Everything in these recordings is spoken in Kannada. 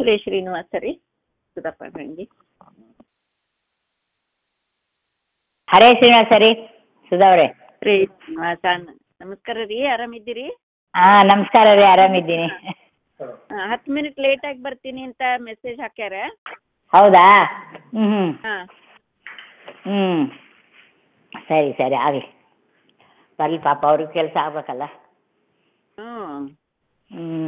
ಸುರೇಶ್ ಶ್ರೀನಿವಾಸ ರೀ ಸುಧಪ್ಪ ಗಂಗಿ ಹರೇ ಶ್ರೀನಿವಾಸ ರೀ ಸುಧಾ ಅವರೇ ರೀ ಶ್ರೀನಿವಾಸ ನಮಸ್ಕಾರ ರೀ ಆರಾಮಿದ್ದೀರಿ ಹಾಂ ನಮಸ್ಕಾರ ರೀ ಆರಾಮಿದ್ದೀನಿ ಹತ್ತು ಮಿನಿಟ್ ಲೇಟಾಗಿ ಬರ್ತೀನಿ ಅಂತ ಮೆಸೇಜ್ ಹಾಕ್ಯಾರ ಹೌದಾ ಹ್ಞೂ ಹ್ಞೂ ಹಾಂ ಹ್ಞೂ ಸರಿ ಸರಿ ಆಗಲಿ ಬರಲಿ ಪಾಪ ಅವ್ರಿಗೆ ಕೆಲಸ ಆಗ್ಬೇಕಲ್ಲ ಹ್ಞೂ ಹ್ಞೂ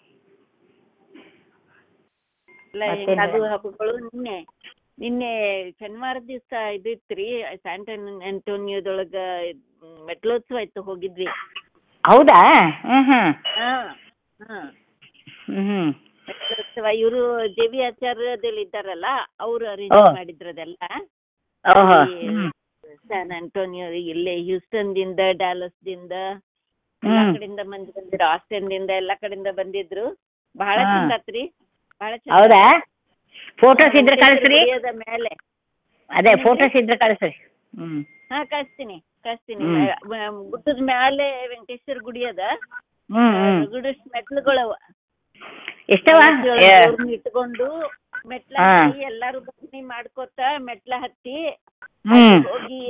ಇಲ್ಲ ಮತ್ತೇನ್ ಹಿಂಗ್ ಅದು ಹಬ್ಬಗಳು ನಿನ್ನೆ ನಿನ್ನೆ ಶನಿವಾರ ದಿವಸ ಇದಿತ್ರಿ ಸ್ಯಾಂಟನ್ ಆಂಟೋನಿಯೋದೊಳಗ ಮೆಟ್ಲೋತ್ಸವ ಇತ್ತು ಹೋಗಿದ್ವಿ ಹೌದಾ ಹ್ಞೂ ಹ್ಞೂ ಹಾಂ ಹಾಂ ಹ್ಞೂ ಹ್ಞೂ ಮೆಟ್ಲೋತ್ಸವ ಇವರು ದೇವಿ ಆಚಾರ್ಯದಲ್ಲಿ ಇದ್ದಾರಲ್ಲ ಅವ್ರು ಓ. ಅರೇಂಜ್ ಮಾಡಿದ್ರು ಅದೆಲ್ಲ ಓಹೋ ಈ ಹ್ಞೂ ಸ್ಯಾನ್ ಆಂಟೋನಿಯೋ ಇಲ್ಲೇ ಹ್ಯೂಸ್ಟನ್ದಿಂದ ಡ್ಯಾಲಸ್ದಿಂದ ಎಲ್ಲಾ ಹ್ಮ್. ಕಡೆಯಿಂದ ಮಂದಿ ಬಂದಿದ್ರು ಆಸ್ಟಿನ್ದಿಂದ ಎಲ್ಲಾ ಕಡೆಯಿಂದ ಬಂದಿದ್ರು ಬಹಳ ಹಾ. ಚಂದ ಆತ್ರಿ ಬಹಳ ಚಂದ ಹೌದಾ ಫೋಟೋಸ್ ಇದ್ರೆ ಕಳಿಸ್ರಿ ಗುಡಿಯದ ಮೇಲೆ ಅದೇ ಫೋಟೋಸ್ ಇದ್ರೆ ಕಳಿಸ್ರಿ ಹ್ಞೂ ಹಾ ಕಳಿಸ್ತೀನಿ ಕಳಿಸ್ತೀನಿ ಹ್ಮ್. ಮ- ಗುಡ್ಡದ ಮ್ಯಾಲೆ ವೆಂಕಟೇಶ್ವರ ಗುಡಿ ಅದ ಹ್ಞೂ ಹ್ಞೂ ಗುಡಿ ಮೆಟ್ಲುಗಳವ ಎಷ್ಟವ ಏ, ದೇವ್ರನ್ನ ಇಟ್ಕೊಂಡು ಮೆಟ್ಲ ಹಾ. ಹತ್ತಿ ಎಲ್ಲಾರು ಭಜನೆ ಮಾಡ್ಕೋತ ಮೆಟ್ಲ ಹತ್ತಿ ಹ್ಞೂ ಹೋಗಿ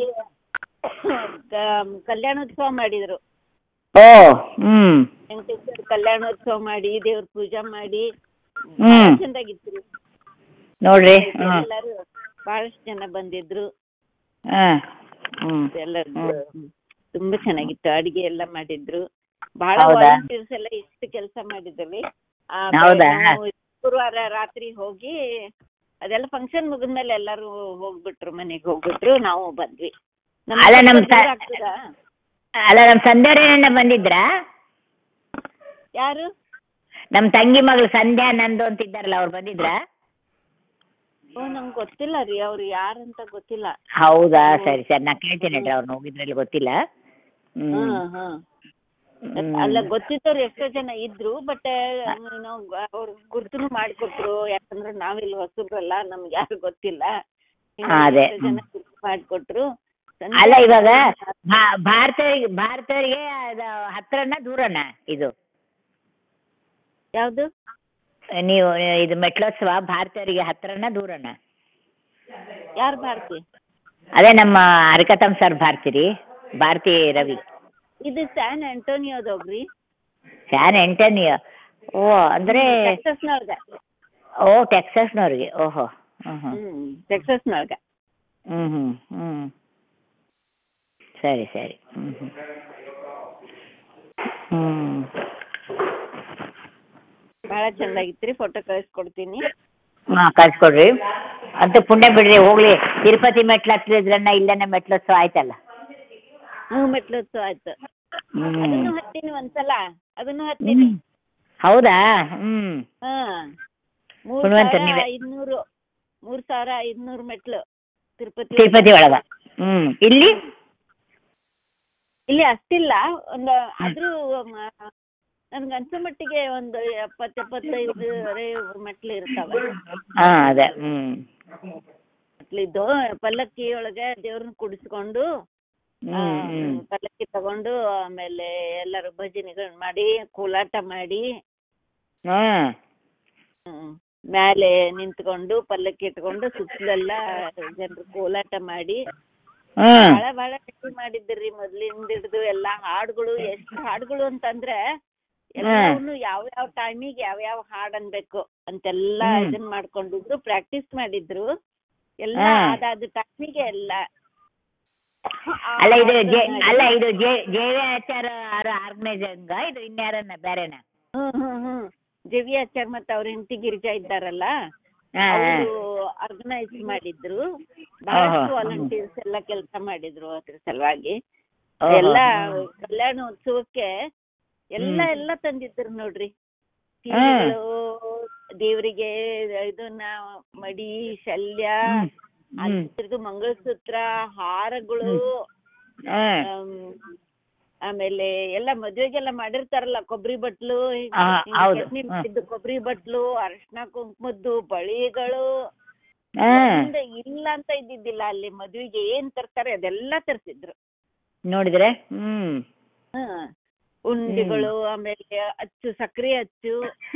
ಕ- ಕಲ್ಯಾಣೋತ್ಸವ ಮಾಡಿದ್ರು ಓ ಹ್ಞೂ ವೆಂಕಟೇಶ್ವರ ಕಲ್ಯಾಣೋತ್ಸವ ಮಾಡಿ ದೇವ್ರ ಪೂಜಾ ಮಾಡಿ ಹ್ಞೂ ಬಹಳ ಚಂದಾಗಿತ್ತು ನೋಡ್ರಿ ಹ್ಞೂ ಎಲ್ಲಾರು ಬಹಳಷ್ಟು ಜನ ಬಂದಿದ್ರು ಹಾಂ ಹ್ಞೂ ಎಲ್ಲರೂ ಹ್ಮ್. ತುಂಬಾ ಚೆನ್ನಾಗಿತ್ತು ಅಡಿಗೆ ಎಲ್ಲ ಮಾಡಿದ್ರು ಬಹಳ ಹೌದಾ? ವಾಲಂಟಿಯರ್ಸ್ ಎಲ್ಲ ಇಷ್ಟು ಕೆಲಸ ಮಾಡಿದ್ವಿ ಆ, ಹೌದಾ? ನಾವು ಶುಕ್ರವಾರ ರಾತ್ರಿ ಹೋಗಿ ಅದೆಲ್ಲ ಫಂಕ್ಷನ್ ಮುಗಿದ್ಮೇಲೆ ಎಲ್ಲಾರು ಹೋಗ್ಬಿಟ್ರು ಮನೆಗೆ ಹೋಗ್ಬಿಟ್ರು ನಾವು ಬಂದ್ವಿ ನಮ್ಗೆ ಅಲ್ಲ, ನಮ್ ಸ್ವಲ್ಪ ದೂರ ಸ- ಆಗ್ತದಾ? ಅಲ್ಲ ನಮ್ಮ ಸಂಧ್ಯಾರೇನ ಬಂದಿದ್ರಾ ಯಾರು ನಮ್ಮ ತಂಗಿ ಮಗಳು ಸಂಧ್ಯಾ ನಂದು ಅಂತ ಇದ್ದಾರಲ್ಲ ಅವ್ರು ಬಂದಿದ್ರಾ ಓ ನಂಗೆ ಗೊತ್ತಿಲ್ಲ ರೀ ಅವ್ರು ಯಾರಂತ ಗೊತ್ತಿಲ್ಲ ಹೌದಾ ಸರಿ ಸರಿ ನಾ ಕೇಳ್ತೀನಿ ರೀ ಅವ್ರನ್ನ ಹೋಗಿದ್ರಲ್ಲಿ ಗೊತ್ತಿಲ್ಲ ಹ್ಞೂ ಹ್ಮ್ ಹ್ಮ್ ಹ್ಮ್. ಅಲ್ಲ ಗೊತ್ತಿದ್ದವ್ರು ಎಷ್ಟೋ ಜನ ಇದ್ರು ಬಟ್ ನಾವು ಅವ್ರ ಗುರ್ತನು ಮಾಡಿಕೊಟ್ರು ಯಾಕಂದ್ರೆ ನಾವಿಲ್ಲಿ ಹೊಸಬ್ರಲ್ಲ ನಮ್ಗೆ ಯಾರು ಗೊತ್ತಿಲ್ಲ ಹಿಂಗಾಗಿ ಹಾ, ಅದೇ. ಎಷ್ಟೋ ಜನ ಗುರ್ತು ಮಾಡಿಕೊಟ್ರು ಅಲ್ಲ ಇವಾಗ ಭಾ- ಭಾರತರಿಗೆ ಭಾರತರಿಗೆ ಅದು ಹತ್ರನ ದೂರನ ಇದು ಯಾವ್ದು ನೀವು ಇದು ಮೆಟ್ಲೋತ್ಸವ ಭಾರತರಿಗೆ ಹತ್ರನ ದೂರನ ಯಾರು ಭಾರತಿ ಅದೇ ನಮ್ಮ ಹರಿಕತಮ್ ಸರ್ ಭಾರತಿ ರೀ ಭಾರತಿ ರವಿ ಇದು ಸ್ಯಾನ್ ಆಂಟೋನಿಯೋದೋಗ್ರಿ ಫ್ಯಾನ್ ಎಂಟನಿಯೋ ಓ ಅಂದರೆ ಟೆಕ್ಸಸ್ನೊಳಗ ಓ ಟೆಕ್ಸಸ್ನವ್ರಿಗೆ ಓಹೋ ಹ್ಞೂ ಹ್ಞೂ ಹ್ಮ್ ಟೆಕ್ಸಸ್ನೊಳಗ ಹ್ಞೂ ಹ್ಞೂ ಹ್ಞೂ ಸರಿ ಸರಿ ಹ್ಞೂ ಹ್ಞೂ ಹ್ಞೂ ಬಹಳ ಚಂದಾಗಿತ್ರಿ ಫೋಟೋ ಕಳಿಸ್ಕೊಡ್ತೀನಿ ಹಾಂ ಕಳ್ಸ್ಕೊಡ್ರಿ ಅಂತೂ ಪುಣ್ಯ ಬಿಡ್ರಿ ಹೋಗ್ಲಿ ತಿರುಪತಿ ಮೆಟ್ಲು ಹತ್ತಿದ್ರನ್ನ ಇಲ್ಲೇನೆ ಮೆಟ್ಲೋತ್ಸವ ಆಯ್ತಲ್ಲ ಹ್ಞೂ ಮೆಟ್ಲೋತ್ಸವ ಆಯ್ತು ಹ್ಞೂ ಅದನ್ನು ಹತ್ತೀನಿ ಒಂದ್ಸಲ ಅದನ್ನು ಹತ್ತೀನಿ ಹೌದಾ ಹ್ಞೂ ಹಾ ಮೂರ್ ಪುಣ್ಯವಂತ ಸಾವಿರ ನೀವೇ. ಐದ್ನೂರು ಮೂರ್ ಸಾವಿರ ಐದ್ನೂರು ಮೆಟ್ಲು ತಿರುಪತಿ ತಿರುಪತಿ ಒಳಗ ಹ್ಞೂ ಇಲ್ಲಿ ಇಲ್ಲಿ ಅಷ್ಟಿಲ್ಲ ಒಂದು ಆದ್ರೂ ನನ್ಗೆ ಅನ್ಸೋ ಮಟ್ಟಿಗೆ ಒಂದು ಎಪ್ಪತ್ತು ಎಪ್ಪತ್ತೈದು ಮೆಟ್ಲು ಇರ್ತಾವೆ ಹಾಂ ಅದೇ ಹ್ಞೂ ಮೆಟ್ಲಿದ್ದು ಪಲ್ಲಕ್ಕಿ ಒಳಗೆ ದೇವ್ರನ್ನ ಕುಡಿಸ್ಕೊಂಡು ಆ, ಹ್ಞೂ ಹ್ಞೂ ಪಲ್ಲಕ್ಕಿ ತಗೊಂಡು ಆಮೇಲೆ ಎಲ್ಲರೂ ಭಜನೆಗಳನ್ನ ಮಾಡಿ ಕೋಲಾಟ ಮಾಡಿ ಹಾಂ ಹ್ಮ್. ಮ್ಯಾಲೆ ನಿಂತ್ಕೊಂಡು ಪಲ್ಲಕ್ಕಿ ಇಟ್ಕೊಂಡು ಸುತ್ತಲೆಲ್ಲ ಜನರು ಕೋಲಾಟ ಮಾಡಿ ಹ್ಞೂ ಬಹಳ ಬಹಳ ಗಟ್ಟಿ ಮಾಡಿದ್ರಿ ಮೊದ್ಲಿಂದ ಹಿಡ್ದು ಎಲ್ಲಾ ಹಾಡುಗಳು ಎಷ್ಟು ಹಾಡುಗಳು ಅಂತಂದ್ರೆ ಎಲ್ಲವನ್ನು ಯಾವ ಯಾವ ಟೈಮಿಗೆ ಯಾವ ಯಾವ ಹಾಡ್ ಅನ್ಬೇಕು ಅಂತೆಲ್ಲ ಹ್ಮ್. ಇದನ್ ಮಾಡ್ಕೊಂಡಿದ್ರು ಪ್ರಾಕ್ಟೀಸ್ ಮಾಡಿದ್ರು ಎಲ್ಲ ಹಾ. ಅದಾದ ಟೈಮಿಗೆ ಎಲ್ಲ ಅಲ್ಲ ಇದು ಜೆ ಅಲ್ಲ ಇದು ಜೆ ಜೆ ವಿ ಆಚಾರ ಆರ್ಗನೈಸರ್ಗ ಇದು ಇನ್ಯಾರನ್ನ ಬೇರೆನ ಹ್ಮ್ ಹ್ಮ್ ಹ್ಮ್ ಜವಿ ಆಚಾರ್ ಮತ್ತೆ ಅವ್ರ ಹೆಂಡತಿ ಗಿರಿಜಾ ಇದ್ದಾರಲ್ಲ ಹಾಂ ಅವರು ಆರ್ಗನೈಸ್ ಮಾಡಿದ್ರು ಬಹಳಷ್ಟು ಓಹೋ. ವಾಲಂಟಿಯರ್ಸ್ ಎಲ್ಲ ಕೆಲಸ ಮಾಡಿದ್ರು ಅದ್ರ ಸಲುವಾಗಿ ಓಹೋ. ಎಲ್ಲ ಕಲ್ಯಾಣ ಉತ್ಸವಕ್ಕೆ ಎಲ್ಲ ಹ್ಮ್. ಎಲ್ಲ ತಂದಿದ್ರು ನೋಡ್ರಿ ಹಾ. ಸೀರೆಗಳು ದೇವರಿಗೆ ಇದನ್ನ ಮಡಿ ಶಲ್ಯ ಹ್ಮ್. ಹ್ಮ್. ಅದ್ರದ್ದು ಮಂಗಳಸೂತ್ರ ಹಾರಗಳು ಹಾಂ ಆಮ್, ಆಮೇಲೆ ಎಲ್ಲ ಮದ್ವೆಗೆಲ್ಲ ಮಾಡಿರ್ತಾರಲ್ಲ ಕೊಬ್ಬರಿ ಬಟ್ಲು ಹಿಂಗ್- ಆ, ಹಿಂಗ್ ಹೌದು. ಚಟ್ನಿ ಹ್ಮ್. ಮಾಡಿದ್ದು ಕೊಬ್ಬರಿ ಬಟ್ಲು ಅರಿಶಿನ ಕುಂಕುಮದ್ದು ಬಳಿಗಳು ಹಾಂ ಒಂದ್ ಇಲ್ಲ ಅಂತ ಇದ್ದಿದ್ದಿಲ್ಲ ಅಲ್ಲಿ ಮದ್ವಿಗೆ ಏನ್ ತರ್ತಾರೆ ಅದೆಲ್ಲ ತರ್ಸಿದ್ರು ನೋಡಿದ್ರೆ ಹ್ಮ್ ಹ್ಮ್ ಉಂಡಿಗಳು ಆಮೇಲೆ ಅಚ್ಚು ಸಕ್ರೆ ಅಚ್ಚು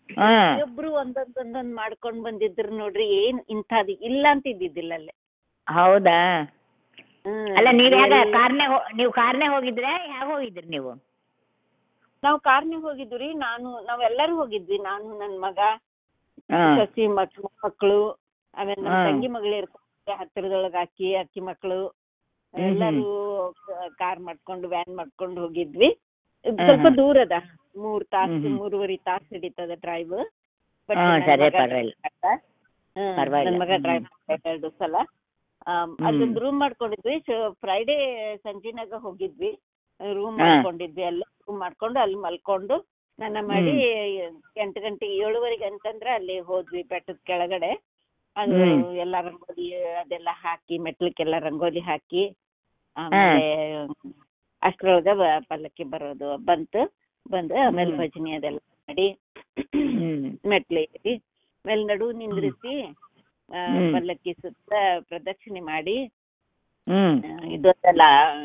ಹ್ಮ್ ಒಬ್ರು ಒಂದೊಂದ್ ಒಂದೊಂದ್ ಮಾಡ್ಕೊಂಡ್ ಬಂದಿದ್ರು ನೋಡ್ರಿ ಏನ್ ಇಂಥದ್ದು ಇಲ್ಲ ಅಂತ ಇದ್ದಿದ್ದಿಲ್ಲ ಅಲ್ಲೇ ಹೌದಾ ಹ್ಮ್. ಅಲ್ಲ ನೀವ್ ಯಾಕ ಎಲ್ಲ- ಕಾರ್ನೆ ನೀವು ಕಾರ್ನೆ ಹೋಗಿದ್ರೆ ಹ್ಯಾಗ ಹೋಗಿದ್ರಿ ನೀವು ನಾವ್ ಕಾರ್ನಾಗ ಹೋಗಿದ್ವಿ ರೀ ನಾನು ನಾವೆಲ್ಲರೂ ಹೋಗಿದ್ವಿ ನಾನು ನನ್ ಮಗ ಹ್ಮ್ ಸಸಿ ಮಕ್ಳು ಮಕ್ಕಳು ಆಮೇಲೆ ನಮ್ಮ ಹ್ಮ್. ತಂಗಿ ಮಗಳು ಇರ್ತಾರೆ ಹತ್ತಿರದೊಳಗ ಅಕ್ಕಿ ಅಕ್ಕಿ ಮಕ್ಕಳು ಹ್ಮ್ ಎಲ್ಲರೂ ಕಾರ್ ಮಾಡ್ಕೊಂಡು ವ್ಯಾನ್ ಮಾಡ್ಕೊಂಡು ಹೋಗಿದ್ವಿ ಇದ್ ಹ್ಮ್ ಸ್ವಲ್ಪ ಹ್ಮ್. ದೂರ ಅದ ಮೂರ್ ತಾಸು ಹ್ಮ್ ಹ್ಮ್. ಮೂರುವರೆ ತಾಸು ಹಿಡಿತದ ಡ್ರೈವ್ ಹ್ಮ್, ಸರಿ, ಪರ್ವಾಗಿಲ್ಲ. ಪರ್ವಾಗಿಲ್ಲ. ನನ್ ಮಗ ಹ್ಮ್. ಡ್ರೈವ್ ಎರಡು ಸಲ ಆಮ್, ಹ್ಮ್. ಅದೊಂದ್ ರೂಮ್ ಮಾಡ್ಕೊಂಡಿದ್ವಿ ಫ್ರೈಡೇ ಸಂಜಿನಾಗ ಹೋಗಿದ್ವಿ ರೂಮ್ ಹಾ. ಮಾಡ್ಕೊಂಡಿದ್ವಿ ಅಲ್ಲೇ ರೂಮ್ ಮಾಡ್ಕೊಂಡು ಅಲ್ಲಿ ಮಲ್ಕೊಂಡು ಸ್ನಾನ ಮಾಡಿ ಎಂಟು ಗಂಟೆ ಏಳುವರೆಗೆ ಅಂತಂದ್ರೆ ಅಲ್ಲಿ ಹೋದ್ವಿ ಬೆಟ್ಟದ ಕೆಳಗಡೆ ಅದು ಹ್ಮ್. ಎಲ್ಲ ರಂಗೋಲಿ ಅದೆಲ್ಲ ಹಾಕಿ ಮೆಟ್ಲಕ್ಕೆಲ್ಲ ರಂಗೋಲಿ ಹಾಕಿ ಆಮೇಲೆ ಅಷ್ಟ್ರೊಳಗ ಬ- ಪಲ್ಲಕ್ಕಿ ಬರೋದು ಬಂತು ಬಂದು ಆಮೇಲೆ ಹ್ಮ್. ಭಜನೆ ಅದೆಲ್ಲ ಮಾಡಿ ಹ್ಮ್ ಮೆಟ್ಲು ಏರಿ ಆಮೇಲೆ ನಡು ನಿಂದ್ರಿಸಿ ಆ, ಹ್ಮ್. ಪಲ್ಲಕ್ಕಿ ಸುತ್ತ ಪ್ರದಕ್ಷಿಣೆ ಮಾಡಿ ಹ್ಮ್ ಆ, ಇದೊಂದೆಲ್ಲ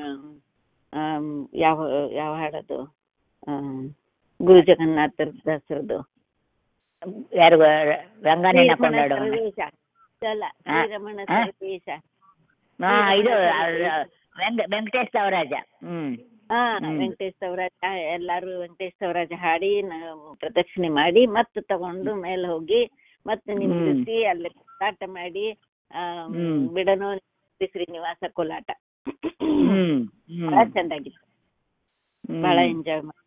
ಆಮ್, ಯಾವ ಯಾವ ಹಾಡದು ಆಮ್, ಗುರು ಜಗನ್ನಾಥರ ದಾಸರದು ಯಾರು ರಂಗನೇನ ಶ್ರೀರಮಣ ಕೊಂಡಾಡು ಸರ್ವೇಶ ಅಲ್ಲ ಹಾ. ಶ್ರೀರಮಣ ಹಾ? ಸರ್ವೇಶ ಹಾ ಇದು ವೆಂಕ ವೆಂಕಟೇಶ್ ಅವರಾಜ ಹ್ಮ್ ಹಾ ಹ್ಮ್. ವೆಂಕಟೇಶ್ ಅವರಾಜ ಎಲ್ಲಾರು ವೆಂಕಟೇಶ್ ಅವರಾಜ ಹಾಡಿ ನಾವು ಪ್ರದಕ್ಷಿಣೆ ಮಾಡಿ ಮತ್ತೆ ತಗೊಂಡು ಮೇಲೆ ಹೋಗಿ ಮತ್ತೆ ನಿಂತಿಸಿ ಅಲ್ಲಿ ಕೋಲಾಟ ಮಾಡಿ ಆಮ್, ಹ್ಮ್. ಬಿಡನೋ ಶ್ರೀನಿವಾಸ ಕೋಲಾಟ ಹ್ಮ್ ಹ್ಮ್ ಬಹಳ ಚಂದಾಗಿತ್ತು ಹ್ಮ್. ಬಹಳ ಎಂಜಾಯ್ ಮಾಡಿ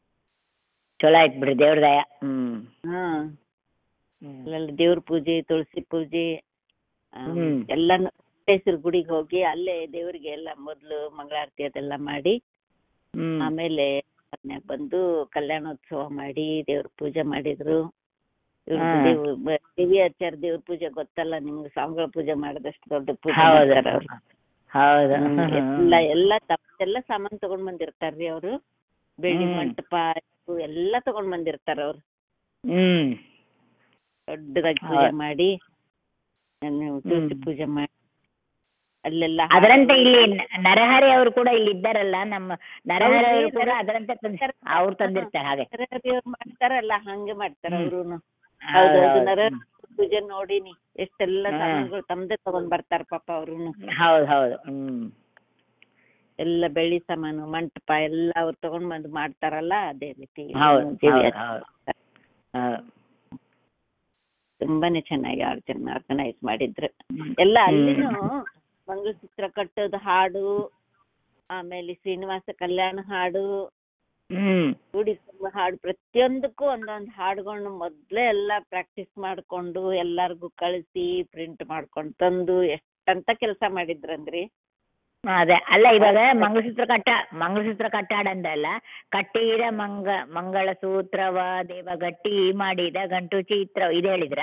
ಚಲೋ ಆಯ್ತು ಬಿಡ್ರಿ ದೇವ್ರ ದಯ ಹ್ಮ್ ಹಾ ಹ್ಮ್. ಅಲ್ಲೆಲ್ಲ ದೇವ್ರ ಪೂಜೆ ತುಳಸಿ ಪೂಜೆ ಆಮ್, ಹ್ಮ್. ಎಲ್ಲಾನು ವೆಂಕಟೇಶ್ವರ ಗುಡಿಗೆ ಹೋಗಿ ಅಲ್ಲೇ ದೇವ್ರಿಗೆ ಎಲ್ಲ ಮೊದ್ಲು ಮಂಗಳಾರತಿ ಅದೆಲ್ಲ ಮಾಡಿ ಹ್ಮ್ ಆಮೇಲೆ ಮನ್ಯಾಗ ಬಂದು ಕಲ್ಯಾಣೋತ್ಸವ ಮಾಡಿ ದೇವ್ರ ಪೂಜೆ ಮಾಡಿದ್ರು ಇವ್ರ್ದು ಹಾ. ದೇವ್ ಬ- ದೇವಿ ಆಚಾರ ದೇವ್ರ ಪೂಜೆ ಗೊತ್ತಲ್ಲ ನಿಮ್ಗೆ ಸ್ವಾಮಿಗಳ ಪೂಜೆ ಮಾಡಿದಷ್ಟು ದೊಡ್ಡ ಪೂಜೆ ಹೌದು ಮಾಡ್ತಾರ ಅವ್ರು ಹೌದು ಹ್ಮ್, ಎಲ್ಲ ಎಲ್ಲ ತಮ್ದೆಲ್ಲ ಸಾಮಾನ್ ತಗೊಂಡ್ ಬಂದಿರ್ತಾರ್ರಿ ಅವ್ರು ಬೆಳ್ಳಿ ಹ್ಮ್. ಮಂಟಪ ಇವು ಎಲ್ಲ ತಗೊಂಡ್ ಬಂದಿರ್ತಾರ ಅವ್ರು ಹ್ಮ್ ದೊಡ್ಡದಾಗಿ ಪೂಜೆ ಹೌದು. ಮಾಡಿ ನೀವು ತುಳಸಿ ಹ್ಮ್. ಪೂಜೆ ಮಾಡಿ ಅಲ್ಲೆಲ್ಲ ಅದರಂತೆ ಹಾಡು- ಇಲ್ಲಿ ನ- ನರಹರಿ ಅವರು ಕೂಡ ಇಲ್ಲಿ ಇದ್ದಾರಲ್ಲ ನಮ್ಮ ನರಹರಿ ಅವರು ಹೌದ್ರಿ, ಕೂಡ ನರ- ಅದರಂತೆ ತಂದ್- ಅವ್ರು ತಂದಿರ್ತಾರೆ ಹಾಗೆ ದೇವ್ರು ಮಾಡ್ತಾರಲ್ಲ ಹಂಗೆ ಮಾಡ್ತಾರ ಹ್ಮ್. ಅವ್ರುನು ಹೌದು, ಹೌದೌದು ಹೌದು. ನರ ಪೂಜೆ ನೋಡಿನಿ ಎಷ್ಟೆಲ್ಲ ಹಾ. ಸಾಮಾನುಗಳು ತಮ್ದೇ ತಗೊಂಡ್ ಬರ್ತಾರ ಪಾಪ ಅವ್ರುನು ಹೌದು ಹೌದು ಹ್ಮ್ ಎಲ್ಲ ಬೆಳ್ಳಿ ಸಾಮಾನು ಮಂಟಪ ಎಲ್ಲ ಅವ್ರು ತಗೊಂಡ್ ಬಂದು ಮಾಡ್ತಾರಲ್ಲ ಅದೇ ರೀತಿ ಹೌದು ದೇವಿ ಹೌದು ಆಚಾರ. ಹೌದು ಹೌದು. ತುಂಬಾನೇ ಚೆನ್ನಾಗಿ ಆರ್ಗನೈಸ್ ಮಾಡಿದ್ರು ಹ್ಮ್. ಎಲ್ಲ ಹ್ಮ್. ಅಲ್ಲಿನೂ ಮಂಗಳಸೂತ್ರ ಕಟ್ಟೋದು ಹಾಡು ಆಮೇಲೆ ಶ್ರೀನಿವಾಸ ಕಲ್ಯಾಣ ಹಾಡು ಹ್ಮ್ ಗುಡಿ ತುಂಬ ಹಾಡು ಪ್ರತಿಯೊಂದಕ್ಕೂ ಒಂದೊಂದು ಹಾಡುಗಳನ್ನ ಮೊದ್ಲೇ ಎಲ್ಲ ಪ್ರಾಕ್ಟೀಸ್ ಮಾಡ್ಕೊಂಡು ಎಲ್ಲಾರ್ಗು ಕಳಿಸಿ ಪ್ರಿಂಟ್ ಮಾಡ್ಕೊಂಡು ತಂದು ಎಷ್ಟಂತ ಕೆಲಸ ಮಾಡಿದ್ರಂದ್ರಿ ಅದೇ ಅಲ್ಲ ಇವಾಗ ಮಂಗಳಸೂತ್ರ ಕಟ್ಟ ಮಂಗಳಸೂತ್ರ ಕಟ್ಟಾಡ ಅಂದಲ್ಲ ಕಟ್ಟಿದ ಮಂಗ ಮಂಗಳ ಸೂತ್ರವ ದೇವ ಗಟ್ಟಿ ಮಾಡಿದ ಗಂಟು ಚಿತ್ರ ಇದು ಹೇಳಿದ್ರ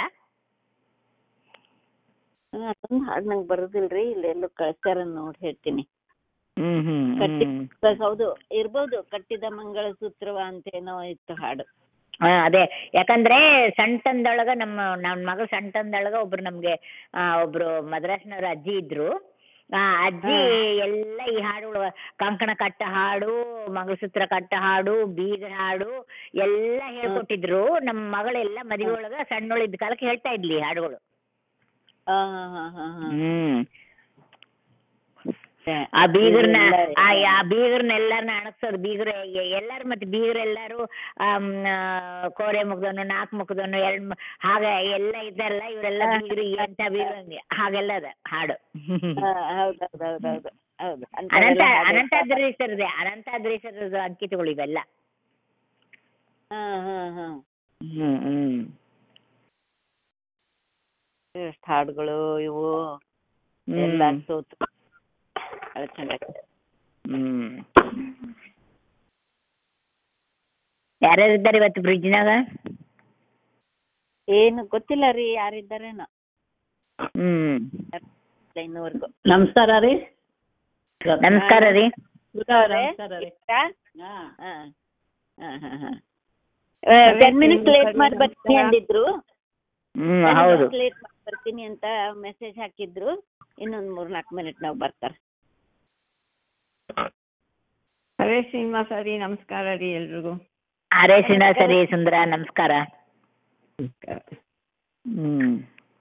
ಹ್ಮ್, ಅದೊಂದು ಹಾಡು ನಂಗೆ ಬರೋದಿಲ್ರಿ ಇಲ್ಲಿ ಎಲ್ಲೋ ಕಳ್ಸ್ಯಾರ ನೋಡಿ ಹೇಳ್ತೀನಿ ಹ್ಮ್ ಹ್ಮ್ ಕಟ್ಟಿ ಹ್ಮ್ ಹೌದು ಇರ್ಬೋದು ಕಟ್ಟಿದ ಮಂಗಳ ಸೂತ್ರವ ಅಂತ ಏನೋ ಇತ್ತು ಹಾಡು ಹಾ ಅದೇ ಯಾಕಂದ್ರೆ ಸಣ್ಣತನದೊಳಗ ನಮ್ಮ ನನ್ನ ಮಗಳು ಸಣ್ಣತನದೊಳಗ ಒಬ್ರು ನಮ್ಗೆ ಆ ಒಬ್ರು ಮದ್ರಾಸ್ನವ್ರ ಅಜ್ಜಿ ಇದ್ರು ಆ ಅಜ್ಜಿ ಎಲ್ಲ ಈ ಹಾಡುಗಳು ಕಂಕಣ ಕಟ್ಟ ಹಾಡು ಮಂಗಲಸೂತ್ರ ಕಟ್ಟ ಹಾಡು ಬೀಗ ಹಾಡು ಎಲ್ಲ ಹೇಳ್ಕೊಟ್ಟಿದ್ರು ನಮ್ಮ ಮಗಳೆಲ್ಲ ಮದುವೆ ಒಳಗ ಸಣ್ಣೋಳಿದ್ದ ಕಾಲಕ್ಕೆ ಹೇಳ್ತಾ ಇದ್ಲಿ ಈ ಹಾಡುಗಳು ಹಾ ಹಾ ಹಾ ಹಾ ಹಾ ಹ್ಮ್ ಆ ಬೀಗರ್ನ ಆ ಆ ಬೀಗರ್ನ ಎಲ್ಲಾರನ್ನ ಅಣಗ್ಸೋದು ಬೀಗರ ಎಲ್ಲಾರು ಮತ್ತೆ ಬೀಗರ್ ಎಲ್ಲಾರು ಆಮ್, ಆ, ಕೋರೆ ಮುಗ್ದವನು ನಾಲ್ಕು ಮುಗ್ದವನು ಎರಡ್ ಮು- ಹಾಗೆ ಎಲ್ಲ ಇದ್ದಾರಲ್ಲ ಇವರೆಲ್ಲ ಬೀಗರು ಎಂತ ಬೀಗರು ಅಂದೆ. ಹಾಗೆಲ್ಲ ಅದ ಹಾಡು ಹೌದೌದೌದೌದು ಹೌದು ಅನಂತ ಅಂಥವೆಲ್ಲ ಹಾಡು. ಅನಂತಾದ್ರೀಶ್ವರದೇ ಅನಂತಾದ್ರೀಶ್ವರದ ಅಂಕಿತಗಳು ಇವೆಲ್ಲ ಹಾ ಹಾ ಹಾ ಹ್ಮ್ ಹ್ಮ್ ಎಷ್ಟ್ ಹಾಡುಗಳು ಇವು ಎಲ್ಲ ಹ್ಮ್ ಸೋತು ಭಾಳ ಚೆನ್ನಾಗಿ ಹ್ಮ್ ಯಾರ್ಯಾರು ಇದ್ದಾರೆ ಇವತ್ತು ಬ್ರಿಡ್ಜ್ನಾಗ ಏನು ಗೊತ್ತಿಲ್ಲ ರೀ ಯಾರಿದ್ದಾರೇನೋ ಹ್ಮ್ ಇನ್ನೂವರೆಗೂ ನಮಸ್ಕಾರ ರೀ ನಮಸ್ಕಾರ ರೀ ನಮಸ್ಕಾರ ರೀ ಟೆನ್ ಮಿನಿಟ್ಸ್ ಲೇಟ್ ಮಾಡಿ ಬರ್ತೀನಿ ಅಂದಿದ್ರು ಹ್ಮ್ ಹೌದು ಲೇಟ್ ಮಾಡಿ ಬರ್ತೀನಿ ಅಂತ ಮೆಸೇಜ್ ಹಾಕಿದ್ರು ಇನ್ನೊಂದ್ ಮೂರ್ ನಾಲ್ಕು ಮಿನಿಟ್ ನಾವ್ ಬರ್ತಾರ ಹರೇ ಶ್ರೀನಿವಾಸ ರೀ ನಮಸ್ಕಾರ ರೀ ಎಲ್ರಿಗೂ ಹರೇ ಶ್ರೀನಿವಾಸ ರೀ ಸುಂದರ ನಮಸ್ಕಾರ ನಮಸ್ಕಾರ ಹ್ಮ್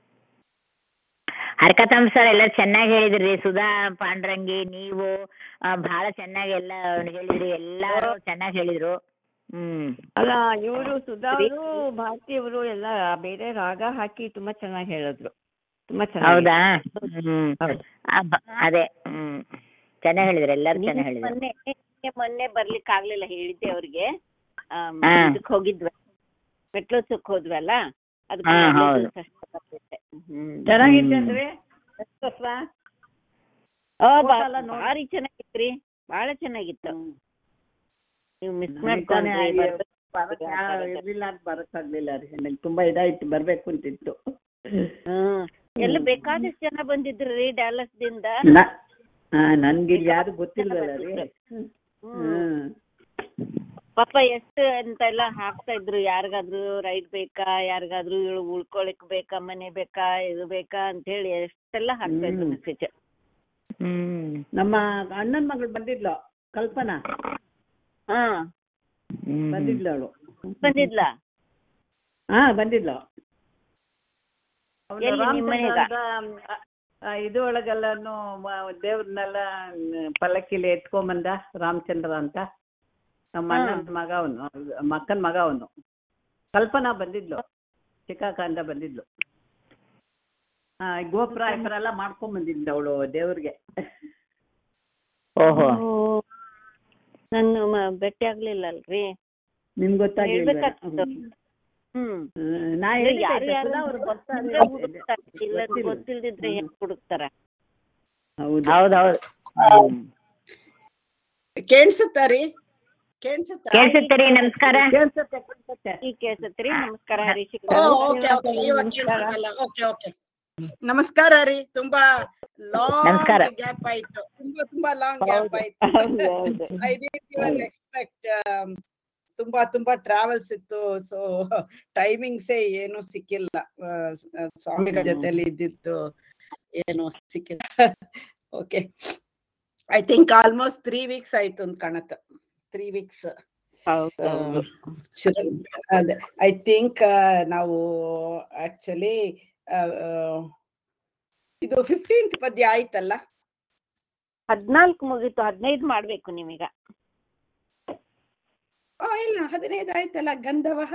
ಹರ್ಕತಮ್ ಸರ್ ಎಲ್ಲ ಚೆನ್ನಾಗಿ ಹೇಳಿದ್ರಿ ಸುಧಾ ಪಾಂಡ್ರಂಗಿ ನೀವು ಆ, ಬಹಳ ಚೆನ್ನಾಗಿ ಎಲ್ಲ ಹೇಳಿದ್ರಿ ಎಲ್ಲಾರು ಚೆನ್ನಾಗಿ ಹೇಳಿದ್ರು ಹ್ಮ್ ಅಲ್ಲ ಇವರು ಸುಧಾ ಅವರು ಭಾರತಿ ಅವರು ಎಲ್ಲ ಬೇರೆ ರಾಗ ಹಾಕಿ ತುಂಬಾ ಚೆನ್ನಾಗಿ ಹೇಳಿದ್ರು ತುಂಬಾ ಚೆನ್ನಾಗಿ ಹೌದಾ ಹ್ಮ್ ಹೌದು. ಆ, ಬ- ಅದೇ ಹ್ಮ್ ಚೆನ್ನಾಗಿ ಹೇಳಿದ್ರು ಎಲ್ಲಾರು ನೀವು ಚೆನ್ನಾಗಿ ಹೇಳಿದ್ರು ಮೊನ್ನೆ ನಿನ್ನೆ ಮೊನ್ನೆ ಬರ್ಲಿಕ್ಕೆ ಆಗ್ಲಿಲ್ಲ ಹೇಳಿದ್ದೆ ಅವ್ರಿಗೆ ಆಮ್, ಹಾ. ಇದಕ್ ಹೋಗಿದ್ವಿ ಮೆಟ್ಲೋತ್ಸವಕ್ಕೆ ಹೋದ್ವಲ್ಲ ಅದಕ್ಕೆ ಹಾ, ಮೊದ್ಲೇ ಹೌದು. ದಿವ್ಸ ಅಷ್ಟೇ ಬರ್ತಿದ್ದೆ. ಹ್ಮ್ ಚೆನ್ನಾಗಿತ್ತು ಹ್ಮ್. ಅಂದ್ರೆ ರಥೋತ್ಸವ? ಆ, ಬಾ- ಹೋದಲ್ಲ ನೋಡಿ. ಭಾರಿ ಚೆನ್ನಾಗಿತ್ರಿ ಬಹಳ ಚೆನ್ನಾಗಿತ್ತು ನೀವು ಮಿಸ್ ನನಗ್ ತಾನೇ ಮಾಡ್ಕೊಂಡ್ರಿ ಆಗಿ ಬರಕ್ ಯಾ- ಇರ್ಲಿಲ್ಲ ಅಂತ ಬರಕ್ ಆಗ್ಲಿಲ್ಲ ರೀ ನಂಗೆ ತುಂಬಾ ಇದಾಯ್ತು ಬರ್ಬೇಕು ಅಂತಿತ್ತು ಹ್ಮ್ ಎಲ್ಲ ಬೇಕಾದಷ್ಟು ಜನ ಬಂದಿದ್ರಿ ಡ್ಯಾಲಸ್ ದಿಂದ ನ- ಹಾ ನನ್ಗೆ ಇಲ್ಲಿ ಯಾರು ಗೊತ್ತಿಲ್ವಲ್ಲ ರೀ ಹ್ಮ್. ಹ್ಮ್ ಪಾಪ ಎಷ್ಟು ಅಂತೆಲ್ಲ ಹಾಕ್ತಾ ಇದ್ರು ಯಾರಿಗಾದ್ರೂ ರೈಡ್ ಬೇಕಾ ಯಾರಿಗಾದ್ರೂ ಇಳು ಉಳ್ಕೊಳಕ್ ಬೇಕಾ ಮನೆ ಬೇಕಾ ಇದು ಬೇಕಾ ಅಂತ ಹೇಳಿ ಎಷ್ಟೆಲ್ಲ ಹಾಕ್ತಾ ಇದ್ರು ಹ್ಮ್. ಮೆಸೇಜ್ ಹ್ಮ್ ನಮ್ಮ ಅಣ್ಣನ ಮಗಳು ಬಂದಿದ್ಲು ಕಲ್ಪನಾ ಹಾ ಹ್ಮ್ ಬಂದಿದ್ಲು ಅವಳು ಬಂದಿದ್ಲಾ ಹಾ ಬಂದಿದ್ಲು ಅವ್ಳು ಎಲ್ಲಿ ನಿಮ್ಮ ಮನೆಗ? ರಾಮಚಂದ್ರ ಅಂತ, ಆ, ಇದು ಒಳಗೆಲ್ಲಾನು ಮ- ದೇವ್ರನ್ನೆಲ್ಲ ಮ್, ಪಲ್ಲಕ್ಕಿಲಿ ಎತ್ಕೊಂಬಂದ ರಾಮಚಂದ್ರ ಅಂತ ನಮ್ಮ ಹಾ. ಅಣ್ಣನ ಮಗ ಅವನು ಮಕ್ಕನ ಮಗ ಅವನು ಕಲ್ಪನಾ ಬಂದಿದ್ಲು ಚಿಕ್ಕಾಕಂದ ಬಂದಿದ್ಲು ಹಾ ಗೋಪುರ ಈ ಥರ ಎಲ್ಲ ಮಾಡ್ಕೊಂಡ್ ಬಂದಿದ್ಲು ಅವಳು ದೇವ್ರಿಗೆ ಓಹೋ ನನ್ನ ಮ- ಭೇಟಿ ಆಗ್ಲಿಲ್ಲ ಅಲ್ರಿ ನಿಮ್ಗೆ ಗೊತ್ತಾಗಿಲ್ಲ ಹೇಳ್ಬೇಕಾಗ್ತದೆ. ಹ್ಮ್ ನಾ ಅಂದ್ರೆ ಹೇಳಿದ್ದೆ ಯಾರು ಯಾರು ಸುಧಾ ಅವ್ರು ಬರ್ತಾರೆ ಅಂದ್ರೆ ಅಂತ ಹುಡುಕ್ತಾರೆ. ಇಲ್ಲ ಗೊತ್ತಿಲ್ಲ. ಗೊತ್ತಿಲ್ದಿದ್ರೆ ಹೆಂಗ್ ಹುಡುಕ್ತಾರ ಹೌದು ಹೌದೌದು ಹ್ಮ್ ಕೇಳಿಸುತ್ತಾ ರೀ ಕೇಳಿಸುತ್ತಾ ಕೇಳ್ಸುತ್ತೆ ರೀ ನಮಸ್ಕಾರ ಕೇಳ್ಸತ್ತೆ ಕೇಳ್ಸತ್ತೆ ಈ ಕೇಳ್ಸತ್ರಿ ನಮಸ್ಕಾರ ಹರೀಶ್ ಓ ಓಕೆ ಓಕೆ ಇವಾಗ ಕೇಳಿಸುತ್ತಲ್ಲ ಓಕೆ ಓಕೆ ನಮಸ್ಕಾರ ರೀ ತುಂಬಾ ನಮಸ್ಕಾರ. ಲಾಂಗ್ ಗ್ಯಾಪ್ ಆಯ್ತು ತುಂಬಾ ತುಂಬಾ ಲಾಂಗ್ ಗ್ಯಾಪ್ ಆಯ್ತು ಹೌದು ಹೌದು ಐ ಡಿಂಟ್ ಇವನ್ ಎಕ್ಸ್ಪೆಕ್ಟ್ ತುಂಬಾ ತುಂಬಾ ಟ್ರಾವೆಲ್ಸ್ ಇತ್ತು ಸೊ ಟೈಮಿಂಗ್ಸೇ ಏನು ಸಿಕ್ಕಿಲ್ಲ ಆ, ಸ- ಸ್ವಾಮಿಗಳ ಜೊತೆಲಿ ಇದ್ದಿದ್ದು ಏನು ಸಿಕ್ಕಿಲ್ಲ okay I think almost three weeks ಆಯ್ತು ಅಂತ ಕಾಣತ್ತೆ ತ್ರೀ ವೀಕ್ಸ್ ಹೌದು ಅದೇ ಐ ಥಿಂಕ್ ನಾವು ಆಕ್ಚುಲಿ ಇದು ಫಿಫ್ಟೀನ್ತ್ ಪದ್ಯ ಆಯ್ತಲ್ಲ ಹದ್ನಾಲ್ಕು ಮುಗೀತು ಹದಿನೈದು ಮಾಡ್ಬೇಕು ನೀವೀಗ ಆ, ಇಲ್ಲ ಹದಿನೈದು ಆಯ್ತಲ್ಲ ಗಂಧವಹ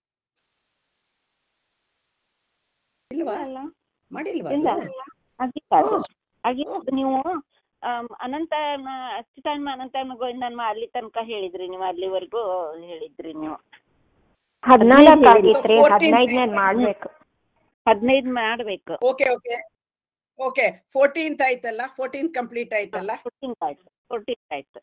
ಇಲ್ವಾ ಅಲ್ಲ ಮಾಡಿಲ್ವಾ ಇಲ್ಲ ಅದು? ಆಗಿತ್ತು ಅದು. ಆಗಿತ್ತು ನೀವು ಆಮ್, ಅನಂತ ಮ- ಅಷ್ಟು ಟೈಮ್ ಅನಂತ ಗೋವಿಂದನ್ ಅಲ್ಲಿ ತನಕ ಹೇಳಿದ್ರಿ ನೀವು ಅಲ್ಲಿವರೆಗೂ ಹೇಳಿದ್ರಿ ನೀವು ಹದಿನಾಲ್ಕು ಆಗಿತ್ರಿ Fourteenth. ಹದಿನೈದನೇದ್ ಮಾಡ್ಬೇಕು ಹದಿನೈದು ಮಾಡ್ಬೇಕು ಓಕೆ ಓಕೆ ಓಕೆ ಫೋರ್ಟೀನ್ತ್ ಆಯ್ತಲ್ಲ ಫೋರ್ಟೀನ್ ಕಂಪ್ಲೀಟ್ ಆಯ್ತಲ್ಲ ಫೋರ್ಟೀನ್ ಆಯ್ತು ಫೋರ್ಟೀನ್ ಆಯ್ತು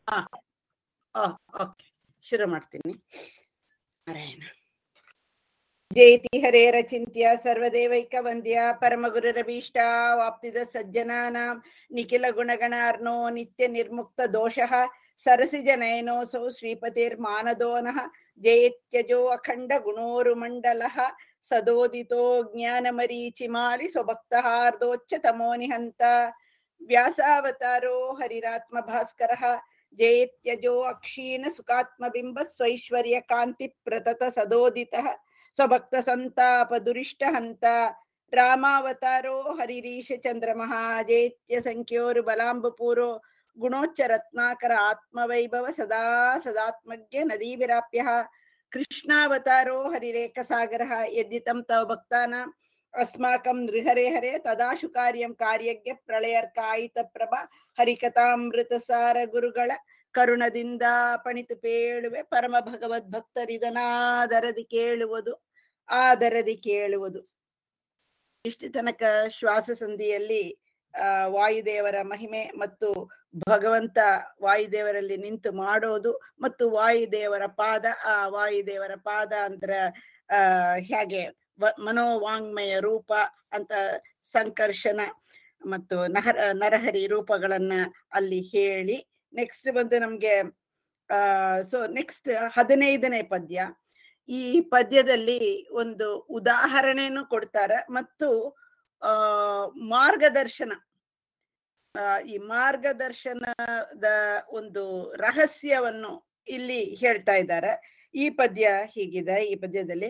ಓಕೆ ಶುರು ಮಾಡ್ತೀನಿ ನಾರಾಯಣ ಜಯತಿ ಹರೇರಚಿಂತ್ಯ ಸರ್ವದೇವೈಕ ವಂದ್ಯ ಪರಮಗುರುರಭೀಷ್ಟ ವಾಪ್ತಿದ ಸಜ್ಜನಾನಾಂ ನಿಖಿಲ ಗುಣಗಣಾರ್ನೋ ನಿತ್ಯ ನಿರ್ಮುಕ್ತ ದೋಷಃ ಸರಸಿಜ ನಯನೋಸೌ ಶ್ರೀಪತಿರ್ಮಾನದೋನಃ ಜಯತ್ಯಜೋ ಅಖಂಡ ಗುಣೋರುಮಂಡಲಃ ಸದೋದಿತೋ ಜ್ಞಾನಮರೀಚಿಮಾಲಿ ಸ್ವಭಕ್ತಹಾರ್ದೋಚ್ಚ ತಮೋ ನಿಹಂತ ವ್ಯಾಸಾವತಾರೋ ಹರಿರಾತ್ಮ ಭಾಸ್ಕರಃ ಜಯತ್ಯಜೋ ಅಕ್ಷೀಣ ಸುಖಾತ್ಮಬಿಂಬ ಸ್ವೈಶ್ವರ್ಯ ಕಾಂತಿ ಪ್ರತತ ಸದೋದಿತಃ ಸ್ವಭಕ್ತ ಸಂತಾಪ ದುರಿಷ್ಟ ಹಂತ ರಾಮಾವತಾರೋ ಹರಿರೀಶ ಚಂದ್ರಮಃ ಜೇತ್ಯ ಸಂಖ್ಯೋರು ಬಲಾಂಬಪೂರೋ ಗುಣೋಚ್ಚ ರತ್ನಾಕರ ಆತ್ಮವೈಭವ ಸದಾ ಸದಾತ್ಮಜ್ಞ ನದೀವಿರಾಪ್ಯ ಕೃಷ್ಣಾವತಾರೋ ಹರಿರೇಕ ಸಾಗರ ಯದ್ದಿತಂ ತವ ಭಕ್ತಾನಾಂ ಅಸ್ಮಾಕಂ ನೃಹರೆ ಹರೆ ತದಾಶು ಕಾರ್ಯಂ ಕಾರ್ಯಜ್ಞ ಪ್ರಳಯರ್ಕಾಯಿತ ಪ್ರಭ ಹರಿಕಥಾಮೃತ ಸಾರ ಗುರುಗಳ ಕರುಣದಿಂದ ಪಣಿತು ಪೇಳುವೆ ಪರಮ ಭಗವದ್ ಭಕ್ತರಿದನಾದರದಿ ಕೇಳುವುದು ಆದರದಿ ಕೇಳುವುದು ಇಷ್ಟು ತನಕ ಶ್ವಾಸ ಸಂಧಿಯಲ್ಲಿ ಆ ವಾಯುದೇವರ ಮಹಿಮೆ ಮತ್ತು ಭಗವಂತ ವಾಯುದೇವರಲ್ಲಿ ನಿಂತು ಮಾಡೋದು ಮತ್ತು ವಾಯುದೇವರ ಪಾದ ಆ ವಾಯುದೇವರ ಪಾದ ಅಂದ್ರ ಆ ಹೇಗೆ ವ- ಮನೋವಾಂಗ್ಮಯ ರೂಪ ಅಂತ ಸಂಕರ್ಷಣ ಮತ್ತು ನಹರ ನರಹರಿ ರೂಪಗಳನ್ನ ಅಲ್ಲಿ ಹೇಳಿ ನೆಕ್ಸ್ಟ್ ಬಂದು ನಮ್ಗೆ ಆ ಸೊ ನೆಕ್ಸ್ಟ್ ಹದಿನೈದನೇ ಪದ್ಯ ಈ ಪದ್ಯದಲ್ಲಿ ಒಂದು ಉದಾಹರಣೆಯನ್ನು ಕೊಡ್ತಾರೆ ಮತ್ತು ಆ ಮಾರ್ಗದರ್ಶನ ಆ, ಈ ಮಾರ್ಗದರ್ಶನದ ಒಂದು ರಹಸ್ಯವನ್ನು ಇಲ್ಲಿ ಹೇಳ್ತಾ ಇದ್ದಾರೆ ಈ ಪದ್ಯ ಹೀಗಿದೆ ಈ ಪದ್ಯದಲ್ಲಿ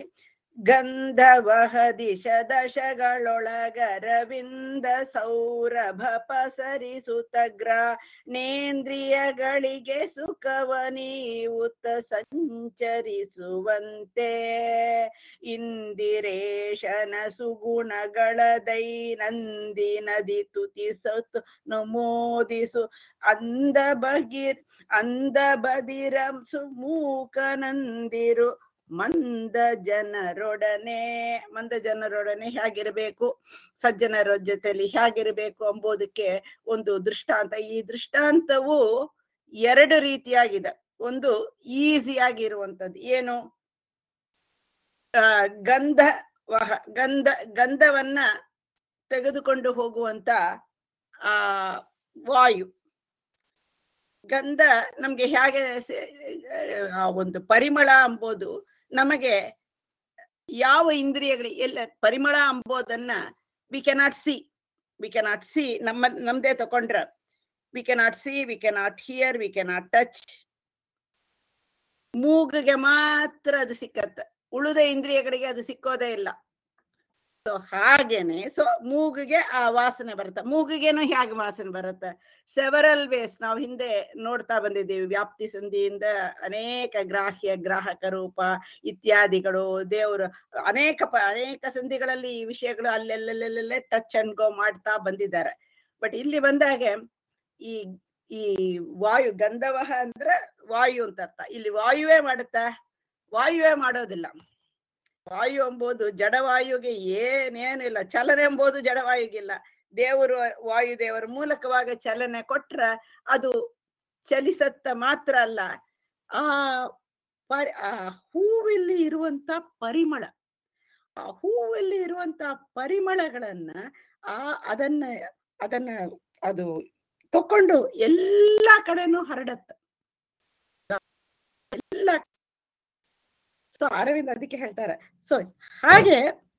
ಗಂಧವಹ ದಿಶ ದಶಗಳೊಳಗರವಿಂದ ಸೌರಭ ಪಸರಿಸುತ್ತಗ್ರ ನೇಂದ್ರಿಯಗಳಿಗೆ ಸುಖವ ನೀವುತ್ತ ಸಂಚರಿಸುವಂತೆ ಇಂದಿರೇಶನ ಸುಗುಣಗಳ ದೈನಂದಿನದಿ ತುತಿಸತು ನಮೋದಿಸು ಅಂದ ಬಗಿರ್ ಅಂದ ಬದಿರಂ ಸುಮೂಕನಂದಿರು ಮಂದ ಜನರೊಡನೆ ಮಂದ ಜನರೊಡನೆ ಹೇಗಿರಬೇಕು ಸಜ್ಜನರ ಜೊತೆಲಿ ಹೇಗಿರಬೇಕು ಎಂಬುದಕ್ಕೆ ಒಂದು ದೃಷ್ಟಾಂತ ಈ ದೃಷ್ಟಾಂತವು ಎರಡು ರೀತಿಯಾಗಿದೆ ಒಂದು ಈಸಿ ಆಗಿರುವಂತದ್ದು ಏನು ಆ ಗಂಧ ವಹ ಗಂಧ ಗಂಧವನ್ನ ತೆಗೆದುಕೊಂಡು ಹೋಗುವಂತ ಆ ವಾಯು ಗಂಧ ನಮ್ಗೆ ಹೇಗೆ ಸೆ- ಆ ಒಂದು ಪರಿಮಳ ಅಂಬೋದು ನಮಗೆ ಯಾವ ಇಂದ್ರಿಯಗಳು ಎಲ್ಲ ಪರಿಮಳ ಅಂಬೋದನ್ನ we cannot see we cannot see ನಮ್ಮ ನಮ್ದೇ ತಕೊಂಡ್ರ we cannot see we cannot hear we cannot touch ಮೂಗಿಗೆ ಮಾತ್ರ ಅದು ಸಿಕ್ಕತ್ತ ಉಳಿದ ಇಂದ್ರಿಯಗಳಿಗೆ ಅದು ಸಿಕ್ಕೋದೇ ಇಲ್ಲ ಸೊ ಹಾಗೇನೆ ಸೊ ಮೂಗಿಗೆ ಆ ವಾಸನೆ ಬರುತ್ತೆ ಮೂಗಿಗೇನು ಹೇಗೆ ವಾಸನೆ ಬರುತ್ತೆ ಸೆವರಲ್ ವೇಸ್ ನಾವು ಹಿಂದೆ ನೋಡ್ತಾ ಬಂದಿದ್ದೀವಿ ವ್ಯಾಪ್ತಿ ಸಂಧಿಯಿಂದ ಅನೇಕ ಗ್ರಾಹ್ಯ ಗ್ರಾಹಕ ರೂಪ ಇತ್ಯಾದಿಗಳು ದೇವರು ಅನೇಕ ಪ ಅನೇಕ ಸಂಧಿಗಳಲ್ಲಿ ಈ ವಿಷಯಗಳು ಅಲ್ಲೆಲ್ಲೆಲ್ಲೆಲ್ಲೆ ಟಚ್ ಅಂಡ್ ಗೋ ಮಾಡ್ತಾ ಬಂದಿದ್ದಾರೆ ಬಟ್ ಇಲ್ಲಿ ಬಂದಾಗೆ ಈ ಈ ವಾಯು ಗಂಧವಹ ಅಂದ್ರೆ ವಾಯು ಅಂತ ಅರ್ಥ ಇಲ್ಲಿ ವಾಯುವೇ ಮಾಡುತ್ತಾ ವಾಯುವೇ ಮಾಡೋದಿಲ್ಲ ವಾಯು ಎಂಬುದು ಜಡವಾಯುಗೆ ಏನೇನಿಲ್ಲ ಚಲನೆ ಎಂಬುದು ಜಡವಾಯುಗಿಲ್ಲ ದೇವರು ವಾಯುದೇವರ ಮೂಲಕವಾಗಿ ಚಲನೆ ಕೊಟ್ರ ಅದು ಚಲಿಸತ್ತ ಮಾತ್ರ ಅಲ್ಲ ಆ ಪರಿ ಆ ಹೂವಿಲ್ಲಿ ಇರುವಂತ ಪರಿಮಳ ಆ ಹೂವಲ್ಲಿ ಇರುವಂತ ಪರಿಮಳಗಳನ್ನ ಆ ಅದನ್ನ ಅದನ್ನ ಅದು ತಕೊಂಡು ಎಲ್ಲಾ ಕಡೆನೂ ಹರಡತ್ತ ಎಲ್ಲ ಸೊ ಅರವಿಂದ್ ಅದಕ್ಕೆ ಹೇಳ್ತಾರೆ ಸೊ ಹಾಗೆ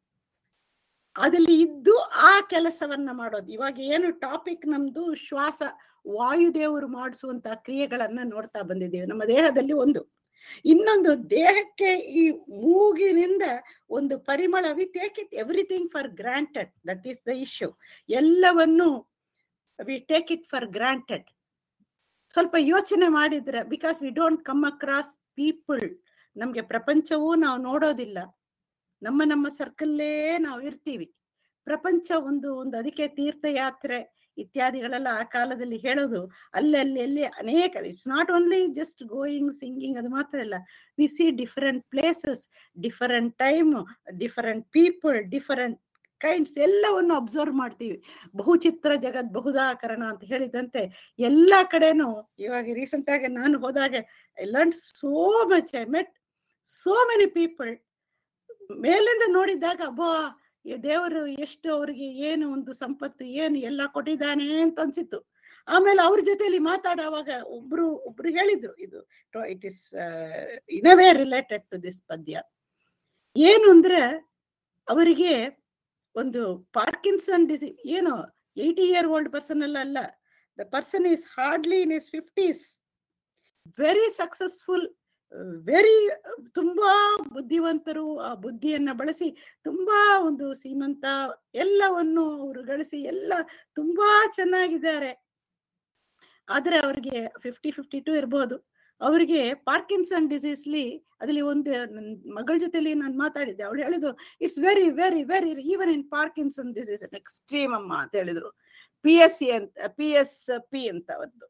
ಅದಲ್ಲಿ ಇದ್ದು ಆ ಕೆಲಸವನ್ನ ಮಾಡೋದು ಇವಾಗ ಏನು ಟಾಪಿಕ್ ನಮ್ದು ಶ್ವಾಸ ವಾಯುದೇವರು ಮಾಡಿಸುವಂತ ಕ್ರಿಯೆಗಳನ್ನ ನೋಡ್ತಾ ಬಂದಿದ್ದೀವಿ ನಮ್ಮ ದೇಹದಲ್ಲಿ ಒಂದು ಇನ್ನೊಂದು ದೇಹಕ್ಕೆ ಈ ಮೂಗಿನಿಂದ ಒಂದು ಪರಿಮಳ we take it everything for granted that is the issue ಎಲ್ಲವನ್ನು we take it for granted ಸ್ವಲ್ಪ ಯೋಚನೆ ಮಾಡಿದ್ರೆ because we don't come across people ನಮ್ಗೆ ಪ್ರಪಂಚವೂ ನಾವು ನೋಡೋದಿಲ್ಲ ನಮ್ಮ ನಮ್ಮ ಸರ್ಕಲ್ಲೇ ನಾವು ಇರ್ತೀವಿ ಪ್ರಪಂಚ ಒಂದು ಒಂದು ಅದಕ್ಕೆ ತೀರ್ಥಯಾತ್ರೆ ಇತ್ಯಾದಿಗಳೆಲ್ಲ ಆ ಕಾಲದಲ್ಲಿ ಹೇಳೋದು ಅಲ್ಲಲ್ಲಿ ಅಲ್ಲಿ ಅನೇಕ it's not only just going singing ಅದು ಮಾತ್ರ ಇಲ್ಲ we see different places different time different people different kinds ಎಲ್ಲವನ್ನು ಅಬ್ಸರ್ವ್ ಮಾಡ್ತೀವಿ ಬಹುಚಿತ್ರ ಜಗತ್ ಬಹುದಾಕರಣ ಅಂತ ಹೇಳಿದಂತೆ ಎಲ್ಲ ಕಡೆನೂ ಇವಾಗ ರೀಸೆಂಟ್ ಆಗಿ ನಾನು ಹೋದಾಗ I learn so much I met so many people ಮೇಲಿಂದ ನೋಡಿದಾಗ ಅಬ್ಬಾ ಈ ದೇವರು ಎಷ್ಟು ಅವರಿಗೆ ಏನು ಒಂದು ಸಂಪತ್ತು ಏನು ಎಲ್ಲ ಕೊಟ್ಟಿದ್ದಾನೆ ಅಂತ ಅನ್ಸಿತ್ತು ಆಮೇಲೆ ಅವ್ರ ಜೊತೆಲಿ ಮಾತಾಡುವಾಗ ಒಬ್ರು ಒಬ್ರು ಹೇಳಿದ್ರು ಇದು it is in way related to this ಪದ್ಯ ಏನು ಅಂದ್ರೆ ಅವರಿಗೆ ಒಂದು ಪಾರ್ಕಿನ್ಸನ್ ಡಿಸೀಸ್ ಏನು ಏಯ್ಟಿ ಇಯರ್ ಓಲ್ಡ್ ಪರ್ಸನ್ ಅಲ್ಲ ಅಲ್ಲ the person is hardly in is fifties very successful very ತುಂಬಾ ಬುದ್ಧಿವಂತರು ಆ ಬುದ್ಧಿಯನ್ನ ಬಳಸಿ ತುಂಬಾ ಒಂದು ಸೀಮಂತ ಎಲ್ಲವನ್ನು ಅವರು ಗಳಿಸಿ ಎಲ್ಲ ತುಂಬಾ ಚೆನ್ನಾಗಿದ್ದಾರೆ ಆದ್ರೆ ಅವ್ರಿಗೆ ಫಿಫ್ಟಿ ಫಿಫ್ಟಿ ಟು ಇರ್ಬೋದು ಅವರಿಗೆ ಪಾರ್ಕಿನ್ಸನ್ ಡಿಸೀಸ್ಲಿ ಅದ್ರಲ್ಲಿ ಒಂದು ನನ್ನ ಮಗಳ ಜೊತೆಲಿ ನಾನು ಮಾತಾಡಿದ್ದೆ ಅವಳು ಹೇಳಿದ್ರು it's very very very even in Parkinson disease extreme ಅಮ್ಮ ಅಂತ ಹೇಳಿದ್ರು ಪಿ ಎಸ್ ಸಿ ಅಂತ ಪಿ ಎಸ್ ಪಿ ಅಂತ ಒಂದು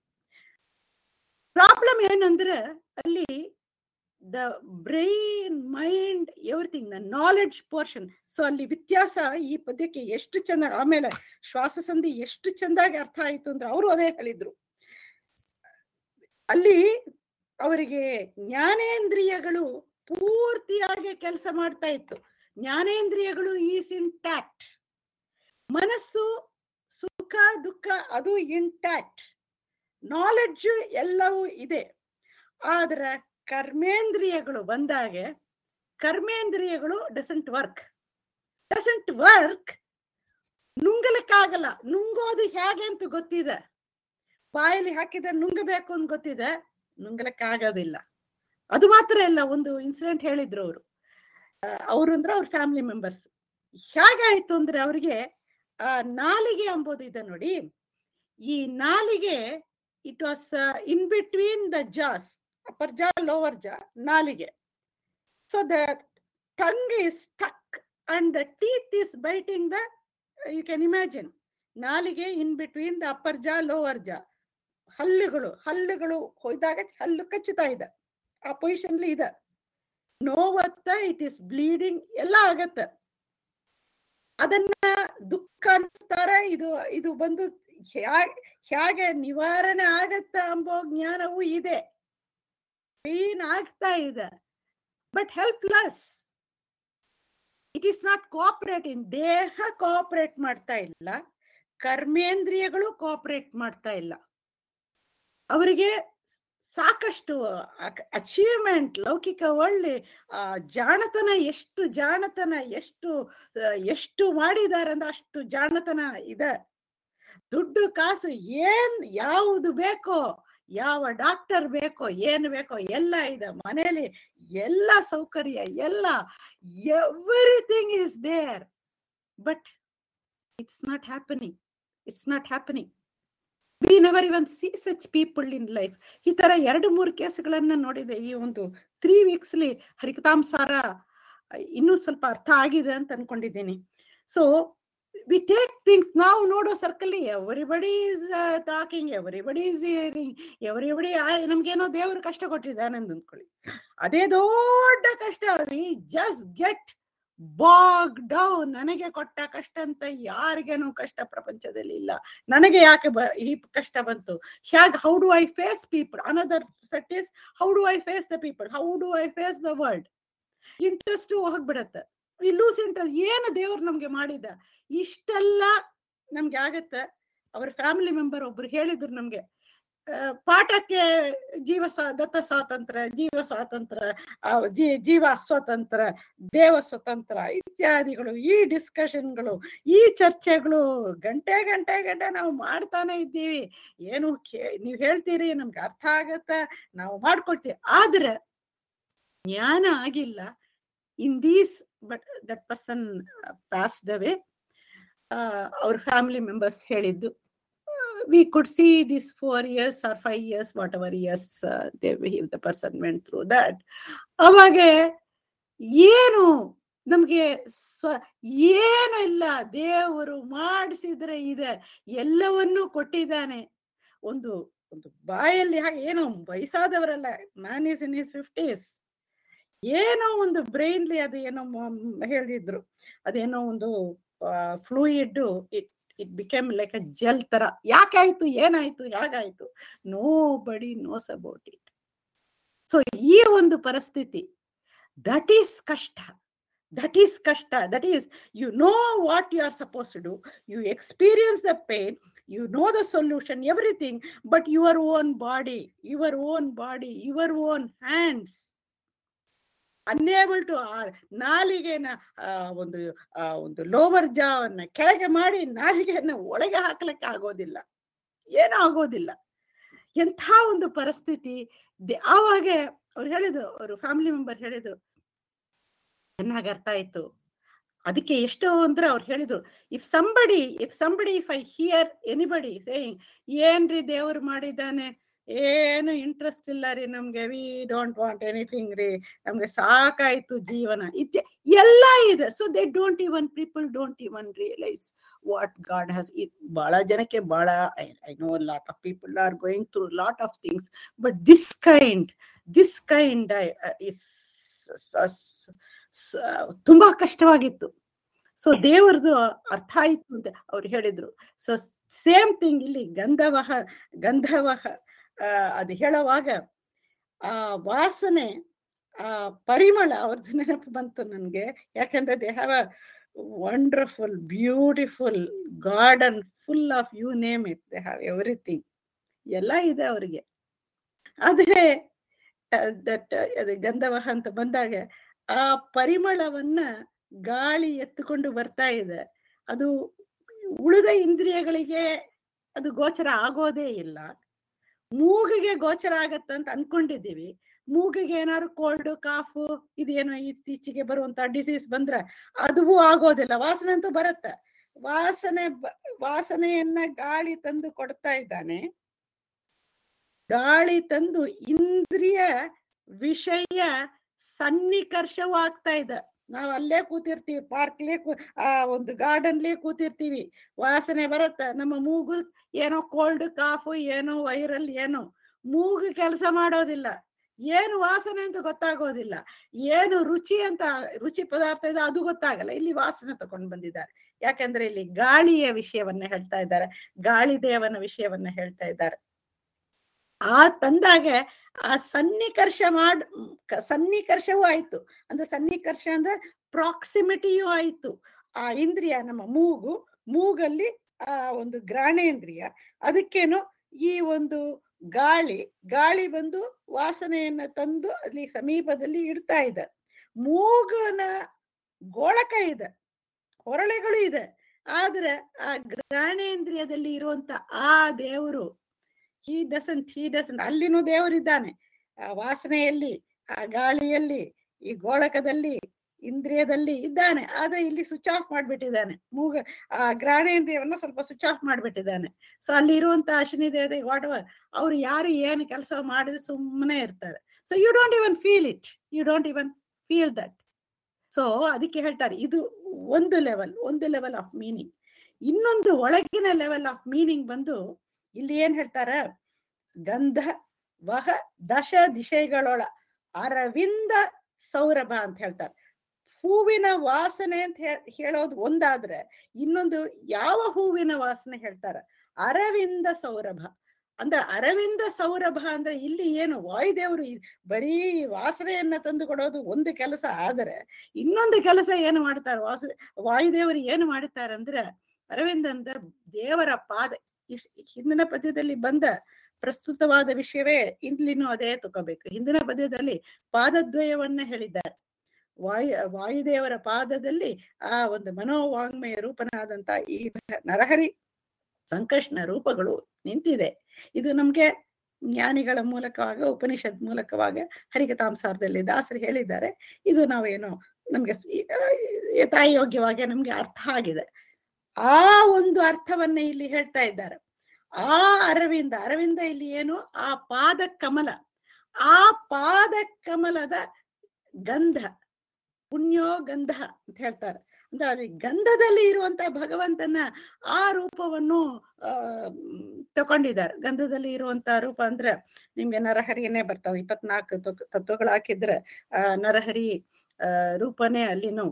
ಪ್ರಾಬ್ಲಮ್ ಏನಂದ್ರೆ ಅಲ್ಲಿ the brain mind everything the knowledge portion so ಅಲ್ಲಿ ವ್ಯತ್ಯಾಸ ಈ ಪದ್ಯಕ್ಕೆ ಎಷ್ಟು ಚಂದ ಆಮೇಲೆ ಶ್ವಾಸ ಸಂಧಿ ಎಷ್ಟು ಚಂದಾಗಿ ಅರ್ಥ ಆಯ್ತು ಅಂದ್ರೆ ಅವರು ಅದೇ ಹೇಳಿದ್ರು ಅಲ್ಲಿ ಅವರಿಗೆ ಜ್ಞಾನೇಂದ್ರಿಯಗಳು ಪೂರ್ತಿಯಾಗಿ ಕೆಲಸ ಮಾಡ್ತಾ ಇತ್ತು ಜ್ಞಾನೇಂದ್ರಿಯಗಳು ಈಸ್ ಇಂಟ್ಯಾಕ್ಟ್ ಮನಸ್ಸು ಸುಖ ದುಃಖ ಅದು ಇಂಟ್ಯಾಕ್ಟ್ ನಾಲೆಡ್ಜ್ ಎಲ್ಲವೂ ಇದೆ ಆದ್ರೆ ಕರ್ಮೇಂದ್ರಿಯಗಳು ಬಂದಾಗೆ ಕರ್ಮೇಂದ್ರಿಯಗಳು ಡಸಂಟ್ ವರ್ಕ್ ಡಸಂಟ್ ವರ್ಕ್ ನುಂಗಲಿಕ್ಕಾಗಲ್ಲ ನುಂಗೋದು ಹೇಗೆ ಅಂತ ಗೊತ್ತಿದೆ ಬಾಯಲ್ಲಿ ಹಾಕಿದ್ರೆ ನುಂಗಬೇಕು ಅಂತ ಗೊತ್ತಿದೆ ನುಂಗಲಿಕ್ಕಾಗೋದಿಲ್ಲ ಅದು ಮಾತ್ರ ಇಲ್ಲ ಒಂದು ಇನ್ಸಿಡೆಂಟ್ ಹೇಳಿದ್ರು ಅವರು ಅವರು ಅಂದ್ರೆ ಅವ್ರ ಫ್ಯಾಮಿಲಿ ಮೆಂಬರ್ಸ್ ಹೇಗಾಯ್ತು ಅಂದ್ರೆ ಅವ್ರಿಗೆ ಆ ನಾಲಿಗೆ ಎಂಬುದು ಇದೆ ನೋಡಿ ಈ ನಾಲಿಗೆ it was in between the jaws upper jaw lower jaw ನಾಲಿಗೆ so the tongue is stuck and the teeth is biting the you can imagine ನಾಲಿಗೆ in between the upper jaw lower jaw ಹಲ್ಲುಗಳು ಹಲ್ಲುಗಳು ಹೊಯ್ದಾಗ ಹಲ್ಲು ಕಚ್ಚುತ್ತಾ ಇದೆ ಆ ಪೊಸಿಷನ್ಲಿ ಇದೆ ನೋವತ್ತ ಇಟ್ ಇಸ್ ಬ್ಲೀಡಿಂಗ್ ಎಲ್ಲ ಆಗತ್ತೆ ಅದನ್ನ ದುಃಖ ಅನಿಸ್ತಾರ ಇದು ಇದು ಬಂದು ಹ್ಯಾ- ಹೇಗೆ ನಿವಾರಣೆ ಆಗತ್ತ ಎಂಬೋ ಜ್ಞಾನವೂ ಇದೆ ಪೇನ್ ಆಗ್ತಾ ಇದೆ but helpless it is not cooperating ದೇಹ ಕೋಆಪರೇಟ್ ಮಾಡ್ತಾ ಇಲ್ಲ ಕರ್ಮೇಂದ್ರಿಯಗಳು ಕೋಆಪರೇಟ್ ಮಾಡ್ತಾ ಇಲ್ಲ ಅವರಿಗೆ ಸಾಕಷ್ಟು ಅಚೀವ್ಮೆಂಟ್ ಲೌಕಿಕ ಒಳ್ಳೆ ಆ ಜಾಣತನ ಎಷ್ಟು ಜಾಣತನ ಎಷ್ಟು ಆ, ಎಷ್ಟು ಮಾಡಿದ್ದಾರೆ ಅಂದ್ರೆ ಅಷ್ಟು ಜಾಣತನ ಇದೆ ದುಡ್ಡು ಕಾಸು ಏನ್ ಯಾವುದು ಬೇಕೋ ಯಾವ ಡಾಕ್ಟರ್ ಬೇಕೋ ಏನ್ ಬೇಕೋ ಎಲ್ಲ ಇದೆ ಮನೆಯಲ್ಲಿ ಎಲ್ಲ ಸೌಕರ್ಯ ಎಲ್ಲ everything is there but it's not happening it's not happening we never even see such people in life ಈ ತರ ಎರಡು ಮೂರು ಕೇಸ್ಗಳನ್ನ ನೋಡಿದೆ ಈ ಒಂದು ತ್ರೀ ವೀಕ್ಸ್ಲಿ ಹರಿಕತಾಂಸಾರ ಇನ್ನೂ ಸ್ವಲ್ಪ ಅರ್ಥ ಆಗಿದೆ ಅಂತ ಅನ್ಕೊಂಡಿದ್ದೀನಿ ಸೊ ವಿ ಟೇಕ್ ಥಿಂಗ್ಸ್ ನಾವು ನೋಡೋ circle everybody is talking everybody is hearing everybody ನಮ್ಗೇನೋ ದೇವ್ರು ಕಷ್ಟ ಕೊಟ್ಟಿದ್ದಾನೆ ಅಂತ ಅಂದ್ಕೊಳ್ಳಿ ಅದೇ ದೊಡ್ಡ ಕಷ್ಟ we just get bog down ನನಗೆ ಕೊಟ್ಟ ಕಷ್ಟ ಅಂತ ಯಾರಿಗೇನು ಕಷ್ಟ ಪ್ರಪಂಚದಲ್ಲಿ ಇಲ್ಲ ನನಗೆ ಯಾಕೆ ಬ ಈ ಕಷ್ಟ ಬಂತು ಹೇಗೆ how do I face people another set is how do I face the people how do I face the world interest ಹೋಗ್ಬಿಡತ್ತೆ ವಿ ಲೂಸ್ ಇಂಟ್ರೆಸ್ಟ್ ಏನು ದೇವ್ರು ನಮ್ಗೆ ಮಾಡಿದ ಇಷ್ಟೆಲ್ಲ ನಮ್ಗೆ ಆಗತ್ತೆ ಅವ್ರ ಫ್ಯಾಮಿಲಿ ಮೆಂಬರ್ ಒಬ್ರು ಹೇಳಿದ್ರು ನಮ್ಗೆ ಆ, ಪಾಠಕ್ಕೆ ಜೀವ ಸ್ವಾ- ದತ್ತ ಸ್ವಾತಂತ್ರ್ಯ ಜೀವ ಸ್ವಾತಂತ್ರ್ಯ ಆ, ಜೀ- ಜೀವ ಸ್ವತಂತ್ರ ದೇವ ಸ್ವತಂತ್ರ ಇತ್ಯಾದಿಗಳು ಈ ಡಿಸ್ಕಷನ್ಗಳು ಈ ಚರ್ಚೆಗಳು ಗಂಟೆ ಗಂಟೆ ಗಂಟೆ ನಾವು ಮಾಡ್ತಾನೆ ಇದ್ದೀವಿ ಏನು ಕೇ- ನೀವ್ ಹೇಳ್ತೀರಿ ನಮ್ಗೆ ಅರ್ಥ ಆಗತ್ತ ನಾವು ಮಾಡ್ಕೊಳ್ತೀವಿ ಆದ್ರೆ ಜ್ಞಾನ ಆಗಿಲ್ಲ in these but that person passed away ಅವ್ರ ಫ್ಯಾಮಿಲಿ ಮೆಂಬರ್ಸ್ ಹೇಳಿದ್ದು we could see this four years or five years whatever years the person went through that ಅವಾಗ ಏನು ನಮ್ಗೆ ಸ್ವ ಏನು ಇಲ್ಲ ದೇವರು ಮಾಡಿಸಿದ್ರೆ ಇದೆ ಎಲ್ಲವನ್ನೂ ಕೊಟ್ಟಿದ್ದಾನೆ ಒಂದು ಒಂದು ಬಾಯಲ್ಲಿ ಹಾಗೆ ಏನೋ ವಯಸ್ಸಾದವರಲ್ಲ man is in is fifties ಏನೋ ಒಂದು ಬ್ರೈನ್ಲಿ ಅದು ಏನೋ ಮ- ಹೇಳಿದ್ರು ಅದೇನೋ ಒಂದು fluid it it became like a gel ತರ ಯಾಕಾಯ್ತು ಏನಾಯ್ತು ಹೇಗಾಯ್ತು ನೋ ಬಡಿ ನೋಸ್ ಅಬೌಟ್ ಇಟ್ ಸೊ ಈ ಒಂದು ಪರಿಸ್ಥಿತಿ ದಟ್ ಈಸ್ ಕಷ್ಟ ದಟ್ ಈಸ್ ಕಷ್ಟ that is you know what you are suppose to do you experience the pain you know the solution everything but your own body your own body your own hands unable to ನಾಲಿಗೆನ ಆ, ಒಂದು ಆ, ಒಂದು ಲೋವರ್ ಜಾವನ್ನ ಕೆಳಗೆ ಮಾಡಿ ನಾಲಿಗೆಯನ್ನ ಒಳಗೆ ಹಾಕ್ಲಿಕ್ಕೆ ಆಗೋದಿಲ್ಲ ಏನೂ ಆಗೋದಿಲ್ಲ ಎಂಥ ಒಂದು ಪರಿಸ್ಥಿತಿ ದೆ- ಆವಾಗ ಅವ್ರು ಹೇಳಿದ್ರು ಅವರು ಫ್ಯಾಮಿಲಿ ಮೆಂಬರ್ ಹೇಳಿದ್ರು ಚೆನ್ನಾಗಿ ಅರ್ಥ ಆಯ್ತು ಅದಕ್ಕೆ ಎಷ್ಟೋ ಅಂದ್ರೆ ಅವ್ರು ಹೇಳಿದ್ರು if somebody if somebody if I hear anybody saying ಏನ್ರಿ ದೇವ್ರು ಮಾಡಿದ್ದಾನೆ ಏನು ಇಂಟ್ರೆಸ್ಟ್ ಇಲ್ಲ ರೀ ನಮ್ಗೆ ವಿ ಡೋಂಟ್ ವಾಂಟ್ ಎನಿಥಿಂಗ್ ರೀ ನಮ್ಗೆ ಸಾಕಾಯ್ತು ಜೀವನ ಇತ್ಯ ಎಲ್ಲ ಇದೆ so they don't even people don't even realise what God has ಬಹಳ ಜನಕ್ಕೆ ಬಹಳ I know lot of people are going through lot of things but this kind this kind is ತುಂಬಾ ಕಷ್ಟವಾಗಿತ್ತು ಸೊ ದೇವರದು ಅರ್ಥ ಆಯ್ತು ಅಂತ ಅವ್ರು ಹೇಳಿದ್ರು ಸೊ ಸೇಮ್ ಥಿಂಗ್ ಇಲ್ಲಿ ಗಂಧವಹ ಗಂಧವಹ ಆ, ಅದು ಹೇಳುವಾಗ ಆ ವಾಸನೆ ಆ ಪರಿಮಳ ಅವ್ರದ್ದು ನೆನಪು ಬಂತು ನನ್ಗೆ ಯಾಕಂದ್ರೆ they have a wonderful beautiful garden full of you name it they have everything ಎಲ್ಲ ಇದೆ ಅವರಿಗೆ ಆದ್ರೆ ದಟ್ ಅದು ಗಂಧವಹ ಅಂತ ಬಂದಾಗ ಆ ಪರಿಮಳವನ್ನ ಗಾಳಿ ಎತ್ತುಕೊಂಡು ಬರ್ತಾ ಇದೆ ಅದು ಉಳಿದ ಇಂದ್ರಿಯಗಳಿಗೆ ಅದು ಗೋಚರ ಆಗೋದೇ ಇಲ್ಲ ಮೂಗಿಗೆ ಗೋಚರ ಆಗತ್ತಂತ ಅನ್ಕೊಂಡಿದ್ದೀವಿ ಮೂಗಿಗೆ ಏನಾದ್ರು ಕೋಲ್ಡ್ ಕಾಫು ಇದೇನೋ ಇತ್ತೀಚೆಗೆ ಬರುವಂತ ಡಿಸೀಸ್ ಬಂದ್ರೆ ಅದು ಆಗೋದಿಲ್ಲ ವಾಸನೆ ಅಂತೂ ಬರುತ್ತೆ ವಾಸನೆ ಬ- ವಾಸನೆಯನ್ನ ಗಾಳಿ ತಂದು ಕೊಡ್ತಾ ಇದ್ದಾನೆ ಗಾಳಿ ತಂದು ಇಂದ್ರಿಯ ವಿಷಯ ಸನ್ನಿಕರ್ಷವೂ ಆಗ್ತಾ ಇದೆ ನಾವ್ ಅಲ್ಲೇ ಕೂತಿರ್ತೀವಿ ಪಾರ್ಕ್ಲೇ ಕೂ ಆ ಒಂದು ಗಾರ್ಡನ್ಲೇ ಕೂತಿರ್ತೀವಿ ವಾಸನೆ ಬರುತ್ತೆ ನಮ್ಮ ಮೂಗು ಏನೋ ಕೋಲ್ಡ್ ಕಾಫು ಏನೋ ವೈರಲ್ ಏನೋ ಮೂಗು ಕೆಲಸ ಮಾಡೋದಿಲ್ಲ ಏನು ವಾಸನೆ ಅಂತ ಗೊತ್ತಾಗೋದಿಲ್ಲ ಏನು ರುಚಿ ಅಂತ ರುಚಿ ಪದಾರ್ಥ ಇದೆ ಅದು ಗೊತ್ತಾಗಲ್ಲ ಇಲ್ಲಿ ವಾಸನೆ ತಗೊಂಡು ಬಂದಿದ್ದಾರೆ ಯಾಕಂದ್ರೆ ಇಲ್ಲಿ ಗಾಳಿಯ ವಿಷಯವನ್ನ ಹೇಳ್ತಾ ಇದ್ದಾರೆ ಗಾಳಿ ದೇವನ ವಿಷಯವನ್ನ ಹೇಳ್ತಾ ಇದ್ದಾರೆ ಆ ತಂದಾಗೆ ಆ ಸನ್ನಿಕರ್ಷ ಮಾಡ್ ಕ- ಸನ್ನಿಕರ್ಷವೂ ಆಯ್ತು ಅಂದ್ರೆ ಸನ್ನಿಕರ್ಷ ಅಂದ್ರೆ ಪ್ರಾಕ್ಸಿಮಿಟಿಯೂ ಆಯ್ತು ಆ ಇಂದ್ರಿಯ ನಮ್ಮ ಮೂಗು ಮೂಗಲ್ಲಿ ಆ ಒಂದು ಗ್ರಾಣೇಂದ್ರಿಯ ಅದಕ್ಕೇನು ಈ ಒಂದು ಗಾಳಿ ಗಾಳಿ ಬಂದು ವಾಸನೆಯನ್ನ ತಂದು ಅಲ್ಲಿ ಸಮೀಪದಲ್ಲಿ ಇಡ್ತಾ ಇದೆ ಮೂಗನ ಗೋಳಕ ಇದೆ ಹೊರಳೆಗಳು ಇದೆ ಆದ್ರೆ ಆ ಗ್ರಾಣೇಂದ್ರಿಯದಲ್ಲಿ ಇರುವಂತ ಆ ದೇವರು ಹಿ ಡಸಂಟ್ ಹಿ ಡಸಂಟ್ ಅಲ್ಲಿನೂ ದೇವರಿದ್ದಾನೆ ಆ ವಾಸನೆಯಲ್ಲಿ ಆ ಗಾಳಿಯಲ್ಲಿ ಈ ಗೋಳಕದಲ್ಲಿ ಇಂದ್ರಿಯದಲ್ಲಿ ಇದ್ದಾನೆ ಆದ್ರೆ ಇಲ್ಲಿ ಸ್ವಿಚ್ ಆಫ್ ಮಾಡ್ಬಿಟ್ಟಿದ್ದಾನೆ ಮೂಗ ಆ ಗ್ರಾಣೇಂದ್ರಿಯವನ್ನ ಸ್ವಲ್ಪ ಸ್ವಿಚ್ ಆಫ್ ಮಾಡ್ಬಿಟ್ಟಿದ್ದಾನೆ ಸೊ ಅಲ್ಲಿ ಇರುವಂತ ಅಶ್ವಿನಿ ದೇವತೆ ವಾಟ್ ಅವ್ರು ಯಾರು ಏನು ಕೆಲಸ ಮಾಡಿದ್ರೆ ಸುಮ್ಮನೆ ಇರ್ತಾರೆ so you don't even feel it you don't even feel that so ಅದಕ್ಕೆ ಹೇಳ್ತಾರೆ ಇದು ಒಂದು ಲೆವೆಲ್ ಒಂದು ಲೆವೆಲ್ ಆಫ್ ಮೀನಿಂಗ್ ಇನ್ನೊಂದು ಒಳಗಿನ ಲೆವೆಲ್ ಆಫ್ ಮೀನಿಂಗ್ ಬಂದು ಇಲ್ಲಿ ಏನ್ ಹೇಳ್ತಾರ ಗಂಧ ವಹ ದಶ ದಿಶೆಗಳೊಳ ಅರವಿಂದ ಸೌರಭ ಅಂತ ಹೇಳ್ತಾರೆ ಹೂವಿನ ವಾಸನೆ ಅಂತ ಹೇ- ಹೇಳೋದು ಒಂದಾದ್ರೆ ಇನ್ನೊಂದು ಯಾವ ಹೂವಿನ ವಾಸನೆ ಹೇಳ್ತಾರ ಅರವಿಂದ ಸೌರಭ ಅಂದ್ರೆ ಅರವಿಂದ ಸೌರಭ ಅಂದ್ರೆ ಇಲ್ಲಿ ಏನು ವಾಯುದೇವರು ಇ- ಬರೀ ವಾಸನೆಯನ್ನ ತಂದು ಕೊಡೋದು ಒಂದು ಕೆಲಸ ಆದರೆ ಇನ್ನೊಂದು ಕೆಲಸ ಏನು ಮಾಡ್ತಾರೆ ವಾಸ ವಾಯುದೇವರು ಏನು ಮಾಡುತ್ತಾರೆ ಅಂದ್ರೆ ಅರವಿಂದ ಅಂದ್ರೆ ದೇವರ ಪಾದ ಇಸ್- ಹಿಂದಿನ ಪದ್ಯದಲ್ಲಿ ಬಂದ ಪ್ರಸ್ತುತವಾದ ವಿಷಯವೇ ಇಲ್ಲಿನೂ ಅದೇ ತಗೋಬೇಕು ಹಿಂದಿನ ಪದ್ಯದಲ್ಲಿ ಪಾದದ್ವಯವನ್ನ ಹೇಳಿದ್ದಾರೆ ವಾಯು ವಾಯುದೇವರ ಪಾದದಲ್ಲಿ ಆ ಒಂದು ಮನೋವಾಂಗ್ಮಯ ರೂಪನಾದಂತ ಈ ನರಹರಿ ಸಂಕೃಷ್ಣ ರೂಪಗಳು ನಿಂತಿದೆ ಇದು ನಮ್ಗೆ ಜ್ಞಾನಿಗಳ ಮೂಲಕವಾಗ ಉಪನಿಷತ್ ಮೂಲಕವಾಗ ಹರಿಕತಾಂಸಾರದಲ್ಲಿ ದಾಸರು ಹೇಳಿದ್ದಾರೆ ಇದು ನಾವೇನು ನಮ್ಗೆ ಸ್- ಈ- ಆ, ಯಥಾಯೋಗ್ಯವಾಗಿ ನಮ್ಗೆ ಅರ್ಥ ಆಗಿದೆ ಆ ಒಂದು ಅರ್ಥವನ್ನ ಇಲ್ಲಿ ಹೇಳ್ತಾ ಇದ್ದಾರೆ ಆ ಅರವಿಂದ ಅರವಿಂದ ಇಲ್ಲಿ ಏನು ಆ ಪಾದ ಕಮಲ ಆ ಪಾದ ಕಮಲದ ಗಂಧ ಪುಣ್ಯೋ ಗಂಧ ಅಂತ ಹೇಳ್ತಾರೆ ಅಂದ್ರೆ ಅಲ್ಲಿ ಗಂಧದಲ್ಲಿ ಇರುವಂತ ಭಗವಂತನ ಆ ರೂಪವನ್ನು ಆ ತಕೊಂಡಿದ್ದಾರೆ ಗಂಧದಲ್ಲಿ ಇರುವಂತ ರೂಪ ಅಂದ್ರೆ ನಿಮ್ಗೆ ನರಹರಿಯನ್ನೇ ಬರ್ತಾವೆ ಇಪ್ಪತ್ನಾಲ್ಕು ತತ್ವ- ತತ್ವಗಳು ಹಾಕಿದ್ರೆ ಆ ನರಹರಿ ಆ ರೂಪನೇ ಅಲ್ಲಿನೂ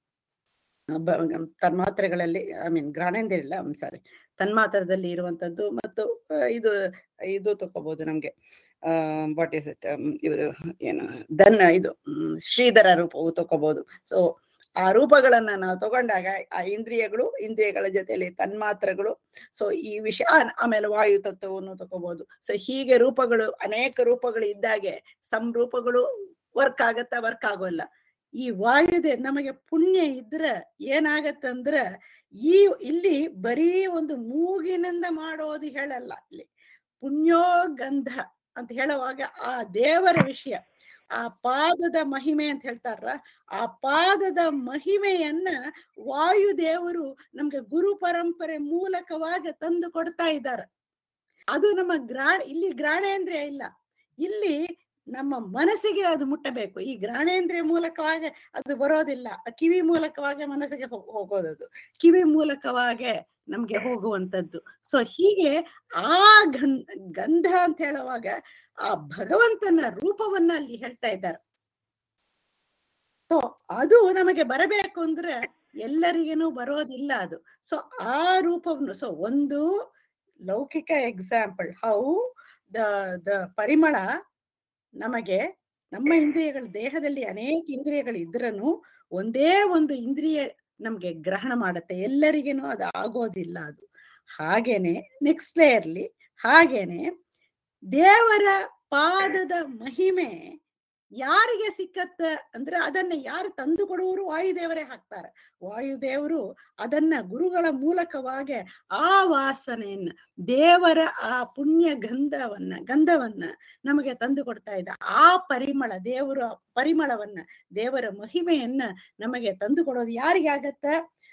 ಬ- ತನ್ಮಾತ್ರೆಗಳಲ್ಲಿ ಐ ಮೀನ್ ಗ್ರಾಣೇಂದ್ರ ಇಲ್ಲ ಸಾರಿ ತನ್ಮಾತ್ರದಲ್ಲಿ ಇರುವಂತದ್ದು ಮತ್ತು ಆ, ಇದು ಇದು ತಗೋಬಹುದು ನಮ್ಗೆ ವಾಟ್ ಇಸ್ ಇಟ್ ಇವರು ಏನು ದನ್ನ ಇದು ಮ್, ಶ್ರೀಧರ ರೂಪವು ತಗೋಬಹುದು ಸೊ ಆ ರೂಪಗಳನ್ನ ನಾವು ತಗೊಂಡಾಗ ಆ ಇಂದ್ರಿಯಗಳು ಇಂದ್ರಿಯಗಳ ಜೊತೆಯಲ್ಲಿ ತನ್ಮಾತ್ರಗಳು ಸೊ ಈ ವಿಷಯ ಆ- ಆಮೇಲೆ ವಾಯು ತತ್ವವನ್ನು ತಗೋಬಹುದು ಸೊ ಹೀಗೆ ರೂಪಗಳು ಅನೇಕ ರೂಪಗಳು ಇದ್ದಾಗೆ ಸಮ್ ರೂಪಗಳು ವರ್ಕ್ ಆಗತ್ತಾ ವರ್ಕ್ ಆಗೋಲ್ಲ ಈ ವಾಯುದೆ ನಮಗೆ ಪುಣ್ಯ ಇದ್ರೆ ಏನಾಗತ್ತಂದ್ರ ಈ ಇಲ್ಲಿ ಬರೀ ಒಂದು ಮೂಗಿನಿಂದ ಮಾಡೋದು ಹೇಳಲ್ಲ ಇಲ್ಲಿ ಪುಣ್ಯೋ ಗಂಧ ಅಂತ ಹೇಳುವಾಗ ಆ ದೇವರ ವಿಷಯ ಆ ಪಾದದ ಮಹಿಮೆ ಅಂತ ಹೇಳ್ತಾರ ಆ ಪಾದದ ಮಹಿಮೆಯನ್ನ ವಾಯುದೇವರು ನಮ್ಗೆ ಗುರು ಪರಂಪರೆ ಮೂಲಕವಾಗಿ ತಂದು ಕೊಡ್ತಾ ಇದ್ದಾರೆ ಅದು ನಮ್ಮ ಗ್ರಾ ಇಲ್ಲಿ ಗ್ರಾಣೇಂದ್ರಿಯ ಇಲ್ಲ ಇಲ್ಲಿ ನಮ್ಮ ಮನಸ್ಸಿಗೆ ಅದು ಮುಟ್ಟಬೇಕು ಈ ಗ್ರಾಣೇಂದ್ರಿಯ ಮೂಲಕವಾಗಿ ಅದು ಬರೋದಿಲ್ಲ ಆ ಕಿವಿ ಮೂಲಕವಾಗಿ ಮನಸ್ಸಿಗೆ ಹೋ- ಹೋಗೋದದು ಕಿವಿ ಮೂಲಕವಾಗಿ ನಮ್ಗೆ ಹೋಗುವಂತದ್ದು ಸೊ ಹೀಗೆ ಆ ಗಂ ಗಂಧ ಅಂತ ಹೇಳುವಾಗ ಆ ಭಗವಂತನ ರೂಪವನ್ನ ಅಲ್ಲಿ ಹೇಳ್ತಾ ಇದ್ದಾರೆ ಸೊ ಅದು ನಮಗೆ ಬರಬೇಕು ಅಂದ್ರೆ ಎಲ್ಲರಿಗೇನು ಬರೋದಿಲ್ಲ ಅದು ಸೊ ಆ ರೂಪವನ್ನು ಸೊ ಒಂದು ಲೌಕಿಕ ಎಕ್ಸಾಂಪಲ್ ಹೌ ದ ದ ಪರಿಮಳ ನಮಗೆ ನಮ್ಮ ಇಂದ್ರಿಯಗಳ ದೇಹದಲ್ಲಿ ಅನೇಕ ಇಂದ್ರಿಯಗಳು ಇದ್ರನು ಒಂದೇ ಒಂದು ಇಂದ್ರಿಯ ನಮ್ಗೆ ಗ್ರಹಣ ಮಾಡುತ್ತೆ ಎಲ್ಲರಿಗೇನು ಅದು ಆಗೋದಿಲ್ಲ ಅದು ಹಾಗೇನೆ ನೆಕ್ಸ್ಟ್ ಲೇಯರ್ಲಿ ಹಾಗೇನೆ ದೇವರ ಪಾದದ ಮಹಿಮೆ ಯಾರಿಗೆ ಸಿಕ್ಕತ್ತ ಅಂದ್ರೆ ಅದನ್ನ ಯಾರು ತಂದು ಕೊಡುವರು ವಾಯುದೇವರೇ ಹಾಕ್ತಾರೆ ವಾಯುದೇವರು ಅದನ್ನ ಗುರುಗಳ ಮೂಲಕವಾಗಿ ಆ ವಾಸನೆಯನ್ನ ದೇವರ ಆ ಪುಣ್ಯ ಗಂಧವನ್ನ ಗಂಧವನ್ನ ನಮಗೆ ತಂದು ಕೊಡ್ತಾ ಇದ್ದ ಆ ಪರಿಮಳ ದೇವರ ಪರಿಮಳವನ್ನ ದೇವರ ಮಹಿಮೆಯನ್ನ ನಮಗೆ ತಂದು ಕೊಡೋದು ಯಾರಿಗೆ ಆಗತ್ತ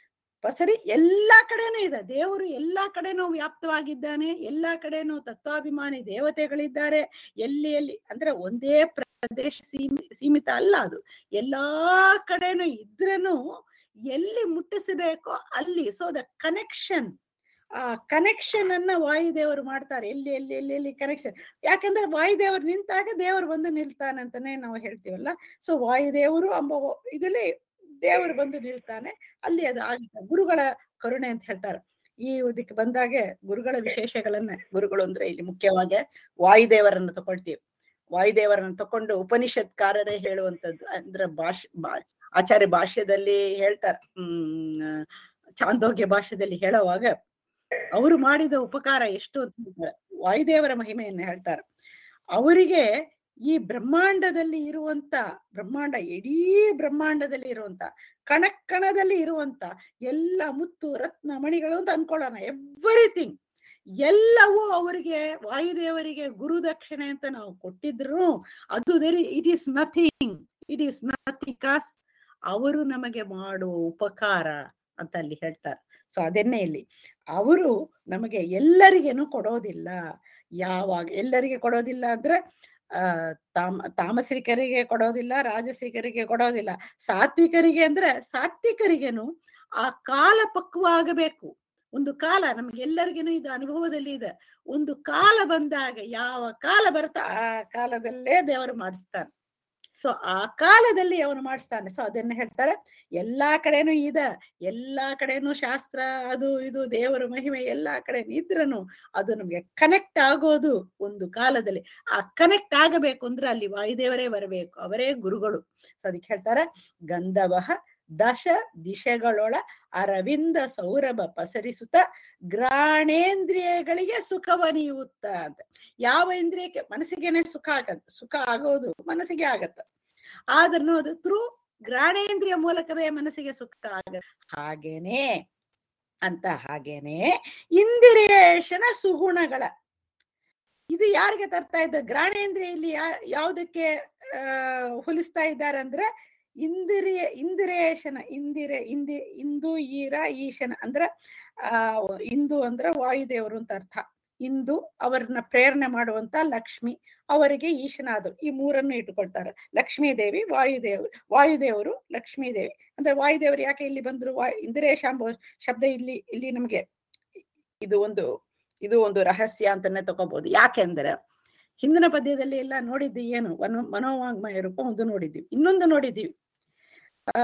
ಪಸರಿ ಎಲ್ಲಾ ಕಡೆನೂ ಇದೆ ದೇವರು ಎಲ್ಲಾ ಕಡೆನೂ ವ್ಯಾಪ್ತವಾಗಿದ್ದಾನೆ ಎಲ್ಲಾ ಕಡೆನೂ ತತ್ವಾಭಿಮಾನಿ ದೇವತೆಗಳಿದ್ದಾರೆ ಎಲ್ಲಿ ಎಲ್ಲಿ ಅಂದ್ರೆ ಒಂದೇ ಪ್ರದೇಶ ಸೀಮಿ ಸೀಮಿತ ಅಲ್ಲ ಅದು ಎಲ್ಲಾ ಕಡೆನೂ ಇದ್ರನು ಎಲ್ಲಿ ಮುಟ್ಟಿಸಬೇಕೋ ಅಲ್ಲಿ ಸೊ ದ ಕನೆಕ್ಷನ್ ಆ ಕನೆಕ್ಷನ್ ಅನ್ನ ವಾಯುದೇವರು ಮಾಡ್ತಾರೆ ಎಲ್ಲಿ ಎಲ್ಲಿ ಎಲ್ಲಿ ಎಲ್ಲಿ ಕನೆಕ್ಷನ್ ಯಾಕಂದ್ರೆ ವಾಯುದೇವರು ನಿಂತಾಗ ದೇವರು ಬಂದು ನಿಲ್ತಾನೆ ಅಂತಾನೆ ನಾವು ಹೇಳ್ತೀವಲ್ಲ ಸೊ ವಾಯುದೇವರು ಎಂಬ ಇದರಲ್ಲಿ ದೇವರು ಬಂದು ನಿಲ್ತಾನೆ ಅಲ್ಲಿ ಅದು ಆಗುತ್ತೆ ಗುರುಗಳ ಕರುಣೆ ಅಂತ ಹೇಳ್ತಾರೆ ಈ ಇದಕ್ಕೆ ಬಂದಾಗೆ ಗುರುಗಳ ವಿಶೇಷಗಳನ್ನ ಗುರುಗಳು ಅಂದ್ರೆ ಇಲ್ಲಿ ಮುಖ್ಯವಾಗಿ ವಾಯುದೇವರನ್ನು ತಗೊಳ್ತೀವಿ ವಾಯುದೇವರನ್ನು ತಕೊಂಡು ಉಪನಿಷತ್ಕಾರರೇ ಹೇಳುವಂತದ್ದು ಅಂದ್ರೆ ಭಾಷ್ ಬಾ ಆಚಾರ್ಯ ಭಾಷ್ಯದಲ್ಲಿ ಹೇಳ್ತಾರೆ ಹ್ಮ್ ಚಾಂದೋಗ್ಯ ಭಾಷ್ಯದಲ್ಲಿ ಹೇಳುವಾಗ ಅವರು ಮಾಡಿದ ಉಪಕಾರ ಎಷ್ಟು ಅಂತ ಹೇಳ್ತಾರೆ ವಾಯುದೇವರ ಮಹಿಮೆಯನ್ನು ಹೇಳ್ತಾರೆ ಅವರಿಗೆ ಈ ಬ್ರಹ್ಮಾಂಡದಲ್ಲಿ ಇರುವಂತ ಬ್ರಹ್ಮಾಂಡ ಇಡೀ ಬ್ರಹ್ಮಾಂಡದಲ್ಲಿ ಇರುವಂತ ಕಣಕಣದಲ್ಲಿ ಇರುವಂತ ಎಲ್ಲ ಮುತ್ತು ರತ್ನ ಮಣಿಗಳು ಅಂತ ಅನ್ಕೊಳ್ಳೋಣ ಎವ್ರಿಥಿಂಗ್ ಎಲ್ಲವೂ ಅವರಿಗೆ ವಾಯುದೇವರಿಗೆ ಗುರುದಕ್ಷಿಣೆ ಅಂತ ನಾವು ಕೊಟ್ಟಿದ್ರು ಅದು it is nothing it is nothing cause ಅವರು ನಮಗೆ ಮಾಡುವ ಉಪಕಾರ ಅಂತ ಅಲ್ಲಿ ಹೇಳ್ತಾರೆ ಸೊ ಅದನ್ನೇ ಇಲ್ಲಿ ಅವರು ನಮಗೆ ಎಲ್ಲರಿಗೇನು ಕೊಡೋದಿಲ್ಲ ಯಾವಾಗ ಎಲ್ಲರಿಗೆ ಕೊಡೋದಿಲ್ಲ ಅಂದ್ರೆ ಆ ತಾಮ ತಾಮಸಿಕರಿಗೆ ಕೊಡೋದಿಲ್ಲ ರಾಜಸಿಕರಿಗೆ ಕೊಡೋದಿಲ್ಲ ಸಾತ್ವಿಕರಿಗೆ ಅಂದ್ರೆ ಸಾತ್ವಿಕರಿಗೇನು ಆ ಕಾಲ ಪಕ್ವ ಆಗಬೇಕು ಒಂದು ಕಾಲ ನಮ್ಗೆಲ್ಲರಿಗೇನು ಇದು ಅನುಭವದಲ್ಲಿ ಇದೆ ಒಂದು ಕಾಲ ಬಂದಾಗ ಯಾವ ಕಾಲ ಬರುತ್ತೋ ಆ ಕಾಲದಲ್ಲೇ ದೇವರು ಮಾಡಿಸ್ತಾನೆ ಸೊ ಆ ಕಾಲದಲ್ಲಿ ಅವನು ಮಾಡಿಸ್ತಾನೆ ಸೊ ಅದನ್ನ ಹೇಳ್ತಾರೆ ಎಲ್ಲಾ ಕಡೆನೂ ಇದೆ ಎಲ್ಲಾ ಕಡೆನೂ ಶಾಸ್ತ್ರ ಅದು ಇದು ದೇವರ ಮಹಿಮೆ ಎಲ್ಲಾ ಕಡೆ ಇದ್ರನು ಅದು ನಮ್ಗೆ ಕನೆಕ್ಟ್ ಆಗೋದು ಒಂದು ಕಾಲದಲ್ಲಿ ಆ ಕನೆಕ್ಟ್ ಆಗಬೇಕು ಅಂದ್ರೆ ಅಲ್ಲಿ ವಾಯುದೇವರೇ ಬರಬೇಕು ಅವರೇ ಗುರುಗಳು ಸೊ ಅದಕ್ಕೆ ಹೇಳ್ತಾರೆ ಗಂಧವಹ ದಶ ದಿಶೆಗಳೊಳ ಅರವಿಂದ ಸೌರಭ ಪಸರಿಸುತ್ತ ಗ್ರಾಣೇಂದ್ರಿಯಗಳಿಗೆ ಸುಖವ ನೀವುತ್ತ ಅಂತ ಯಾವ ಇಂದ್ರಿಯಕ್ಕೆ ಮನಸ್ಸಿಗೆನೆ ಸುಖ ಆಗತ್ ಸುಖ ಆಗೋದು ಮನಸ್ಸಿಗೆ ಆಗತ್ತ ಆದ್ರೂ ಅದು ಥ್ರೂ ಗ್ರಾಣೇಂದ್ರಿಯ ಮೂಲಕವೇ ಮನಸ್ಸಿಗೆ ಸುಖ ಆಗ ಹಾಗೇನೆ ಅಂತ ಹಾಗೇನೆ ಇಂದಿರೇಶನ ಸುಗುಣಗಳ ಇದು ಯಾರಿಗೆ ತರ್ತಾ ಇದ್ದ ಗ್ರಾಣೇಂದ್ರಿಯ ಇಲ್ಲಿ ಯಾ ಯಾವುದಕ್ಕೆ ಆ ಹೋಲಿಸ್ತಾ ಇದ್ದಾರೆ ಅಂದ್ರೆ ಇಂದಿರಿಯ ಇಂದಿರೇಶನ ಇಂದಿರೆ ಇಂದಿ ಇಂದು ಈರ ಈಶನ ಅಂದ್ರ ಆ ಇಂದು ಅಂದ್ರ ವಾಯುದೇವರು ಅಂತ ಅರ್ಥ ಇಂದು ಅವರನ್ನ ಪ್ರೇರಣೆ ಮಾಡುವಂತ ಲಕ್ಷ್ಮಿ ಅವರಿಗೆ ಈಶನಾದರು ಈ ಮೂರನ್ನು ಇಟ್ಟುಕೊಳ್ತಾರೆ ಲಕ್ಷ್ಮೀ ದೇವಿ ವಾಯುದೇವರು ವಾಯುದೇವರು ಲಕ್ಷ್ಮೀ ದೇವಿ ಅಂದ್ರೆ ವಾಯುದೇವರು ಯಾಕೆ ಇಲ್ಲಿ ಬಂದ್ರು ವಾಯು ಇಂದಿರೇಶ ಎಂಬ ಶಬ್ದ ಇಲ್ಲಿ ಇಲ್ಲಿ ನಮಗೆ ಇದು ಒಂದು ಇದು ಒಂದು ರಹಸ್ಯ ಅಂತಾನೆ ತಗೋಬಹುದು ಯಾಕೆಂದ್ರೆ ಹಿಂದಿನ ಪದ್ಯದಲ್ಲಿ ಎಲ್ಲ ನೋಡಿದ್ದು ಏನು ವನೋ ಮನೋವಾಂಗ್ಮಯ ರೂಪ ಒಂದು ನೋಡಿದ್ದೀವಿ ಇನ್ನೊಂದು ನೋಡಿದ್ದೀವಿ ಆ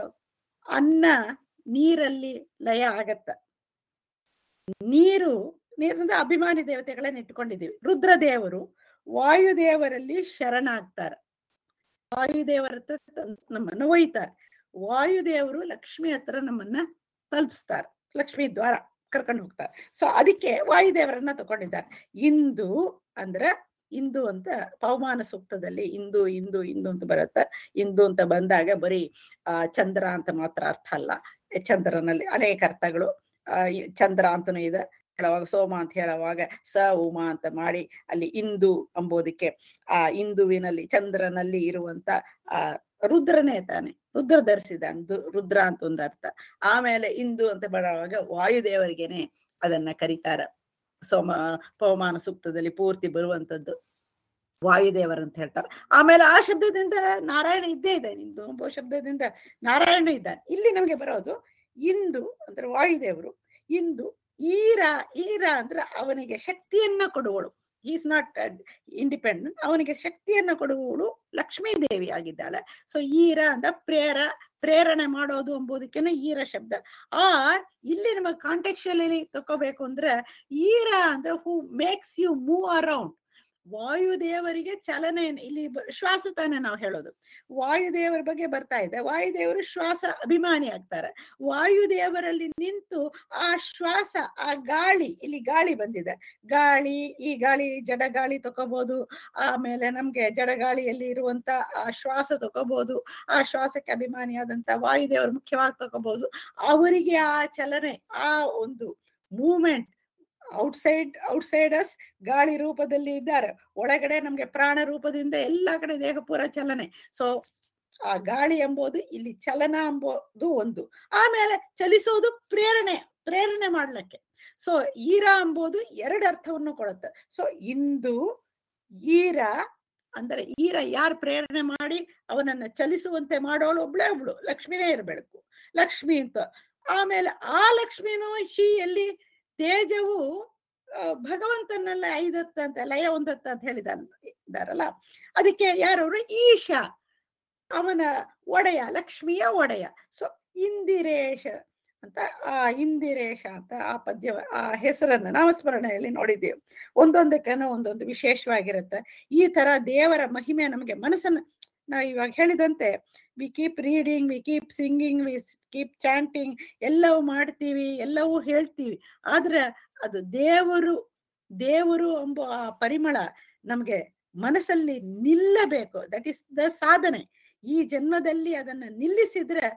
ಅನ್ನ ನೀರಲ್ಲಿ ಲಯ ಆಗತ್ತ ನೀರು ನೀರಿಂದ ಅಭಿಮಾನಿ ದೇವತೆಗಳನ್ನ ಇಟ್ಕೊಂಡಿದ್ದೀವಿ ರುದ್ರದೇವರು ವಾಯುದೇವರಲ್ಲಿ ಶರಣಾಗ್ತಾರೆ ವಾಯುದೇವರ ಹತ್ರ ನಮ್ಮನ್ನ ಒಯ್ತಾರೆ ವಾಯುದೇವರು ಲಕ್ಷ್ಮಿ ಹತ್ರ ನಮ್ಮನ್ನ ತಲುಪಿಸ್ತಾರೆ ಲಕ್ಷ್ಮಿ ದ್ವಾರ ಕರ್ಕೊಂಡು ಹೋಗ್ತಾರೆ ಸೊ ಅದಕ್ಕೆ ವಾಯುದೇವರನ್ನ ತಗೊಂಡಿದ್ದಾರೆ ಇಂದು ಅಂದ್ರೆ ಇಂದು ಅಂತ ಪವಮಾನ ಸೂಕ್ತದಲ್ಲಿ ಇಂದು ಇಂದು ಇಂದು ಅಂತ ಬರುತ್ತೆ ಇಂದು ಅಂತ ಬಂದಾಗ ಬರೀ ಆ ಚಂದ್ರ ಅಂತ ಮಾತ್ರ ಅರ್ಥ ಅಲ್ಲ ಚಂದ್ರನಲ್ಲಿ ಅನೇಕ ಅರ್ಥಗಳು ಆ ಚಂದ್ರ ಅಂತನೂ ಇದೆ ಹೇಳುವಾಗ ಸೋಮ ಅಂತ ಹೇಳುವಾಗ ಸ ಉಮಾ ಅಂತ ಮಾಡಿ ಅಲ್ಲಿ ಇಂದು ಅಂಬೋದಕ್ಕೆ ಆ ಇಂದುವಿನಲ್ಲಿ ಚಂದ್ರನಲ್ಲಿ ಇರುವಂತ ಆ ರುದ್ರನೇ ತಾನೆ ರುದ್ರ ಧರಿಸಿದ ರುದ್ರ ಅಂತ ಒಂದು ಅರ್ಥ ಆಮೇಲೆ ಇಂದು ಅಂತ ಬರುವಾಗ ವಾಯುದೇವರಿಗೆನೆ ಅದನ್ನ ಕರೀತಾರ ಸೋಮ ಪವಮಾನ ಸೂಕ್ತದಲ್ಲಿ ಪೂರ್ತಿ ಬರುವಂತದ್ದು ವಾಯುದೇವರ ಅಂತ ಹೇಳ್ತಾರೆ ಆಮೇಲೆ ಆ ಶಬ್ದದಿಂದ ನಾರಾಯಣ ಇದ್ದೇ ಇದೆ ಇಂದು ಎಂಬ ಶಬ್ದದಿಂದ ನಾರಾಯಣ ಇದ್ದಾನೆ ಇಲ್ಲಿ ನಮಗೆ ಬರೋದು ಇಂದು ಅಂದ್ರೆ ವಾಯುದೇವರು ಇಂದು ಈರ ಈರ ಅಂದ್ರೆ ಅವನಿಗೆ ಶಕ್ತಿಯನ್ನ ಕೊಡುವಳು ಈಸ್ ನಾಟ್ ಇಂಡಿಪೆಂಡೆಂಟ್ ಅವನಿಗೆ ಶಕ್ತಿಯನ್ನ ಕೊಡುವವಳು ಲಕ್ಷ್ಮೀ ದೇವಿ ಆಗಿದ್ದಾಳೆ ಸೊ ಈರ ಅಂದ್ರೆ ಪ್ರೇರ ಪ್ರೇರಣೆ ಮಾಡೋದು ಎಂಬುದಕ್ಕೇನೆ ಈರ ಶಬ್ದ ಆ ಇಲ್ಲಿ ನಮಗೆ ಕಾಂಟೆಕ್ಚುಯಲಿ ತಕೋಬೇಕು ಅಂದ್ರೆ ಈರ ಅಂದ್ರೆ who makes you move around ವಾಯುದೇವರಿಗೆ ಚಲನೆ ಇಲ್ಲಿ ಬ- ಶ್ವಾಸ ತಾನೇ ನಾವು ಹೇಳೋದು ವಾಯುದೇವರ ಬಗ್ಗೆ ಬರ್ತಾ ಇದೆ ವಾಯುದೇವರು ಶ್ವಾಸ ಅಭಿಮಾನಿ ಆಗ್ತಾರೆ ವಾಯುದೇವರಲ್ಲಿ ನಿಂತು ಆ ಶ್ವಾಸ ಆ ಗಾಳಿ ಇಲ್ಲಿ ಗಾಳಿ ಬಂದಿದೆ ಗಾಳಿ ಈ ಗಾಳಿ ಜಡ ಗಾಳಿ ತಗೋಬಹುದು ಆಮೇಲೆ ನಮ್ಗೆ ಜಡಗಾಳಿಯಲ್ಲಿ ಇರುವಂತ ಆ ಶ್ವಾಸ ತಗೋಬಹುದು ಆ ಶ್ವಾಸಕ್ಕೆ ಅಭಿಮಾನಿಯಾದಂತ ವಾಯುದೇವರು ಮುಖ್ಯವಾಗಿ ತಗೋಬಹುದು ಅವರಿಗೆ ಆ ಚಲನೆ ಆ ಒಂದು ಮೂಮೆಂಟ್ ಔಟ್ಸೈಡ್ ಔಟ್ಸೈಡರ್ಸ್ ಗಾಳಿ ರೂಪದಲ್ಲಿ ಇದ್ದಾರೆ ಒಳಗಡೆ ನಮ್ಗೆ ಪ್ರಾಣ ರೂಪದಿಂದ ಎಲ್ಲಾ ಕಡೆ ದೇಹ ಪೂರ ಚಲನೆ ಸೊ ಆ ಗಾಳಿ ಎಂಬುದು ಇಲ್ಲಿ ಚಲನ ಎಂಬುದು ಒಂದು ಆಮೇಲೆ ಚಲಿಸೋದು ಪ್ರೇರಣೆ ಪ್ರೇರಣೆ ಮಾಡ್ಲಿಕ್ಕೆ ಸೊ ಈರ ಎಂಬುದು ಎರಡು ಅರ್ಥವನ್ನು ಕೊಡುತ್ತೆ ಸೊ ಇಂದು ಈರ ಅಂದರೆ ಈರ ಯಾರು ಪ್ರೇರಣೆ ಮಾಡಿ ಅವನನ್ನ ಚಲಿಸುವಂತೆ ಮಾಡೋಳು ಒಬ್ಳೇ ಒಬ್ಳು ಲಕ್ಷ್ಮಿನೇ ಇರಬೇಕು ಲಕ್ಷ್ಮಿ ಅಂತ ಆಮೇಲೆ ಆ ಲಕ್ಷ್ಮಿನೂ ಹಿ ಎಲ್ಲಿ ತೇಜವು ಆ, ಭಗವಂತನಲ್ಲ ಐದತ್ತ ಅಂತ ಲಯ ಒಂದತ್ತ ಅಂತ ಹೇಳಿದ ಇದ್ದಾರಲ್ಲ ಅದಕ್ಕೆ ಯಾರವರು ಈಶ ಅವನ ಒಡೆಯ ಲಕ್ಷ್ಮಿಯ ಒಡೆಯ ಸೊ ಇಂದಿರೇಶ ಅಂತ ಆ ಇಂದಿರೇಶ ಅಂತ ಆ ಪದ್ಯ ಆ ಹೆಸರನ್ನ ನಾಮಸ್ಮರಣೆಯಲ್ಲಿ ನೋಡಿದ್ದೇವೆ ಒಂದೊಂದಕ್ಕೇನೋ ಒಂದೊಂದು ವಿಶೇಷವಾಗಿರುತ್ತೆ ಈ ತರ ದೇವರ ಮಹಿಮೆ ನಮಗೆ ಮನಸ್ಸನ್ನ ನಾವು ಇವಾಗ ಹೇಳಿದಂತೆ we keep reading we keep singing we keep chanting ಎಲ್ಲವೂ ಮಾಡ್ತೀವಿ ಎಲ್ಲವೂ ಹೇಳ್ತೀವಿ ಆದ್ರೆ ಅದು ದೇವರು ದೇವರು ಎಂಬ ಆ ಪರಿಮಳ ನಮ್ಗೆ ಮನಸ್ಸಲ್ಲಿ ನಿಲ್ಲಬೇಕು ದಟ್ ಇಸ್ ದ ಸಾಧನೆ ಈ ಜನ್ಮದಲ್ಲಿ ಅದನ್ನ ನಿಲ್ಲಿಸಿದ್ರೆ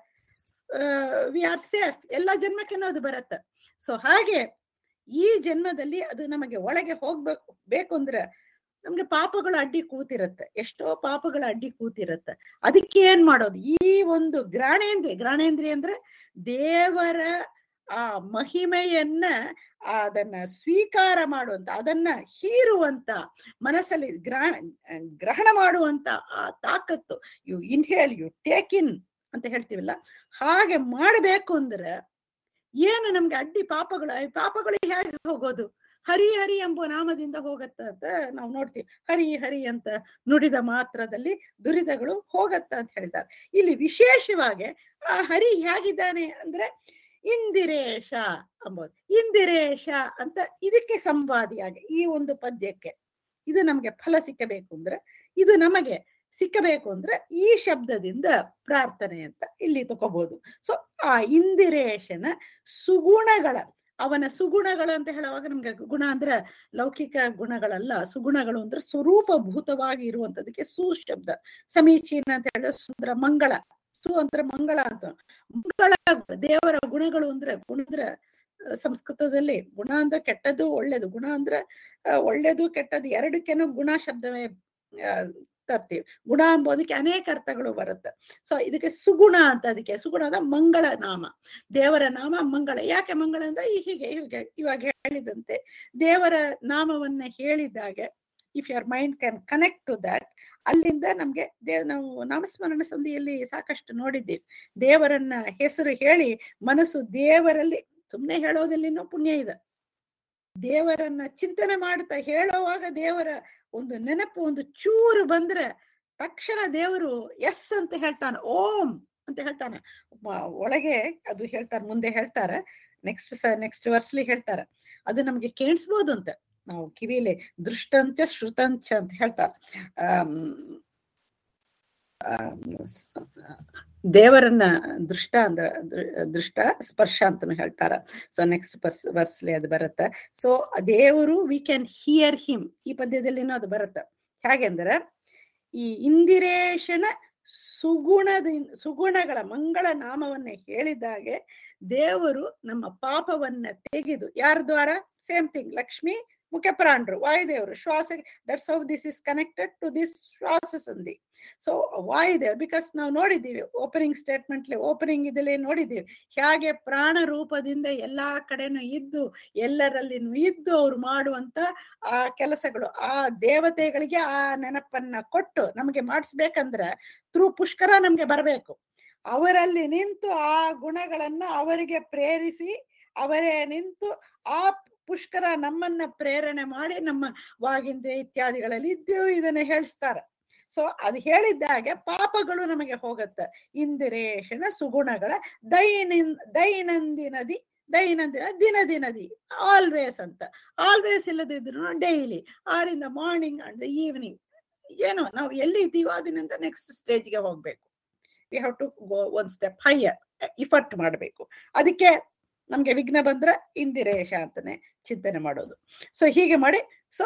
ವಿ ಆರ್ ಸೇಫ್ ಎಲ್ಲ ಜನ್ಮಕ್ಕೆನೂ ಅದು ಬರುತ್ತೆ ಸೊ ಹಾಗೆ ಈ ಜನ್ಮದಲ್ಲಿ ಅದು ನಮಗೆ ಒಳಗೆ ಹೋಗ್ಬೇಕು ಬೇಕು ಅಂದ್ರೆ ನಮ್ಗೆ ಪಾಪಗಳ ಅಡ್ಡಿ ಕೂತಿರತ್ತೆ ಎಷ್ಟೋ ಪಾಪಗಳ ಅಡ್ಡಿ ಕೂತಿರತ್ತೆ ಅದಕ್ಕೆ ಏನ್ ಮಾಡೋದು ಈ ಒಂದು ಗ್ರಾಣೇಂದ್ರಿಯ ಗ್ರಾಣೇಂದ್ರಿಯ ಅಂದ್ರೆ ದೇವರ ಆ ಮಹಿಮೆಯನ್ನ ಅದನ್ನ ಸ್ವೀಕಾರ ಮಾಡುವಂತ ಅದನ್ನ ಹೀರುವಂತ ಮನಸ್ಸಲ್ಲಿ ಗ್ರಹಣ ಗ್ರಹಣ ಮಾಡುವಂತ ಆ ತಾಕತ್ತು you inhale you take in ಅಂತ ಹೇಳ್ತೀವಲ್ಲ ಹಾಗೆ ಮಾಡಬೇಕು ಅಂದ್ರೆ ಏನು ನಮ್ಗೆ ಅಡ್ಡಿ ಪಾಪಗಳು ಈ ಪಾಪಗಳು ಹೇಗೆ ಹೋಗೋದು ಹರಿ ಹರಿ ಎಂಬ ನಾಮದಿಂದ ಹೋಗತ್ತ ಅಂತ ನಾವು ನೋಡ್ತೀವಿ ಹರಿ ಹರಿ ಅಂತ ನುಡಿದ ಮಾತ್ರದಲ್ಲಿ ದುರಿತಗಳು ಹೋಗತ್ತ ಅಂತ ಹೇಳಿದ್ದಾರೆ ಇಲ್ಲಿ ವಿಶೇಷವಾಗಿ ಆ ಹರಿ ಹೇಗಿದ್ದಾನೆ ಅಂದ್ರೆ ಇಂದಿರೇಶ ಅಂಬೋದು ಇಂದಿರೇಶ ಅಂತ ಇದಕ್ಕೆ ಸಂವಾದಿಯಾಗಿ ಈ ಒಂದು ಪದ್ಯಕ್ಕೆ ಇದು ನಮಗೆ ಫಲ ಸಿಕ್ಕಬೇಕು ಅಂದ್ರೆ ಇದು ನಮಗೆ ಸಿಕ್ಕಬೇಕು ಅಂದ್ರೆ ಈ ಶಬ್ದದಿಂದ ಪ್ರಾರ್ಥನೆ ಅಂತ ಇಲ್ಲಿ ತಗೋಬಹುದು ಸೊ ಆ ಇಂದಿರೇಶನ ಸುಗುಣಗಳ ಅವನ ಸುಗುಣಗಳು ಅಂತ ಹೇಳುವಾಗ ನಮ್ಗೆ ಗುಣ ಅಂದ್ರೆ ಲೌಕಿಕ ಗುಣಗಳಲ್ಲ ಸುಗುಣಗಳು ಅಂದ್ರೆ ಸ್ವರೂಪಭೂತವಾಗಿ ಇರುವಂತದಕ್ಕೆ ಸು ಶಬ್ದ ಸಮೀಚೀನ ಅಂತ ಹೇಳಿ ಸುಂದರ ಮಂಗಳ ಸು ಅಂದ್ರೆ ಮಂಗಳ ಅಂತ ಮಂಗಳ ದೇವರ ಗುಣಗಳು ಅಂದ್ರೆ ಗುಣ ಅಂದ್ರೆ ಆ, ಸಂಸ್ಕೃತದಲ್ಲಿ ಗುಣ ಅಂದ್ರೆ ಕೆಟ್ಟದ್ದು ಒಳ್ಳೇದು ಗುಣ ಅಂದ್ರೆ ಆ, ಒಳ್ಳೇದು ಕೆಟ್ಟದ್ದು ಎರಡಕ್ಕೇನು ಗುಣ ಶಬ್ದವೇ ಆ, ತರ್ತೀವಿ ಗುಣ ಎಂಬುದಕ್ಕೆ ಅನೇಕ ಅರ್ಥಗಳು ಬರುತ್ತೆ ಸೊ ಇದಕ್ಕೆ ಸುಗುಣ ಅಂತ ಅದಕ್ಕೆ ಸುಗುಣ ಅಂದ್ರೆ ಮಂಗಳ ನಾಮ ದೇವರ ನಾಮ ಮಂಗಳ ಯಾಕೆ ಮಂಗಳ ಅಂದ್ರೆ ಈ ಹೀಗೆ ಹೀಗೆ ಇವಾಗ ಹೇಳಿದಂತೆ ದೇವರ ನಾಮವನ್ನ ಹೇಳಿದಾಗ if your mind can connect to that ಅಲ್ಲಿಂದ ನಮ್ಗೆ ದೇವ್ ನಾವು ನಾಮಸ್ಮರಣ ಸಂಧಿಯಲ್ಲಿ ಸಾಕಷ್ಟು ನೋಡಿದ್ದೀವಿ ದೇವರನ್ನ ಹೆಸರು ಹೇಳಿ ಮನಸ್ಸು ದೇವರಲ್ಲಿ ಸುಮ್ಮನೆ ಹೇಳೋದಲ್ಲಿನೂ ಪುಣ್ಯ ಇದೆ ದೇವರನ್ನ ಚಿಂತನೆ ಮಾಡ್ತಾ ಹೇಳುವಾಗ ದೇವರ ಒಂದು ನೆನಪು ಒಂದು ಚೂರು ಬಂದ್ರೆ ತಕ್ಷಣ ದೇವರು ಎಸ್ ಅಂತ ಹೇಳ್ತಾನೆ ಓಂ ಅಂತ ಹೇಳ್ತಾನೆ ಮ- ಒಳಗೆ ಅದು ಹೇಳ್ತಾರೆ ಮುಂದೆ ಹೇಳ್ತಾರೆ ನೆಕ್ಸ್ಟ್ ಸ ನೆಕ್ಸ್ಟ್ ವರ್ಸ್ಲಿ ಹೇಳ್ತಾರೆ ಅದು ನಮ್ಗೆ ಕೇಳಿಸ್ಬೋದು ಅಂತ ನಾವು ಕಿವಿಲಿ ದೃಷ್ಟಂಚ ಶ್ರುತಂಚ ಅಂತ ಹೇಳ್ತಾರೆ ಆಮ್, ಆಮ್, ಸ್- ದೇವರನ್ನ ದೃಷ್ಟ ಅಂದ್ರ ದೃ- ದೃಷ್ಟ ಸ್ಪರ್ಶ ಅಂತಾನು ಹೇಳ್ತಾರ ಸೊ ನೆಕ್ಸ್ಟ್ ಬಸ್ ವರ್ಸ್ಲಿ ಅದು ಬರುತ್ತೆ ಸೊ ದೇವರು ವಿ ಕ್ಯಾನ್ ಹಿಯರ್ ಹಿಮ್ ಈ ಪದ್ಯದಲ್ಲಿನೂ ಅದು ಬರುತ್ತೆ ಹೇಗೆಂದ್ರೆ ಈ ಇಂದಿರೇಶನ ಸುಗುಣದ ಸುಗುಣಗಳ ಮಂಗಳ ನಾಮವನ್ನ ಹೇಳಿದಾಗೆ ದೇವರು ನಮ್ಮ ಪಾಪವನ್ನ ತೆಗೆದು ಯಾರ ದ್ವಾರ ಸೇಮ್ ಥಿಂಗ್ ಲಕ್ಷ್ಮಿ ಮುಖ್ಯಪ್ರಾಣರು ವಾಯುದೇವರು ಶ್ವಾಸ that's how this is connected to this ಶ್ವಾಸ ಸಂಧಿ ಸೊ ವಾಯುದೇವ್ ಬಿಕಾಸ್ ನಾವು ನೋಡಿದ್ದೀವಿ ಓಪನಿಂಗ್ ಸ್ಟೇಟ್ಮೆಂಟ್ಲಿ ಓಪನಿಂಗ್ ಇದರಲ್ಲಿ ನೋಡಿದ್ದೀವಿ ಹೇಗೆ ಪ್ರಾಣ ರೂಪದಿಂದ ಎಲ್ಲಾ ಕಡೆನೂ ಇದ್ದು ಎಲ್ಲರಲ್ಲಿನೂ ಇದ್ದು ಅವ್ರು ಮಾಡುವಂತ ಆ ಕೆಲಸಗಳು ಆ ದೇವತೆಗಳಿಗೆ ಆ ನೆನಪನ್ನ ಕೊಟ್ಟು ನಮಗೆ ಮಾಡಿಸ್ಬೇಕಂದ್ರೆ ಥ್ರೂ ಪುಷ್ಕರ ನಮ್ಗೆ ಬರಬೇಕು ಅವರಲ್ಲಿ ನಿಂತು ಆ ಗುಣಗಳನ್ನ ಅವರಿಗೆ ಪ್ರೇರಿಸಿ ಅವರೇ ನಿಂತು ಆ ಪುಷ್ಕರ ನಮ್ಮನ್ನ ಪ್ರೇರಣೆ ಮಾಡಿ ನಮ್ಮ ವಾಗಿಂದ್ರಿಯ ಇತ್ಯಾದಿಗಳಲ್ಲಿ ಇದ್ದು ಇದನ್ನ ಹೇಳಿಸ್ತಾರೆ ಸೊ ಅದು ಹೇಳಿದ್ದಾಗೆ ಪಾಪಗಳು ನಮಗೆ ಹೋಗುತ್ತೆ ಇಂದಿರೇಶನ ಸುಗುಣಗಳ ದೈನಿನ್ ದೈನಂದಿನದಿ ದೈನಂದಿನ ದಿನ ದಿನದಿ ಆಲ್ವೇಸ್ ಅಂತ ಆಲ್ವೇಸ್ ಇಲ್ಲದಿದ್ರು daily or in the morning and the evening ಏನೋ ನಾವು ಎಲ್ಲಿ ಇದ್ದೀವೋ ಅದರಿಂದ ನೆಕ್ಸ್ಟ್ ಸ್ಟೇಜ್ಗೆ ಹೋಗ್ಬೇಕು we have to go one step higher effort ಮಾಡಬೇಕು ಅದಕ್ಕೆ ನಮ್ಗೆ ವಿಘ್ನ ಬಂದ್ರೆ ಇಂದಿರೇಶ ಅಂತಾನೆ ಚಿಂತನೆ ಮಾಡೋದು ಸೊ ಹೀಗೆ ಮಾಡಿ ಸೊ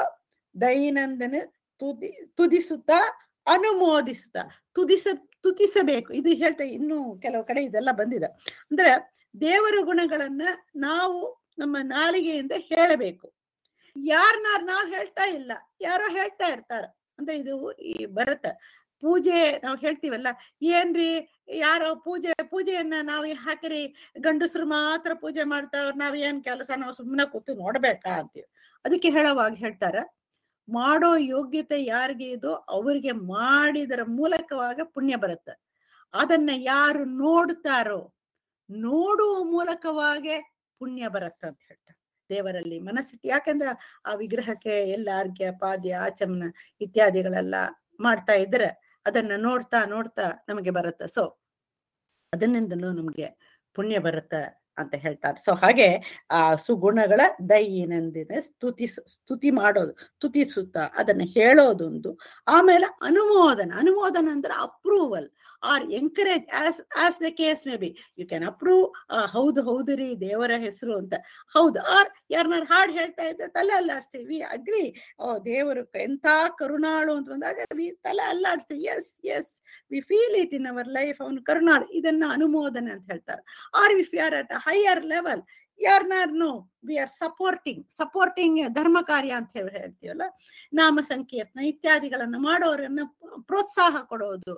ದೈನಂದಿನ ತುದಿ ತುದಿಸುತ್ತಾ ಅನುಮೋದಿಸುತ್ತಾ ತುದಿಸ ತುತಿಸಬೇಕು ಇದು ಹೇಳ್ತಾ ಇನ್ನು ಕೆಲವು ಕಡೆ ಇದೆಲ್ಲ ಬಂದಿದೆ ಅಂದ್ರೆ ದೇವರ ಗುಣಗಳನ್ನ ನಾವು ನಮ್ಮ ನಾಲಿಗೆಯಿಂದ ಹೇಳಬೇಕು ಯಾರನ್ನಾರು ನಾವು ಹೇಳ್ತಾ ಇಲ್ಲ ಯಾರೋ ಹೇಳ್ತಾ ಇರ್ತಾರ ಅಂದ್ರೆ ಇದು ಈ ಬರುತ್ತೆ ಪೂಜೆ ನಾವು ಹೇಳ್ತೀವಲ್ಲ ಏನ್ರಿ ಯಾರೋ ಪೂಜೆ ಪೂಜೆಯನ್ನ ನಾವು ಹಾಕಿರಿ ಗಂಡಸರು ಮಾತ್ರ ಪೂಜೆ ಮಾಡ್ತಾವ್ರ ನಾವ್ ಏನ್ ಕೆಲಸ ನಾವು ಸುಮ್ಮನೆ ಕೂತು ನೋಡ್ಬೇಕಾ ಅಂತೀವಿ ಅದಕ್ಕೆ ಹೇಳೋವಾಗ ಹೇಳ್ತಾರ ಮಾಡೋ ಯೋಗ್ಯತೆ ಯಾರಿಗೆ ಇದೋ ಅವರಿಗೆ ಮಾಡಿದರ ಮೂಲಕವಾಗ ಪುಣ್ಯ ಬರುತ್ತೆ ಅದನ್ನ ಯಾರು ನೋಡ್ತಾರೋ ನೋಡುವ ಮೂಲಕವಾಗೆ ಪುಣ್ಯ ಬರುತ್ತೆ ಅಂತ ಹೇಳ್ತಾರೆ ದೇವರಲ್ಲಿ ಮನಸ್ಸಿಟ್ಟು ಯಾಕಂದ್ರೆ ಆ ವಿಗ್ರಹಕ್ಕೆ ಎಲ್ಲ ಅರ್ಘ್ಯ ಪಾದ್ಯ ಆಚಮನ ಇತ್ಯಾದಿಗಳೆಲ್ಲ ಮಾಡ್ತಾ ಇದ್ರೆ ಅದನ್ನ ನೋಡ್ತಾ ನೋಡ್ತಾ ನಮಗೆ ಬರುತ್ತೆ ಸೊ ಅದನ್ನಿಂದಲೂ ನಮ್ಗೆ ಪುಣ್ಯ ಬರುತ್ತೆ ಅಂತ ಹೇಳ್ತಾರೆ ಸೊ ಹಾಗೆ ಆ ಸುಗುಣಗಳ ದೈನಂದಿನ ಸ್ತುತಿ ಸ್ತುತಿ ಮಾಡೋದು ಸ್ತುತಿಸುತ್ತ ಅದನ್ನ ಹೇಳೋದೊಂದು ಆಮೇಲೆ ಅನುಮೋದನ ಅನುಮೋದನ ಅಂದ್ರೆ approval or encourage us as the case may be you can approve ಹೌದು ಹೌದು ರೀ ದೇವರ ಹೆಸರು ಅಂತ ಹೌದು ಆರ್ ಯಾರನ್ನಾರು ಹಾಡು ಹೇಳ್ತಾ ಇದ್ರೆ ತಲೆ ಅಲ್ಲಾಡ್ಸ್ತೀವಿ ವಿ ಅಗ್ರಿ ಓ ದೇವರು ಎಂತ ಕರುಣಾಳು ಅಂತ ಬಂದಾಗ ವಿ ತಲೆ ಅಲ್ಲಾಡ್ಸ್ತೀವಿ yes yes we feel it in our life ಅವನು ಕರುಣಾಳು ಇದನ್ನ ಅನುಮೋದನೆ ಅಂತ ಹೇಳ್ತಾರೆ or if you are at higher level ಯಾರನ್ನಾರ್ನು ವಿ ಆರ್ ಸಪೋರ್ಟಿಂಗ್ ಸಪೋರ್ಟಿಂಗ್ ಧರ್ಮ ಕಾರ್ಯ ಅಂತ ಹೇಳಿ ಹೇಳ್ತೀವಲ್ಲ ನಾಮ ಸಂಕೀರ್ತನ ಇತ್ಯಾದಿಗಳನ್ನು ಮಾಡೋರನ್ನ ಪ್ರೋತ್ಸಾಹ ಕೊಡೋದು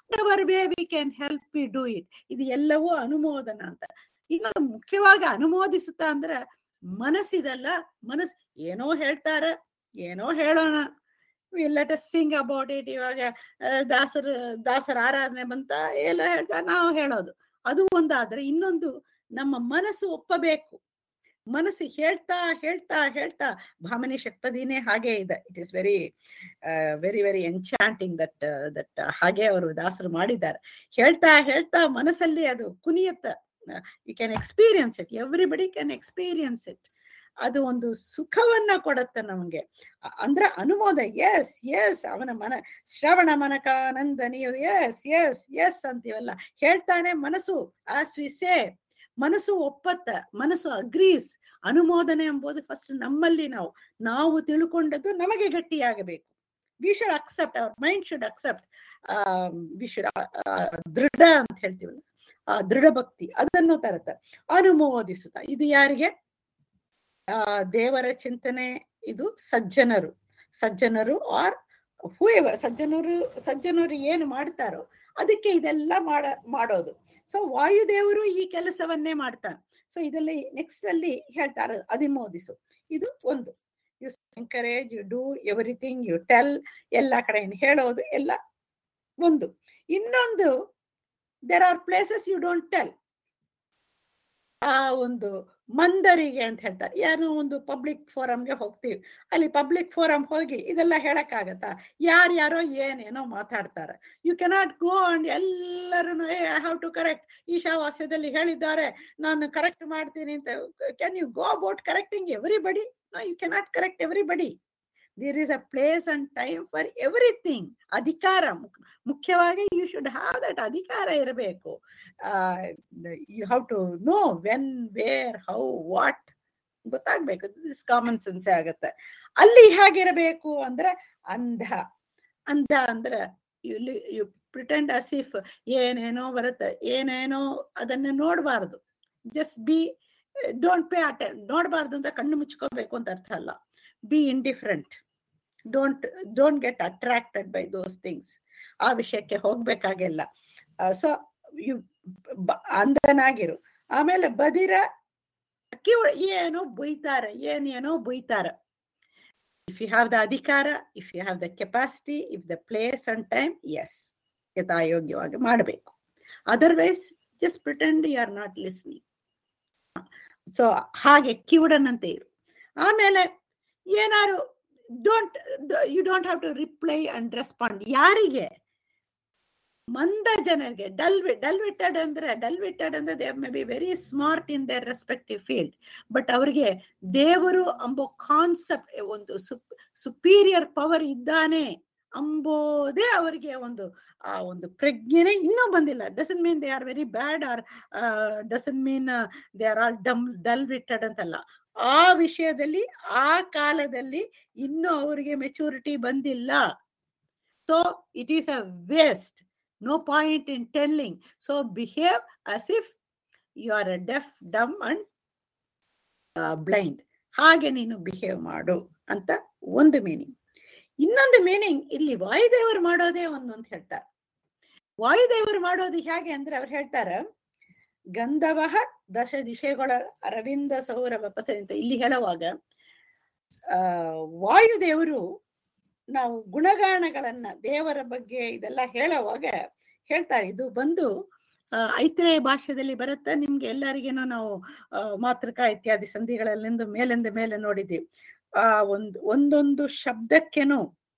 way we can help you do it ಇದು ಎಲ್ಲವೂ ಅನುಮೋದನ ಅಂತ ಇನ್ನೊಂದು ಮುಖ್ಯವಾಗಿ ಅನುಮೋದಿಸುತ್ತಾ ಅಂದ್ರೆ ಮನಸ್ಸಿದಲ್ಲ ಮನಸ್ ಏನೋ ಹೇಳ್ತಾರ ಏನೋ ಹೇಳೋಣ let us sing about it ಇವಾಗ ಆ, ದಾಸರ ದಾಸರ ಆರಾಧನೆ ಬಂತ ಎಲ್ಲ ಹೇಳ್ತಾ ನಾವು ಹೇಳೋದು ಅದು ಒಂದಾದ್ರೆ ಇನ್ನೊಂದು ನಮ್ಮ ಮನಸ್ಸು ಒಪ್ಪಬೇಕು ಮನಸ್ಸು ಹೇಳ್ತಾ ಹೇಳ್ತಾ ಹೇಳ್ತಾ ಭಾಮನಿ ಷಟ್ಪದಿನೇ ಹಾಗೆ ಇದೆ it is very very very enchanting that that ಹಾಗೆ ಅವರು ದಾಸರು ಮಾಡಿದ್ದಾರೆ ಹೇಳ್ತಾ ಹೇಳ್ತಾ ಮನಸ್ಸಲ್ಲಿ ಅದು ಕುನಿಯತ್ತ you can experience it everybody can experience it ಅದು ಒಂದು ಸುಖವನ್ನ ಕೊಡುತ್ತೆ ನಮಗೆ ಅ- ಅಂದ್ರೆ ಅನುಮೋದ ಎಸ್ ಎಸ್ ಅವನ ಮನ ಶ್ರವಣ ಮನಕಾನಂದ ನೀವು ಎಸ್ ಎಸ್ ಎಸ್ ಅಂತೀವಲ್ಲ ಹೇಳ್ತಾನೆ ಮನಸ್ಸು ಆಸ್ ವಿ ಸೇ ಮನಸ್ಸು ಒಪ್ಪತ್ತ ಮನಸ್ಸು ಅಗ್ರೀಸ್ ಅನುಮೋದನೆ ಎಂಬುದು ಫಸ್ಟ್ ನಮ್ಮಲ್ಲಿ ನಾವು ನಾವು ತಿಳ್ಕೊಂಡದ್ದು ನಮಗೆ ಗಟ್ಟಿಯಾಗಬೇಕು we should accept our mind should accept we should ದೃಢ ಅಂತ ಹೇಳ್ತೀವಲ್ಲ ಆ ದೃಢ ಭಕ್ತಿ ಅದನ್ನು ತರತ್ತ ಅನುಮೋದಿಸುತ್ತ ಇದು ಯಾರಿಗೆ ಆ ದೇವರ ಚಿಂತನೆ ಇದು ಸಜ್ಜನರು ಸಜ್ಜನರು ಆರ್ ಹೂಯವ ಸಜ್ಜನರು ಸಜ್ಜನರು ಏನು ಮಾಡ್ತಾರೋ ಅದಕ್ಕೆ ಇದೆಲ್ಲ ಮಾಡ ಮಾಡೋದು ಸೊ ವಾಯುದೇವರು ಈ ಕೆಲಸವನ್ನೇ ಮಾಡ್ತಾನೆ ಸೊ ಇದರಲ್ಲಿ ನೆಕ್ಸ್ಟ್ ಅಲ್ಲಿ ಹೇಳ್ತಾರೆ ಅಧಿಮೋದಿಸು ಇದು ಒಂದು you encourage you do everything you tell ಎಲ್ಲ ಕಡೆ ಹೇಳೋದು ಎಲ್ಲ ಒಂದು ಇನ್ನೊಂದು there are places you don't tell ಆ ಒಂದು ಮಂದರಿಗೆ ಅಂತ ಹೇಳ್ತಾರೆ ಯಾರು ಒಂದು ಪಬ್ಲಿಕ್ ಫೋರಮ್ಗೆ ಹೋಗ್ತೀವಿ ಅಲ್ಲಿ ಪಬ್ಲಿಕ್ ಫೋರಮ್ ಹೋಗಿ ಇದೆಲ್ಲ ಹೇಳಕ್ಕಾಗತ್ತಾ ಯಾರ್ಯಾರೋ ಏನೇನೋ ಮಾತಾಡ್ತಾರೆ ಯು ಕೆನಾಟ್ ಗೋ ಅಂಡ್ ಎಲ್ಲರೂ ಐ ಹ್ಯಾವ್ ಟು ಕರೆಕ್ಟ್ ಈಶಾವಾಸ್ಯದಲ್ಲಿ ಹೇಳಿದ್ದಾರೆ ನಾನು ಕರೆಕ್ಟ್ ಮಾಡ್ತೀನಿ ಅಂತ can you go about correcting everybody no you cannot correct everybody there is a place and time for everything ಅಧಿಕಾರ ಮುಖ್- ಮುಖ್ಯವಾಗಿ ಯು ಶುಡ್ ಹ್ಯಾವ್ ದಟ್ ಅಧಿಕಾರ ಇರಬೇಕು you have to know when where how what ಗೊತ್ತಾಗ್ಬೇಕು ದಿಸ್ ಕಾಮನ್ ಸೆನ್ಸ್ ಆಗತ್ತೆ ಅಲ್ಲಿ ಹೇಗಿರಬೇಕು ಅಂದ್ರೆ ಅಂಧ ಅಂಧ ಅಂದ್ರೆ you you pretend us if ಏನೇನೋ ಬರುತ್ತೆ ಏನೇನೋ ಅದನ್ನ ನೋಡಬಾರ್ದು just be don't pay attend ನೋಡಬಾರ್ದು ಅಂತ ಕಣ್ಣು ಮುಚ್ಕೋಬೇಕು ಅಂತ ಅರ್ಥ ಅಲ್ಲ be indifferent don't don't get attracted by those things ಆ ವಿಷಯಕ್ಕೆ ಹೋಗ್ಬೇಕಾಗಿಲ್ಲ ಸೊ ಯು ಅಂದನಾಗಿರು ಆಮೇಲೆ ಬದಿರ ಕಿವ ಏನೋ ಬೈತಾರೆ ಏನೇನೋ ಬೈತಾರೆ ಇಫ್ ಯು ಹ್ಯಾವ್ ದ ಅಧಿಕಾರ if you have the capacity if the place and time yes ಯಥಾಯೋಗ್ಯವಾಗಿ ಮಾಡಬೇಕು otherwise just pretend you are not listening so ಹಾಗೆ ಕಿವುಡನಂತೆ ಇರು ಆಮೇಲೆ ಏನಾರು don't you don't have to reply and respond ಯಾರಿಗೆ ಮಂದ ಜನರಿಗೆ ಡಲ್ ಡಲ್ ವಿಟೆಡ್ ಅಂದ್ರೆ ಡಲ್ ವಿಟೆಡ್ ಅಂದ್ರೆ they may be very smart in their respective field but ಅವರಿಗೆ ದೇವರು ಅಂಬೋ ಕಾನ್ಸೆಪ್ಟ್ ಒಂದು ಸುಪೀರಿಯರ್ ಪವರ್ ಇದ್ದಾನೆ ಅಂಬೋದೇ ಅವರಿಗೆ ಒಂದು ಆ ಒಂದು ಪ್ರಜ್ಞೆನೇ ಇನ್ನೂ ಬಂದಿಲ್ಲ doesn't mean they are very bad or doesn't mean they are all dumb dull witted ಅಂತಲ್ಲ ಆ ವಿಷಯದಲ್ಲಿ ಆ ಕಾಲದಲ್ಲಿ ಇನ್ನೂ ಅವರಿಗೆ ಮೆಚುರಿಟಿ ಬಂದಿಲ್ಲ so it is a waste no point in telling. So behave as if you are a deaf, dumb and uh, blind. ಹಾಗೆ ನೀನು ಬಿಹೇವ್ ಮಾಡು ಅಂತ ಒಂದು ಮೀನಿಂಗ್ ಇನ್ನೊಂದು ಮೀನಿಂಗ್ ಇಲ್ಲಿ ವಾಯುದೇವರು ಮಾಡೋದೇ ಒಂದು ಅಂತ ಹೇಳ್ತಾರೆ ವಾಯುದೇವರು ಮಾಡೋದು ಹೇಗೆ ಅಂದ್ರೆ ಅವ್ರು ಹೇಳ್ತಾರೆ ಗಂಧವಹ ದಶ ದಿಶೆಗಳ ಅರವಿಂದ ಸೌರಭ ಪಸೆ ಅಂತ ಇಲ್ಲಿ ಹೇಳುವಾಗ ಆ ವಾಯುದೇವರು ನಾವು ಗುಣಗಾನಗಳನ್ನ ದೇವರ ಬಗ್ಗೆ ಇದೆಲ್ಲ ಹೇಳುವಾಗ ಹೇಳ್ತಾರೆ ಇದು ಬಂದು ಐತ್ರೇಯ ಭಾಷೆಯಲ್ಲಿ ಬರುತ್ತೆ ನಿಮ್ಗೆ ಎಲ್ಲರಿಗೇನೋ ನಾವು ಮಾತೃಕ ಇತ್ಯಾದಿ ಸಂಧಿಗಳಲ್ಲಿಂದ ಮೇಲಿಂದ ಮೇಲೆ ನೋಡಿದ್ದೀವಿ ಆ ಒಂದು ಒಂದೊಂದು ಶಬ್ದಕ್ಕೆನೂ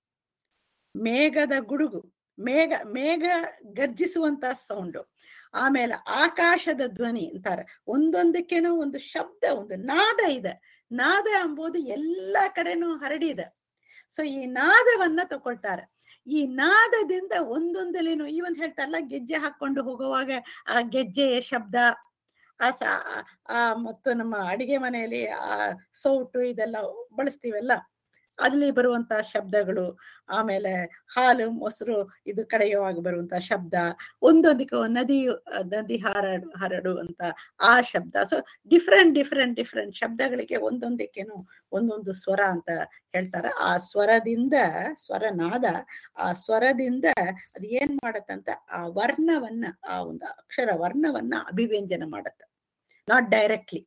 ಮೇಘದ ಗುಡುಗು ಮೇಘ ಮೇಘ ಗರ್ಜಿಸುವಂತ ಸೌಂಡು ಆಮೇಲೆ ಆಕಾಶದ ಧ್ವನಿ ಅಂತಾರೆ ಒಂದೊಂದಕ್ಕೇನೋ ಒಂದು ಶಬ್ದ ಒಂದು ನಾದ ಇದೆ ನಾದ ಎಂಬುದು ಎಲ್ಲಾ ಕಡೆನೂ ಹರಡಿದೆ ಸೊ ಈ ನಾದವನ್ನ ತಗೊಳ್ತಾರೆ ಈ ನಾದದಿಂದ ಒಂದೊಂದಲೇನು ಈವನ್ ಹೇಳ್ತಾರಲ್ಲ ಗೆಜ್ಜೆ ಹಾಕೊಂಡು ಹೋಗುವಾಗ ಆ ಗೆಜ್ಜೆಯ ಶಬ್ದ ಆ ಸ ಆ ಮತ್ತು ನಮ್ಮ ಅಡಿಗೆ ಮನೆಯಲ್ಲಿ ಆ ಸೌಟು ಇದೆಲ್ಲ ಬಳಸ್ತೀವಲ್ಲ ಅಲ್ಲಿ ಬರುವಂತ ಶಬ್ದಗಳು ಆಮೇಲೆ ಹಾಲು ಮೊಸರು ಇದು ಕಡೆಯುವಾಗ ಬರುವಂತ ಶಬ್ದ ಒಂದೊಂದಕ್ಕೆ ನದಿ ನದಿ ಹರಡು ಹರಡು ಅಂತ ಆ ಶಬ್ದ ಸೊ ಡಿಫ್ರೆಂಟ್ ಡಿಫ್ರೆಂಟ್ ಡಿಫ್ರೆಂಟ್ ಶಬ್ದಗಳಿಗೆ ಒಂದೊಂದಕ್ಕೇನು ಒಂದೊಂದು ಸ್ವರ ಅಂತ ಹೇಳ್ತಾರೆ ಆ ಸ್ವರದಿಂದ ಸ್ವರನಾದ ಆ ಸ್ವರದಿಂದ ಅದು ಏನ್ ಮಾಡತ್ತಂತ ಆ ವರ್ಣವನ್ನ ಆ ಒಂದು ಅಕ್ಷರ ವರ್ಣವನ್ನ ಅಭಿವ್ಯಂಜನ ಮಾಡತ್ತ ನಾಟ್ ಡೈರೆಕ್ಟ್ಲಿ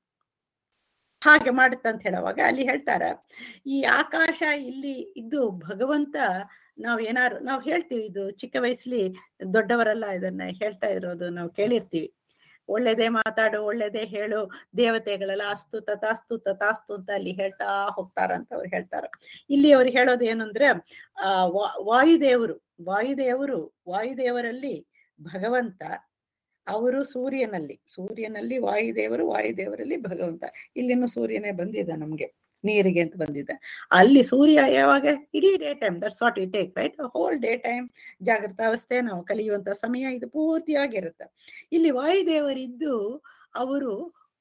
ಹಾಗೆ ಮಾಡುತ್ತಂತ ಹೇಳುವಾಗ ಅಲ್ಲಿ ಹೇಳ್ತಾರ ಈ ಆಕಾಶ ಇಲ್ಲಿ ಇದ್ದು ಭಗವಂತ ನಾವ್ ಏನಾರು ನಾವು ಹೇಳ್ತೀವಿ ಇದು ಚಿಕ್ಕ ವಯಸ್ಸಲ್ಲಿ ದೊಡ್ಡವರೆಲ್ಲ ಇದನ್ನ ಹೇಳ್ತಾ ಇರೋದು ನಾವು ಕೇಳಿರ್ತೀವಿ ಒಳ್ಳೇದೇ ಮಾತಾಡು ಒಳ್ಳೇದೇ ಹೇಳು ದೇವತೆಗಳೆಲ್ಲ ಅಸ್ತು ತಥಾಸ್ತು ತಥಾಸ್ತು ಅಂತ ಅಲ್ಲಿ ಹೇಳ್ತಾ ಹೋಗ್ತಾರಂತ ಅವ್ರು ಹೇಳ್ತಾರ ಇಲ್ಲಿ ಅವ್ರು ಹೇಳೋದು ಏನು ಅಂದ್ರೆ ಆ ವಾಯುದೇವರು ವಾಯುದೇವರು ವಾಯುದೇವರಲ್ಲಿ ಭಗವಂತ ಅವರು ಸೂರ್ಯನಲ್ಲಿ ಸೂರ್ಯನಲ್ಲಿ ವಾಯುದೇವರು ವಾಯುದೇವರಲ್ಲಿ ಭಗವಂತ ಇಲ್ಲಿನೂ ಸೂರ್ಯನೇ ಬಂದಿದೆ ನಮ್ಗೆ ನೀರಿಗೆ ಅಂತ ಬಂದಿದೆ ಅಲ್ಲಿ ಸೂರ್ಯ ಯಾವಾಗ ಇಡೀ day time that's what it take right whole day time ಜಾಗೃತಾವಸ್ಥೆ ನಾವು ಕಲಿಯುವಂತ ಸಮಯ ಇದು ಪೂರ್ತಿಯಾಗಿರುತ್ತೆ ಇಲ್ಲಿ ವಾಯುದೇವರಿದ್ದು ಅವರು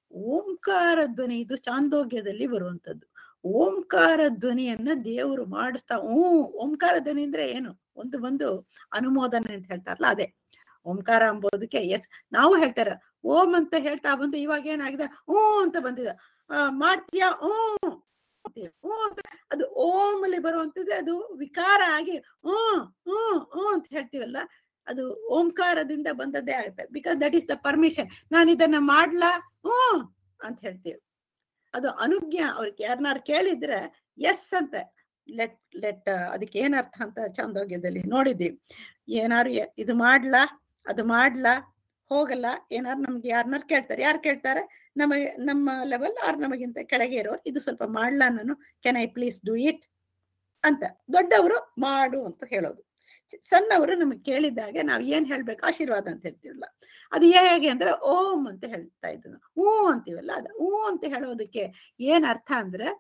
ಓಂಕಾರ ಧ್ವನಿ ಇದು ಚಾಂದೋಗ್ಯದಲ್ಲಿ ಬರುವಂತದ್ದು ಓಂಕಾರ ಧ್ವನಿಯನ್ನ ದೇವರು ಮಾಡಿಸ್ತಾ ಹ್ಞೂ ಓಂಕಾರ ಧ್ವನಿ ಅಂದ್ರೆ ಏನು ಒಂದು ಒಂದು ಅನುಮೋದನೆ ಅಂತ ಹೇಳ್ತಾರಲ್ಲ ಅದೇ ಓಂಕಾರ ಅಂಬೋದಕ್ಕೆ ಎಸ್ ನಾವು ಹೇಳ್ತಾರ ಓಂ ಅಂತ ಹೇಳ್ತಾ ಬಂದು ಇವಾಗ ಏನಾಗಿದೆ ಹ್ಞೂ ಅಂತ ಬಂದಿದೆ ಮಾಡ್ತೀಯಾ ಹ್ಞೂ ಹ್ಞೂ ಅಂತ ಅದು ಓಂ ಅಲ್ಲಿ ಬರುವಂತದ್ದು ಅದು ವಿಕಾರ ಆಗಿ ಹ್ಞೂ ಹ್ಞೂ ಹ್ಞೂ ಅಂತ ಹೇಳ್ತೀವಲ್ಲ ಅದು ಓಂಕಾರದಿಂದ ಬಂದದ್ದೇ ಆಗುತ್ತೆ because that is the permission ನಾನು ಇದನ್ನ ಮಾಡ್ಲಾ ಹ್ಞೂ ಅಂತ ಹೇಳ್ತೀವಿ ಅದು ಅನುಜ್ಞಾ ಅವ್ರಿಗೆ ಯಾರನ್ನಾರು ಕೇಳಿದ್ರೆ ಎಸ್ ಅಂತ ಲೆಟ್ ಲೆಟ್ ಅದಕ್ಕೆ ಏನರ್ಥ ಅಂತ ಚಾಂದೋಗ್ಯದಲ್ಲಿ ನೋಡಿದ್ದೀವಿ ಏನಾರು ಇದು ಮಾಡ್ಲಾ ಅದು ಮಾಡ್ಲಾ ಹೋಗಲ್ಲ ಏನಾರು ನಮ್ಗೆ ಯಾರನ್ನಾರು ಕೇಳ್ತಾರೆ ಯಾರು ಕೇಳ್ತಾರೆ ನಮಗೆ ನಮ್ಮ ಲೆವೆಲ್ ಆರ್ ನಮಗಿಂತ ಕೆಳಗೆ ಇರೋರು ಇದು ಸ್ವಲ್ಪ ಮಾಡ್ಲಾ ನಾನು can I please do it ಅಂತ ದೊಡ್ಡವರು ಮಾಡು ಅಂತ ಹೇಳೋದು ಸಣ್ಣವರು ನಮಗೆ ಕೇಳಿದಾಗ ನಾವು ಏನ್ ಹೇಳ್ಬೇಕು ಆಶೀರ್ವಾದ ಅಂತ ಹೇಳ್ತೀವಲ್ಲ ಅದು ಹೇಗೆ ಅಂದ್ರೆ ಓಂ ಅಂತ ಹೇಳ್ತಾ ಇದ್ದು ಹ್ಞೂ ಅಂತೀವಲ್ಲ ಅದು ಹ್ಞೂ ಅಂತ ಹೇಳೋದಕ್ಕೆ ಏನ್ ಅರ್ಥ ಅಂದ್ರೆ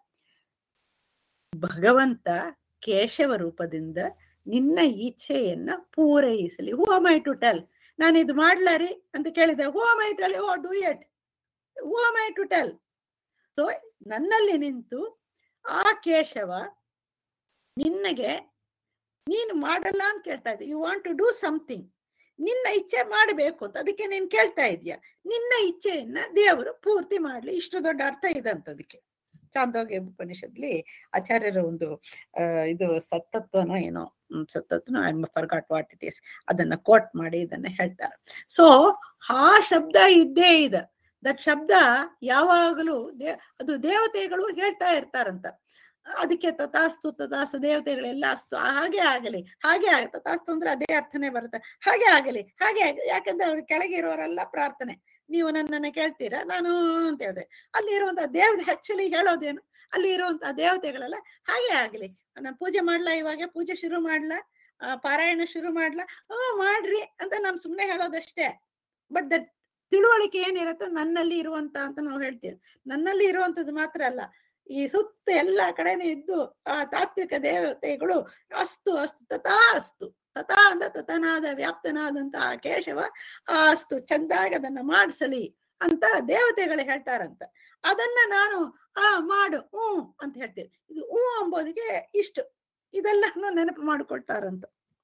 ಭಗವಂತ ಕೇಶವ ರೂಪದಿಂದ ನಿನ್ನ ಇಚ್ಛೆಯನ್ನ ಪೂರೈಸಲಿ ಹೂ ಮೈ ಟು ಟೆಲ್ ನಾನು ಇದು ಮಾಡ್ಲಾರಿ ಅಂತ ಕೇಳಿದೆ who may tell or do it who may to tell so ನನ್ನಲ್ಲಿ ನಿಂತು ಆ ಕೇಶವ ನಿನ್ನಗೆ ನೀನು ಮಾಡಲ್ಲ ಅಂತ ಕೇಳ್ತಾ ಇದ್ದೆ you want to do something ನಿನ್ನ ಇಚ್ಛೆ ಮಾಡಬೇಕು ಅಂತ ಅದಕ್ಕೆ ನೀನ್ ಕೇಳ್ತಾ ಇದೀಯ ನಿನ್ನ ಇಚ್ಛೆಯನ್ನ ದೇವರು ಪೂರ್ತಿ ಮಾಡ್ಲಿ ಇಷ್ಟು ದೊಡ್ಡ ಅರ್ಥ ಇದೆ ಅಂತ ಅದಕ್ಕೆ ಚಾಂದೋಗ್ಯ ಉಪನಿಷತ್ಲಿ ಆಚಾರ್ಯರ ಒಂದು ಅಹ್ ಇದು ಸತ್ತತ್ವನೋ ಏನೋ ಸತ್ತತ್ವನೋ I forgot what it is ಅದನ್ನ ಕೋಟ್ ಮಾಡಿ ಇದನ್ನ ಹೇಳ್ತಾರೆ ಸೊ ಆ ಶಬ್ದ ಇದ್ದೇ ಇದೆ ದಟ್ ಶಬ್ದ ಯಾವಾಗಲೂ ದೇ ಅದು ದೇವತೆಗಳು ಹೇಳ್ತಾ ಇರ್ತಾರಂತ ಅದಕ್ಕೆ ತಥಾಸ್ತು ತಥಾಸ್ತು ದೇವತೆಗಳೆಲ್ಲ ಅಸ್ತು ಹಾಗೆ ಆಗಲಿ ಹಾಗೆ ಆಗ ತಥಾಸ್ತು ಅಂದ್ರೆ ಅದೇ ಅರ್ಥನೇ ಬರುತ್ತೆ ಹಾಗೆ ಆಗಲಿ ಹಾಗೆ ಆಗಲಿ ಯಾಕಂದ್ರೆ ಅವ್ರ ಕೆಳಗೆ ಇರೋರೆಲ್ಲ ಪ್ರಾರ್ಥನೆ ನೀವು ನನ್ನನ್ನ ಕೇಳ್ತೀರಾ ನಾನು ಅಂತ ಹೇಳಿದೆ ಅಲ್ಲಿ ಇರುವಂತ ದೇವ್ ಆಕ್ಚುಲಿ ಹೇಳೋದೇನು ಅಲ್ಲಿ ಇರುವಂತ ದೇವತೆಗಳೆಲ್ಲ ಹಾಗೆ ಆಗ್ಲಿ ನಾನು ಪೂಜೆ ಮಾಡ್ಲಾ ಇವಾಗ ಪೂಜೆ ಶುರು ಮಾಡ್ಲಾ ಆ, ಪಾರಾಯಣ ಶುರು ಮಾಡ್ಲಾ ಹ್ಮ್ ಮಾಡ್ರಿ ಅಂತ ನಾವ್ ಸುಮ್ನೆ ಹೇಳೋದಷ್ಟೇ ಬಟ್ ದ ತಿಳುವಳಿಕೆ ಏನಿರುತ್ತೆ ನನ್ನಲ್ಲಿ ಇರುವಂತ ಅಂತ ನಾವು ಹೇಳ್ತೀವಿ ನನ್ನಲ್ಲಿ ಇರುವಂತದ್ದು ಮಾತ್ರ ಅಲ್ಲ ಈ ಸುತ್ತ ಎಲ್ಲಾ ಕಡೆನೂ ಇದ್ದು ಆ ತಾತ್ವಿಕ ದೇವತೆಗಳು ಅಸ್ತು ಅಸ್ತು ತಥಾ ಅಸ್ತು ತಥಾ ಅಂದ ತಥನಾದ ವ್ಯಾಪ್ತನಾದಂತ ಆ ಕೇಶವ ಆ ಅಸ್ತು ಚಂದಾಗಿ ಅದನ್ನ ಮಾಡಿಸಲಿ ಅಂತ ದೇವತೆಗಳು ಹೇಳ್ತಾರಂತ ಅದನ್ನ ನಾನು ಆ ಮಾಡು ಹ್ಞೂ ಅಂತ ಹೇಳ್ತೇನೆ ಇದು ಹ್ಞೂ ಅಂಬೋದಿಗೆ ಇಷ್ಟು ಇದೆಲ್ಲ ನೆನಪು ಮಾಡಿಕೊಳ್ತಾರಂತ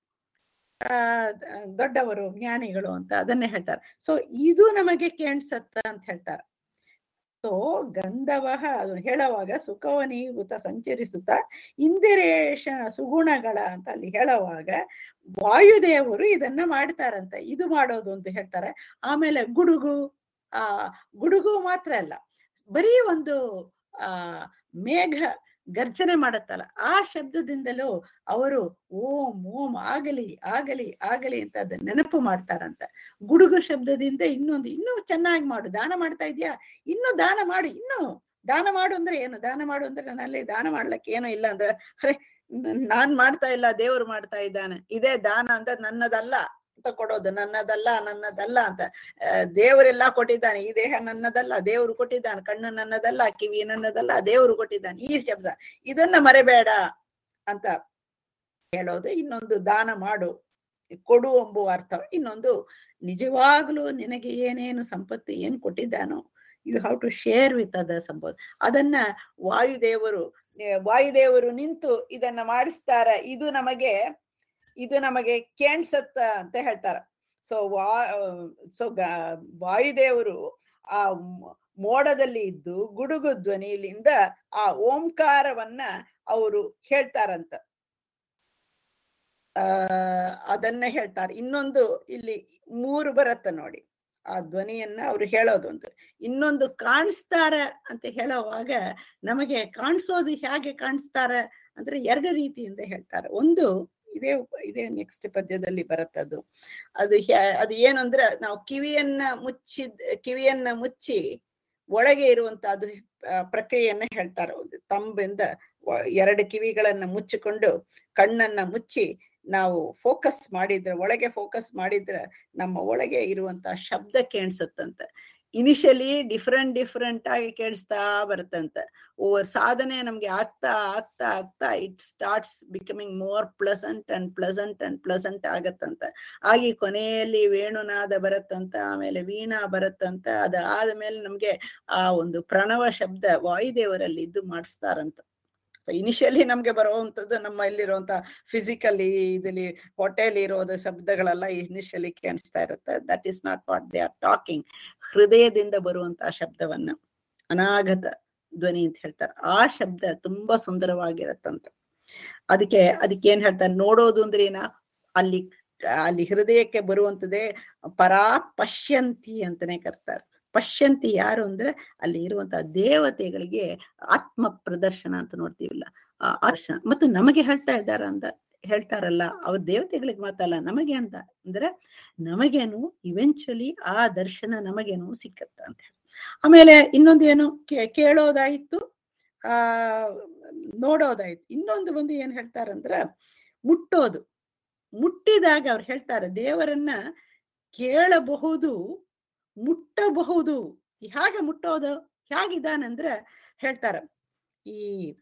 ಆ ದೊಡ್ಡವರು ಜ್ಞಾನಿಗಳು ಅಂತ ಅದನ್ನೇ ಹೇಳ್ತಾರೆ ಸೊ ಇದು ನಮಗೆ ಕೇಣಿಸತ್ತ ಅಂತ ಹೇಳ್ತಾರೆ ಸೊ ಗಂಧವಹ ಅದು ಹೇಳುವಾಗ ಸುಖವನೀಭೂತ ಸಂಚರಿಸುತ್ತ ಇಂದಿರೇಶ ಸುಗುಣಗಳ ಅಂತ ಅಲ್ಲಿ ಹೇಳುವಾಗ ವಾಯುದೇವರು ಇದನ್ನ ಮಾಡ್ತಾರಂತ ಇದು ಮಾಡೋದು ಅಂತ ಹೇಳ್ತಾರೆ ಆಮೇಲೆ ಗುಡುಗು ಆ ಗುಡುಗು ಮಾತ್ರ ಅಲ್ಲ ಬರೀ ಒಂದು ಆ ಮೇಘ ಗರ್ಜನೆ ಮಾಡತ್ತಲ್ಲ ಆ ಶಬ್ದದಿಂದಲೂ ಅವರು ಓಂ ಓಂ ಆಗಲಿ ಆಗಲಿ ಆಗಲಿ ಅಂತ ಅದನ್ನ ನೆನಪು ಮಾಡ್ತಾರಂತ ಗುಡುಗು ಶಬ್ದದಿಂದ ಇನ್ನೊಂದು ಇನ್ನೂ ಚೆನ್ನಾಗಿ ಮಾಡು ದಾನ ಮಾಡ್ತಾ ಇದೀಯಾ ಇನ್ನು ದಾನ ಮಾಡು ಇನ್ನು ದಾನ ಮಾಡು ಅಂದ್ರೆ ಏನು ದಾನ ಮಾಡು ಅಂದ್ರೆ ನನ್ನಲ್ಲಿ ದಾನ ಮಾಡ್ಲಿಕ್ಕೆ ಏನೂ ಇಲ್ಲ ಅಂದ್ರೆ ಅರೆ ನ- ನಾನ್ ಮಾಡ್ತಾ ಇಲ್ಲ ದೇವ್ರು ಮಾಡ್ತಾ ಇದ್ದಾನೆ ಇದೇ ದಾನ ಅಂತ ನನ್ನದಲ್ಲ ಅಂತ ಕೊಡೋದು ನನ್ನದಲ್ಲ ನನ್ನದಲ್ಲ ಅಂತ ಆ, ದೇವರೆಲ್ಲ ಕೊಟ್ಟಿದ್ದಾನೆ ಈ ದೇಹ ನನ್ನದಲ್ಲ ದೇವ್ರು ಕೊಟ್ಟಿದ್ದಾನೆ ಕಣ್ಣು ನನ್ನದಲ್ಲ ಕಿವಿ ನನ್ನದಲ್ಲ ದೇವ್ರು ಕೊಟ್ಟಿದ್ದಾನೆ ಈ ಶಬ್ದ ಇದನ್ನ ಮರೆಬೇಡ ಅಂತ ಹೇಳೋದು ಇನ್ನೊಂದು ದಾನ ಮಾಡು ಕೊಡು ಎಂಬುವ ಅರ್ಥ ಇನ್ನೊಂದು ನಿಜವಾಗ್ಲೂ ನಿನಗೆ ಏನೇನು ಸಂಪತ್ತು ಏನ್ ಕೊಟ್ಟಿದ್ದಾನೋ you have to share with others ಎಂಬುದು ಅದನ್ನ ವಾಯುದೇವರು ಏ, ವಾಯುದೇವರು ನಿಂತು ಇದನ್ನ ಮಾಡಿಸ್ತಾರ ಇದು ನಮಗೆ ಇದು ನಮಗೆ ಕೇಣಿಸತ್ತ ಅಂತ ಹೇಳ್ತಾರ ಸೊ ವಾ ಸೊ ವಾಯುದೇವರು ಆ ಮ್- ಮೋಡದಲ್ಲಿ ಇದ್ದು ಗುಡುಗು ಧ್ವನಿಯಿಂದ ಆ ಓಂಕಾರವನ್ನ ಅವರು ಹೇಳ್ತಾರಂತ ಆ ಅದನ್ನ ಹೇಳ್ತಾರೆ ಇನ್ನೊಂದು ಇಲ್ಲಿ ಮೂರು ಬರತ್ತ ನೋಡಿ ಆ ಧ್ವನಿಯನ್ನ ಅವ್ರು ಹೇಳೋದೊಂದು ಇನ್ನೊಂದು ಕಾಣಿಸ್ತಾರ ಅಂತ ಹೇಳುವಾಗ ನಮಗೆ ಕಾಣಿಸೋದು ಹೇಗೆ ಕಾಣಿಸ್ತಾರ ಅಂದ್ರೆ ಎರಡು ರೀತಿಯಿಂದ ಹೇಳ್ತಾರೆ ಒಂದು ಇದೇ ಉಪ- ಇದೇ ನೆಕ್ಸ್ಟ್ ಪದ್ಯದಲ್ಲಿ ಬರುತ್ತದು ಅದು ಹ್ಯಾ- ಅದು ಏನು ಅಂದ್ರೆ ನಾವು ಕಿವಿಯನ್ನ ಮುಚ್ಚಿದ್ ಕಿವಿಯನ್ನ ಮುಚ್ಚಿ ಒಳಗೆ ಇರುವಂತ ಅದು ಆ, ಪ್ರಕ್ರಿಯೆಯನ್ನ ಹೇಳ್ತಾರೆ ಒಂದು ತಂಬಿಂದ ವ- ಎರಡು ಕಿವಿಗಳನ್ನ ಮುಚ್ಚಿಕೊಂಡು ಕಣ್ಣನ್ನ ಮುಚ್ಚಿ ನಾವು ಫೋಕಸ್ ಮಾಡಿದ್ರೆ ಒಳಗೆ ಫೋಕಸ್ ಮಾಡಿದ್ರೆ ನಮ್ಮ ಒಳಗೆ ಇರುವಂತ ಶಬ್ದ ಕೇಳಿಸುತ್ತಂತ ಇನಿಷಿಯಲಿ ಡಿಫ್ರೆಂಟ್ ಡಿಫ್ರೆಂಟ್ ಆಗಿ ಕೇಳಿಸ್ತಾ ಬರುತ್ತಂತ ಓವರ್ ಸಾಧನೆ ನಮ್ಗೆ ಆಗ್ತಾ ಆಗ್ತಾ ಆಗ್ತಾ it starts becoming more pleasant and pleasant and pleasant ಆಗತ್ತಂತ ಆಗಿ ಕೊನೆಯಲ್ಲಿ ವೇಣುನಾದ ಬರುತ್ತಂತ ಆಮೇಲೆ ವೀಣಾ ಬರುತ್ತಂತ ಅದ ಆದ್ಮೇಲೆ ನಮ್ಗೆ ಆ ಒಂದು ಪ್ರಣವ ಶಬ್ದ ವಾಯುದೇವರಲ್ಲಿ ಇದ್ದು ಮಾಡಿಸ್ತಾರಂತ ಇನಿಷಿಯಲಿ ನಮ್ಗೆ ಬರುವಂತದ್ದು ನಮ್ಮ ಇಲ್ಲಿರುವಂತ ಫಿಸಿಕಲಿ ಇದಲ್ಲಿ ಹೊಟ್ಟೆಲಿ ಇರೋದು ಶಬ್ದಗಳೆಲ್ಲ ಇನಿಷಿಯಲಿ ಕೇಳಿಸ್ತಾ ಇರುತ್ತೆ that is not what they are talking ಹೃದಯದಿಂದ ಬರುವಂತಹ ಶಬ್ದವನ್ನ ಅನಾಗತ ಧ್ವನಿ ಅಂತ ಹೇಳ್ತಾರೆ ಆ ಶಬ್ದ ತುಂಬಾ ಸುಂದರವಾಗಿರತ್ತಂತ ಅದಕ್ಕೆ ಅದಕ್ಕೆ ಏನ್ ಹೇಳ್ತಾರೆ ನೋಡೋದು ಅಂದ್ರೆ ಏನ ಅಲ್ಲಿ ಅಲ್ಲಿ ಹೃದಯಕ್ಕೆ ಬರುವಂತದೇ ಪರಾ ಪಶ್ಯಂತಿ ಅಂತಾನೆ ಕರ್ತಾರೆ ಪಶ್ಯಂತಿ ಯಾರು ಅಂದ್ರೆ ಅಲ್ಲಿ ಇರುವಂತಹ ದೇವತೆಗಳಿಗೆ ಆತ್ಮ ಪ್ರದರ್ಶನ ಅಂತ ನೋಡ್ತೀವಿಲ್ಲ ಆ ದರ್ಶನ ಮತ್ತು ನಮಗೆ ಹೇಳ್ತಾ ಇದ್ದಾರ ಅಂತ ಹೇಳ್ತಾರಲ್ಲ ಅವ್ರ ದೇವತೆಗಳಿಗೆ ಮಾತಲ್ಲ ನಮಗೆ ಅಂತ ಅಂದ್ರೆ ನಮಗೇನು ಇವೆಂಚುಲಿ ಆ ದರ್ಶನ ನಮಗೇನು ಸಿಕ್ಕತ್ತ ಅಂತ ಹೇಳಿ ಆಮೇಲೆ ಇನ್ನೊಂದು ಏನು ಕೇ- ಕೇಳೋದಾಯ್ತು ಆ ನೋಡೋದಾಯ್ತು ಇನ್ನೊಂದು ಒಂದು ಏನ್ ಹೇಳ್ತಾರಂದ್ರ ಮುಟ್ಟೋದು ಮುಟ್ಟಿದಾಗ ಅವ್ರು ಹೇಳ್ತಾರೆ ದೇವರನ್ನ ಕೇಳಬಹುದು ಮುಟ್ಟಬಹುದು ಹೇಗೆ ಮುಟ್ಟೋದು ಹೇಗಿದ್ದಾನಂದ್ರ ಹೇಳ್ತಾರ ಈ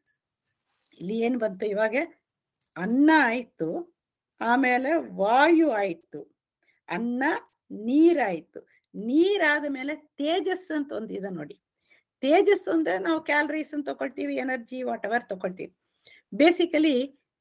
ಇಲ್ಲಿ ಏನ್ ಬಂತು ಇವಾಗ ಅನ್ನ ಆಯ್ತು ಆಮೇಲೆ ವಾಯು ಆಯ್ತು ಅನ್ನ ನೀರಾಯ್ತು ನೀರಾದ ಮೇಲೆ ತೇಜಸ್ ಅಂತ ಒಂದು ಇದೆ ನೋಡಿ ತೇಜಸ್ ಅಂದ್ರೆ ನಾವು ಕ್ಯಾಲರೀಸ್ ಅಂತ ತಗೊಳ್ತೀವಿ ಎನರ್ಜಿ ವಾಟ್ ಎವರ್ ತಗೊಳ್ತೀವಿ ಬೇಸಿಕಲಿ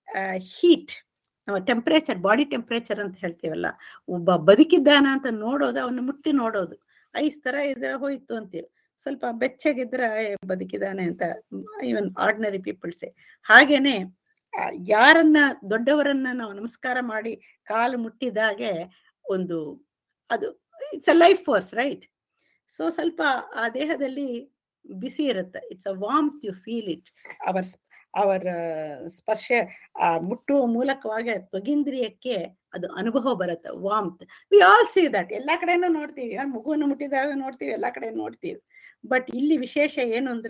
ಹೀಟ್ ನಮ್ಮ ಟೆಂಪ್ರೇಚರ್ ಬಾಡಿ ಟೆಂಪ್ರೇಚರ್ ಅಂತ ಹೇಳ್ತೀವಲ್ಲ ಒಬ್ಬ ಬದುಕಿದ್ದಾನ ಅಂತ ನೋಡೋದು ಅವನ್ನ ಮುಟ್ಟಿ ನೋಡೋದು ಐಸ್ ತರ ಇದ ಹೋಯ್ತು ಅಂತೀವಿ ಸ್ವಲ್ಪ ಬೆಚ್ಚಗಿದ್ರೆ ಏ, ಬದುಕಿದಾನೆ ಅಂತ ಇವನ್ ಆರ್ಡಿನರಿ ಪೀಪಲ್ಸೆ ಹಾಗೇನೆ ಆ, ಯಾರನ್ನ ದೊಡ್ಡವರನ್ನ ನಾವು ನಮಸ್ಕಾರ ಮಾಡಿ ಕಾಲು ಮುಟ್ಟಿದಾಗೆ ಒಂದು ಅದು it's a life force right so ಸ್ವಲ್ಪ ಆ ದೇಹದಲ್ಲಿ ಬಿಸಿ ಇರುತ್ತೆ it's a warmth you feel it our ಅವರ ಸ್ಪರ್ಶ ಆ ಮುಟ್ಟುವ ಮೂಲಕವಾಗಿ ತ್ವಗಿಂದ್ರಿಯಕ್ಕೆ ಅದು ಅನುಭವ ಬರುತ್ತೆ warmth we all see that ಎಲ್ಲಾ ಕಡೆನೂ ನೋಡ್ತೀವಿ ಆ ಮಗುವನ್ನು ಮುಟ್ಟಿದಾಗ ನೋಡ್ತೀವಿ ಎಲ್ಲಾ ಕಡೆ ನೋಡ್ತೀವಿ ಬಟ್ ಇಲ್ಲಿ ವಿಶೇಷ ಏನು ಅಂದ್ರೆ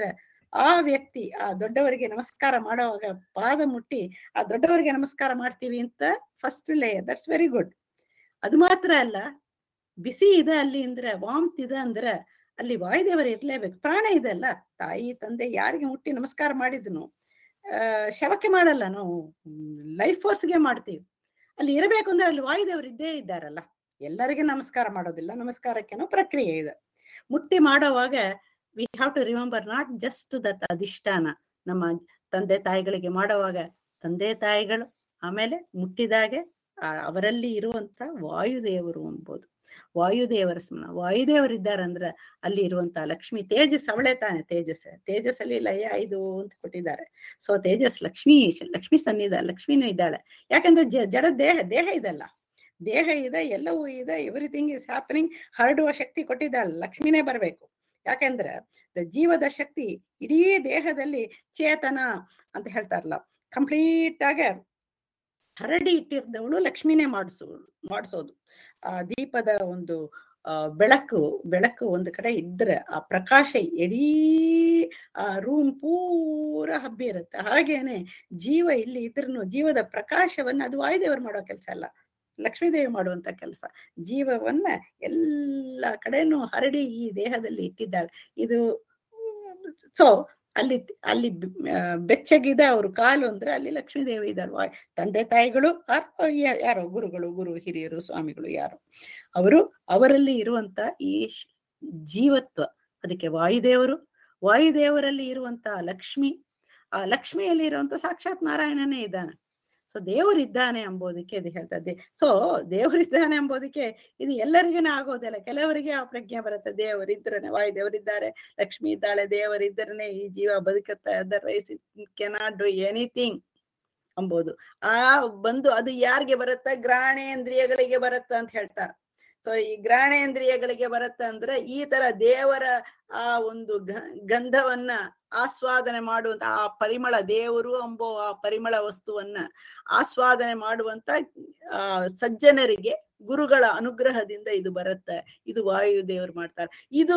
ಆ ವ್ಯಕ್ತಿ ಆ ದೊಡ್ಡವರಿಗೆ ನಮಸ್ಕಾರ ಮಾಡುವಾಗ ಪಾದ ಮುಟ್ಟಿ ಆ ದೊಡ್ಡವರಿಗೆ ನಮಸ್ಕಾರ ಮಾಡ್ತೀವಿ ಅಂತ first layer that's very good ಅದು ಮಾತ್ರ ಅಲ್ಲ ಬಿಸಿ ಇದೆ ಅಲ್ಲಿ ಅಂದ್ರೆ ವಾಮ್ತ್ ಇದೆ ಅಂದ್ರೆ ಅಲ್ಲಿ ವಾಯುದೇವರು ಇರ್ಲೇಬೇಕು ಪ್ರಾಣ ಇದೆ ಅಲ್ಲ ತಾಯಿ ತಂದೆ ಯಾರಿಗೆ ಮುಟ್ಟಿ ನಮಸ್ಕಾರ ಮಾಡಿದ್ನು ಆ ಶವಕ್ಕೆ ಮಾಡಲ್ಲ ನಾವು ಲೈಫ್ ಫೋರ್ಸ್ಗೆ ಮಾಡ್ತೀವಿ ಅಲ್ಲಿ ಇರಬೇಕು ಅಂದ್ರೆ ಅಲ್ಲಿ ವಾಯುದೇವರು ಇದ್ದೇ ಇದ್ದಾರಲ್ಲ ಎಲ್ಲರಿಗೆ ನಮಸ್ಕಾರ ಮಾಡೋದಿಲ್ಲ ನಮಸ್ಕಾರಕ್ಕೇನೋ ಪ್ರಕ್ರಿಯೆ ಇದೆ ಮುಟ್ಟಿ ಮಾಡುವಾಗ we have to remember not just that ಅಧಿಷ್ಠಾನ ನಮ್ಮ ತಂದೆ ತಾಯಿಗಳಿಗೆ ಮಾಡುವಾಗ ತಂದೆ ತಾಯಿಗಳು ಆಮೇಲೆ ಮುಟ್ಟಿದಾಗೆ ಆ ಅವರಲ್ಲಿ ಇರುವಂತ ವಾಯುದೇವರು ಎಂಬುದು ವಾಯುದೇವರ ಸ್ಮರಣ ವಾಯುದೇವರಿದ್ದಾರಂದ್ರೆ ಅಲ್ಲಿ ಇರುವಂತ ಲಕ್ಷ್ಮಿ ತೇಜಸ್ ಅವಳೆ ತಾನೆ ತೇಜಸ್ ತೇಜಸ್ಸಲ್ಲಿ ಲಯ ಐದು ಅಂತ ಕೊಟ್ಟಿದ್ದಾರೆ ಸೊ ತೇಜಸ್ ಲಕ್ಷ್ಮಿ ಲಕ್ಷ್ಮಿ ಸನ್ನಿಧ ಲಕ್ಷ್ಮಿನೂ ಇದ್ದಾಳೆ ಯಾಕಂದ್ರೆ ಜ- ಜಡ ದೇಹ ದೇಹ ಇದಲ್ಲ ದೇಹ ಇದೆ ಎಲ್ಲವೂ ಇದೆ ಎವ್ರಿಥಿಂಗ್ ಇಸ್ ಹ್ಯಾಪನಿಂಗ್ ಹರಡುವ ಶಕ್ತಿ ಕೊಟ್ಟಿದ್ದಾಳೆ ಲಕ್ಷ್ಮಿನೇ ಬರಬೇಕು ಯಾಕೆಂದ್ರೆ ದ ಜೀವದ ಶಕ್ತಿ ಇಡೀ ದೇಹದಲ್ಲಿ ಚೇತನ ಅಂತ ಹೇಳ್ತಾರಲ್ಲ ಕಂಪ್ಲೀಟ್ ಆಗಿ ಹರಡಿ ಇಟ್ಟಿರ್ದವಳು ಲಕ್ಷ್ಮಿನೇ ಮಾಡಿಸೋ ಮಾಡಿಸೋದು ಆ ದೀಪದ ಒಂದು ಆ ಬೆಳಕು ಬೆಳಕು ಒಂದು ಕಡೆ ಇದ್ರೆ ಆ ಪ್ರಕಾಶ ಇಡೀ ಆ ರೂಮ್ ಪೂರ ಹಬ್ಬಿ ಇರುತ್ತೆ ಹಾಗೇನೆ ಜೀವ ಇಲ್ಲಿ ಇದ್ರೂ ಜೀವದ ಪ್ರಕಾಶವನ್ನ ಅದು ವಾಯುದೇವರು ಮಾಡೋ ಕೆಲಸ ಅಲ್ಲ ಲಕ್ಷ್ಮೀದೇವಿ ಮಾಡುವಂತ ಕೆಲಸ ಜೀವವನ್ನ ಎಲ್ಲ ಕಡೆನೂ ಹರಡಿ ಈ ದೇಹದಲ್ಲಿ ಇಟ್ಟಿದ್ದಾಳೆ ಇದು ಸೊ ಅಲ್ಲಿ ಅಲ್ಲಿ ಬ್- ಆ, ಬೆಚ್ಚಗಿದೆ ಅವ್ರ ಕಾಲು ಅಂದ್ರೆ ಅಲ್ಲಿ ಲಕ್ಷ್ಮೀದೇವಿ ಇದ್ದಾಳೆ ವಾ- ತಂದೆ ತಾಯಿಗಳು ಆರ್ ಯಾ- ಯಾರೋ ಗುರುಗಳು ಗುರು ಹಿರಿಯರು ಸ್ವಾಮಿಗಳು ಯಾರು ಅವರು ಅವರಲ್ಲಿ ಇರುವಂತ ಈ ಶ್- ಜೀವತ್ವ ಅದಕ್ಕೆ ವಾಯುದೇವರು ವಾಯುದೇವರಲ್ಲಿ ಇರುವಂತ ಲಕ್ಷ್ಮಿ ಆ ಲಕ್ಷ್ಮಿಯಲ್ಲಿ ಇರುವಂತ ಸಾಕ್ಷಾತ್ ನಾರಾಯಣನೇ ಇದ್ದಾನೆ ಸೊ ದೇವರಿದ್ದಾನೆ ಎಂಬುದಕ್ಕೆ ಇದು ಹೇಳ್ತದೆ ಸೊ ದೇವರಿದ್ದಾನೆ ಎಂಬುದಕ್ಕೆ ಇದು ಎಲ್ಲರಿಗೇನೆ ಆಗೋದಿಲ್ಲ ಕೆಲವರಿಗೆ ಆ ಪ್ರಜ್ಞೆ ಬರುತ್ತೆ ದೇವರಿದ್ರನೆ ವಾಯುದೇವರಿದ್ದಾರೆ ಲಕ್ಷ್ಮಿ ಇದ್ದಾಳೆ ದೇವರಿದ್ದರನೆ ಈ ಜೀವ ಬದುಕುತ್ತೆ ಅದರ್ವೈಸ್ ಕೆನಾಟ್ ಡು ಎನಿಥಿಂಗ್ ಅಂಬೋದು ಆ ಬಂದು ಅದು ಯಾರಿಗೆ ಬರುತ್ತ ಗ್ರಾಣೇಂದ್ರಿಯಗಳಿಗೆ ಬರುತ್ತ ಅಂತ ಹೇಳ್ತಾರೆ ಸೊ ಈ ಗ್ರಾಣೇಂದ್ರಿಯಗಳಿಗೆ ಬರುತ್ತ ಅಂದ್ರೆ ಈ ತರ ದೇವರ ಆ ಒಂದು ಗ- ಗಂಧವನ್ನ ಆಸ್ವಾದನೆ ಮಾಡುವಂತ ಆ ಪರಿಮಳ ದೇವರು ಎಂಬೋ ಆ ಪರಿಮಳ ವಸ್ತುವನ್ನ ಆಸ್ವಾದನೆ ಮಾಡುವಂತ ಆ ಸಜ್ಜನರಿಗೆ ಗುರುಗಳ ಅನುಗ್ರಹದಿಂದ ಇದು ಬರುತ್ತೆ ಇದು ವಾಯುದೇವರು ಮಾಡ್ತಾರೆ ಇದು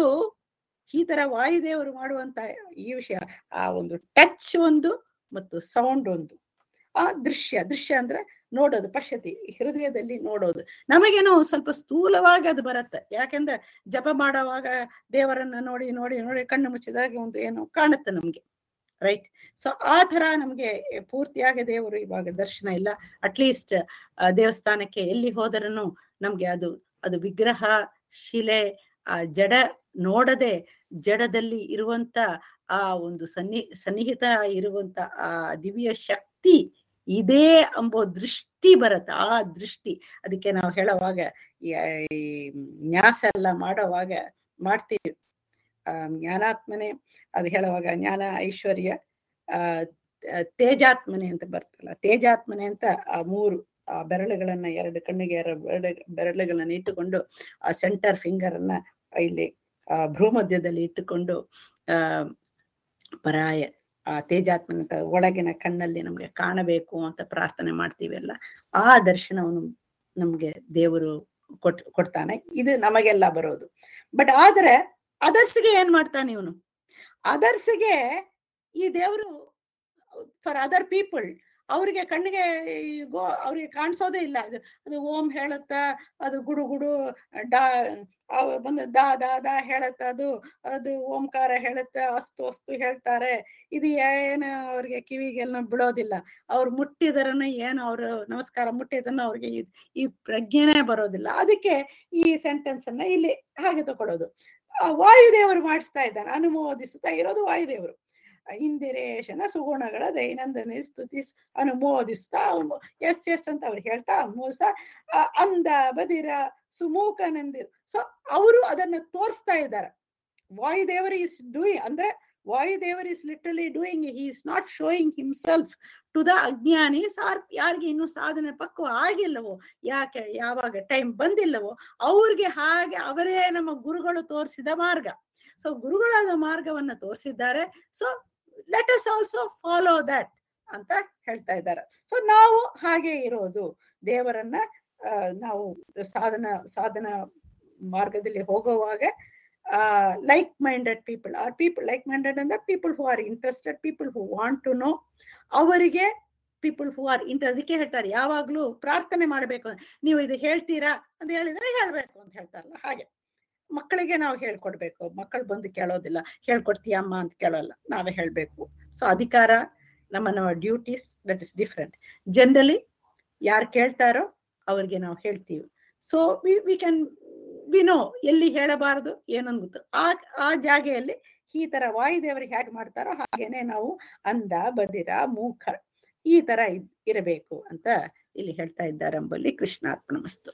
ಈ ತರ ವಾಯುದೇವರು ಮಾಡುವಂತ ಈ ವಿಷಯ ಆ ಒಂದು ಟಚ್ ಒಂದು ಮತ್ತು ಸೌಂಡ್ ಒಂದು ಆ ದೃಶ್ಯ ದೃಶ್ಯ ಅಂದ್ರೆ ನೋಡೋದು ಪಶ್ಯತಿ ಹೃದಯದಲ್ಲಿ ನೋಡೋದು ನಮಗೇನೋ ಸ್ವಲ್ಪ ಸ್ಥೂಲವಾಗಿ ಅದು ಬರುತ್ತೆ ಯಾಕೆಂದ್ರೆ ಜಪ ಮಾಡುವಾಗ ದೇವರನ್ನ ನೋಡಿ ನೋಡಿ ನೋಡಿ ಕಣ್ಣು ಮುಚ್ಚಿದಾಗ ಒಂದು ಏನೋ ಕಾಣುತ್ತೆ ನಮ್ಗೆ ರೈಟ್ ಸೊ ಆ ತರ ನಮ್ಗೆ ಪೂರ್ತಿಯಾಗಿ ದೇವರು ಇವಾಗ ದರ್ಶನ ಇಲ್ಲ ಅಟ್ಲೀಸ್ಟ್ ದೇವಸ್ಥಾನಕ್ಕೆ ಎಲ್ಲಿ ಹೋದರನು ನಮ್ಗೆ ಅದು ಅದು ವಿಗ್ರಹ ಶಿಲೆ ಆ ಜಡ ನೋಡದೆ ಜಡದಲ್ಲಿ ಇರುವಂತ ಆ ಒಂದು ಸನ್ನಿ ಸನ್ನಿಹಿತ ಇರುವಂತ ಆ ದಿವ್ಯ ಶಕ್ತಿ ಇದೇ ಎಂಬೋ ದೃಷ್ಟಿ ಬರುತ್ತೆ ಆ ದೃಷ್ಟಿ ಅದಕ್ಕೆ ನಾವು ಹೇಳುವಾಗ ಈ ಈ ನ್ಯಾಸ ಎಲ್ಲ ಮಾಡುವಾಗ ಮಾಡ್ತೀವಿ ಆ ಜ್ಞಾನಾತ್ಮನೆ ಅದು ಹೇಳುವಾಗ ಜ್ಞಾನ ಐಶ್ವರ್ಯ ಆ ಆ, ತೇಜಾತ್ಮನೆ ಅಂತ ಬರ್ತಲ್ಲ ತೇಜಾತ್ಮನೆ ಅಂತ ಆ ಮೂರು ಆ ಬೆರಳುಗಳನ್ನ ಎರಡು ಕಣ್ಣಿಗೆ ಎರಡು ಬೆರಳು ಬೆರಳುಗಳನ್ನ ಇಟ್ಟುಕೊಂಡು ಆ ಸೆಂಟರ್ ಫಿಂಗರ್ ಅನ್ನ ಇಲ್ಲಿ ಆ ಭ್ರೂಮಧ್ಯದಲ್ಲಿ ಇಟ್ಟುಕೊಂಡು ಆ ಪರಾಯ ಆ ತೇಜಾತ್ಮನ ಅಂತ ಒಳಗಿನ ಕಣ್ಣಲ್ಲಿ ನಮ್ಗೆ ಕಾಣಬೇಕು ಅಂತ ಪ್ರಾರ್ಥನೆ ಮಾಡ್ತೀವಿ ಅಲ್ಲ ಆ ದರ್ಶನವನ್ನು ನಮ್ಗೆ ದೇವರು ಕೊಟ್ ಕೊಡ್ತಾನೆ ಇದು ನಮಗೆಲ್ಲ ಬರೋದು ಬಟ್ ಆದ್ರೆ ಅದರ್ಸ್ಗೆ ಏನ್ ಮಾಡ್ತಾನೆ ಇವನು ಅದರ್ಸ್ಗೆ ಈ ದೇವರು ಫಾರ್ ಅದರ್ ಪೀಪಲ್ ಅವ್ರಿಗೆ ಕಣ್ಣಿಗೆ ಈ ಗೋ ಅವ್ರಿಗೆ ಕಾಣಿಸೋದೇ ಇಲ್ಲ ಅದು ಅದು ಓಂ ಹೇಳುತ್ತ ಅದು ಗುಡು ಗುಡು ಡಾ ಅವ್ ಬಂದು ದಾ ದಾ ದಾ ಹೇಳುತ್ತ ಅದು ಅದು ಓಂಕಾರ ಹೇಳುತ್ತೆ ಅಸ್ತು ಅಸ್ತು ಹೇಳ್ತಾರೆ ಇದು ಏನು ಅವ್ರಿಗೆ ಕಿವಿಗೆಲ್ಲ ಬಿಡೋದಿಲ್ಲ ಅವ್ರು ಮುಟ್ಟಿದರನು ಏನು ಅವ್ರು ನಮಸ್ಕಾರ ಮುಟ್ಟಿದನ್ನು ಅವ್ರಿಗೆ ಈ- ಈ ಪ್ರಜ್ಞೆನೇ ಬರೋದಿಲ್ಲ ಅದಕ್ಕೆ ಈ ಸೆಂಟೆನ್ಸ್ ಅನ್ನ ಇಲ್ಲಿ ಹಾಗೆ ತಗೊಳ್ಳೋದು ಆ ವಾಯುದೇವರು ಮಾಡಿಸ್ತಾ ಇದ್ದಾನೆ ಅನುಮೋದಿಸುತ್ತಾ ಇರೋದು ವಾಯುದೇವರು ಇಂದಿರೇಶನ ಸುಗುಣಗಳ ದೈನಂದಿನ ಸ್ತುತಿ ಅನುಮೋದಿಸ್ತಾ ಅವನು ಎಸ್ ಎಸ್ ಅಂತ ಅವ್ರು ಹೇಳ್ತಾ ಮೋಸ ಅಂದ ಬದಿರ ಸುಮೂಕನಂದಿರ್ ಸೊ ಅವರು ಅದನ್ನ ತೋರಿಸ್ತಾ ಇದ್ದಾರೆ ವಾಯುದೇವರು ಇಸ್ ಡೂಯಿಂಗ್ ಅಂದ್ರೆ ವಾಯುದೇವರು is literally doing he is not showing himself to the ಅಜ್ಞಾನೀಸ್ ಆರ್ ಯಾರಿಗೆ ಇನ್ನೂ ಸಾಧನೆ ಪಕ್ವ ಆಗಿಲ್ಲವೋ ಯಾಕೆ ಯಾವಾಗ ಟೈಮ್ ಬಂದಿಲ್ಲವೋ ಅವ್ರಿಗೆ ಹಾಗೆ ಅವರೇ ನಮ್ಮ ಗುರುಗಳು ತೋರಿಸಿದ ಮಾರ್ಗ ಸೊ ಗುರುಗಳಾದ ಮಾರ್ಗವನ್ನ ತೋರಿಸಿದ್ದಾರೆ so let us also follow that ಅಂತ ಹೇಳ್ತಾ ಇದ್ದಾರೆ ಸೊ ನಾವು ಹಾಗೆ ಇರೋದು ದೇವರನ್ನ ಆ, ನಾವು ಸಾಧನ ಸಾಧನ ಮಾರ್ಗದಲ್ಲಿ ಹೋಗುವಾಗ like minded people or people like minded ಅಂದ್ರೆ people who are interested people who want to know ಅವರಿಗೆ ಪೀಪಲ್ ಹೂ ಆರ್ ಇಂಟ್ರೆಸ್ಟ್ ಅದಕ್ಕೆ ಹೇಳ್ತಾರೆ ಯಾವಾಗ್ಲೂ ಪ್ರಾರ್ಥನೆ ಮಾಡಬೇಕು ನೀವು ಇದು ಹೇಳ್ತೀರಾ ಅಂತ ಹೇಳಿದ್ರೆ ಹೇಳ್ಬೇಕು ಅಂತ ಹೇಳ್ತಾರಲ್ಲ ಹಾಗೆ ಮಕ್ಕಳಿಗೆ ನಾವು ಹೇಳ್ಕೊಡ್ಬೇಕು ಮಕ್ಕಳು ಬಂದು ಕೇಳೋದಿಲ್ಲ ಹೇಳ್ಕೊಡ್ತೀಯ ಅಮ್ಮ ಅಂತ ಕೇಳೋಲ್ಲ ನಾವೇ ಹೇಳ್ಬೇಕು ಸೊ ಅಧಿಕಾರ ನಮ್ಮ ನಮ್ಮ duties that is different generally ಯಾರು ಕೇಳ್ತಾರೋ ಅವ್ರಿಗೆ ನಾವು ಹೇಳ್ತೀವಿ so we we can we know ಎಲ್ಲಿ ಹೇಳಬಾರದು ಏನನ್ನು ಗೊತ್ತು ಆ ಆ ಜಾಗೆಯಲ್ಲಿ ಈ ತರ ವಾಯುದೇವರಿಗೆ ಹೇಗೆ ಮಾಡ್ತಾರೋ ಹಾಗೇನೆ ನಾವು ಅಂದ ಬದಿರ ಮೂಖ ಈ ತರ ಇದ್- ಇರಬೇಕು ಅಂತ ಇಲ್ಲಿ ಹೇಳ್ತಾ ಇದ್ದಾರೆ ಎಂಬಲ್ಲಿ ಕೃಷ್ಣಾರ್ಪಣ ಮಸ್ತು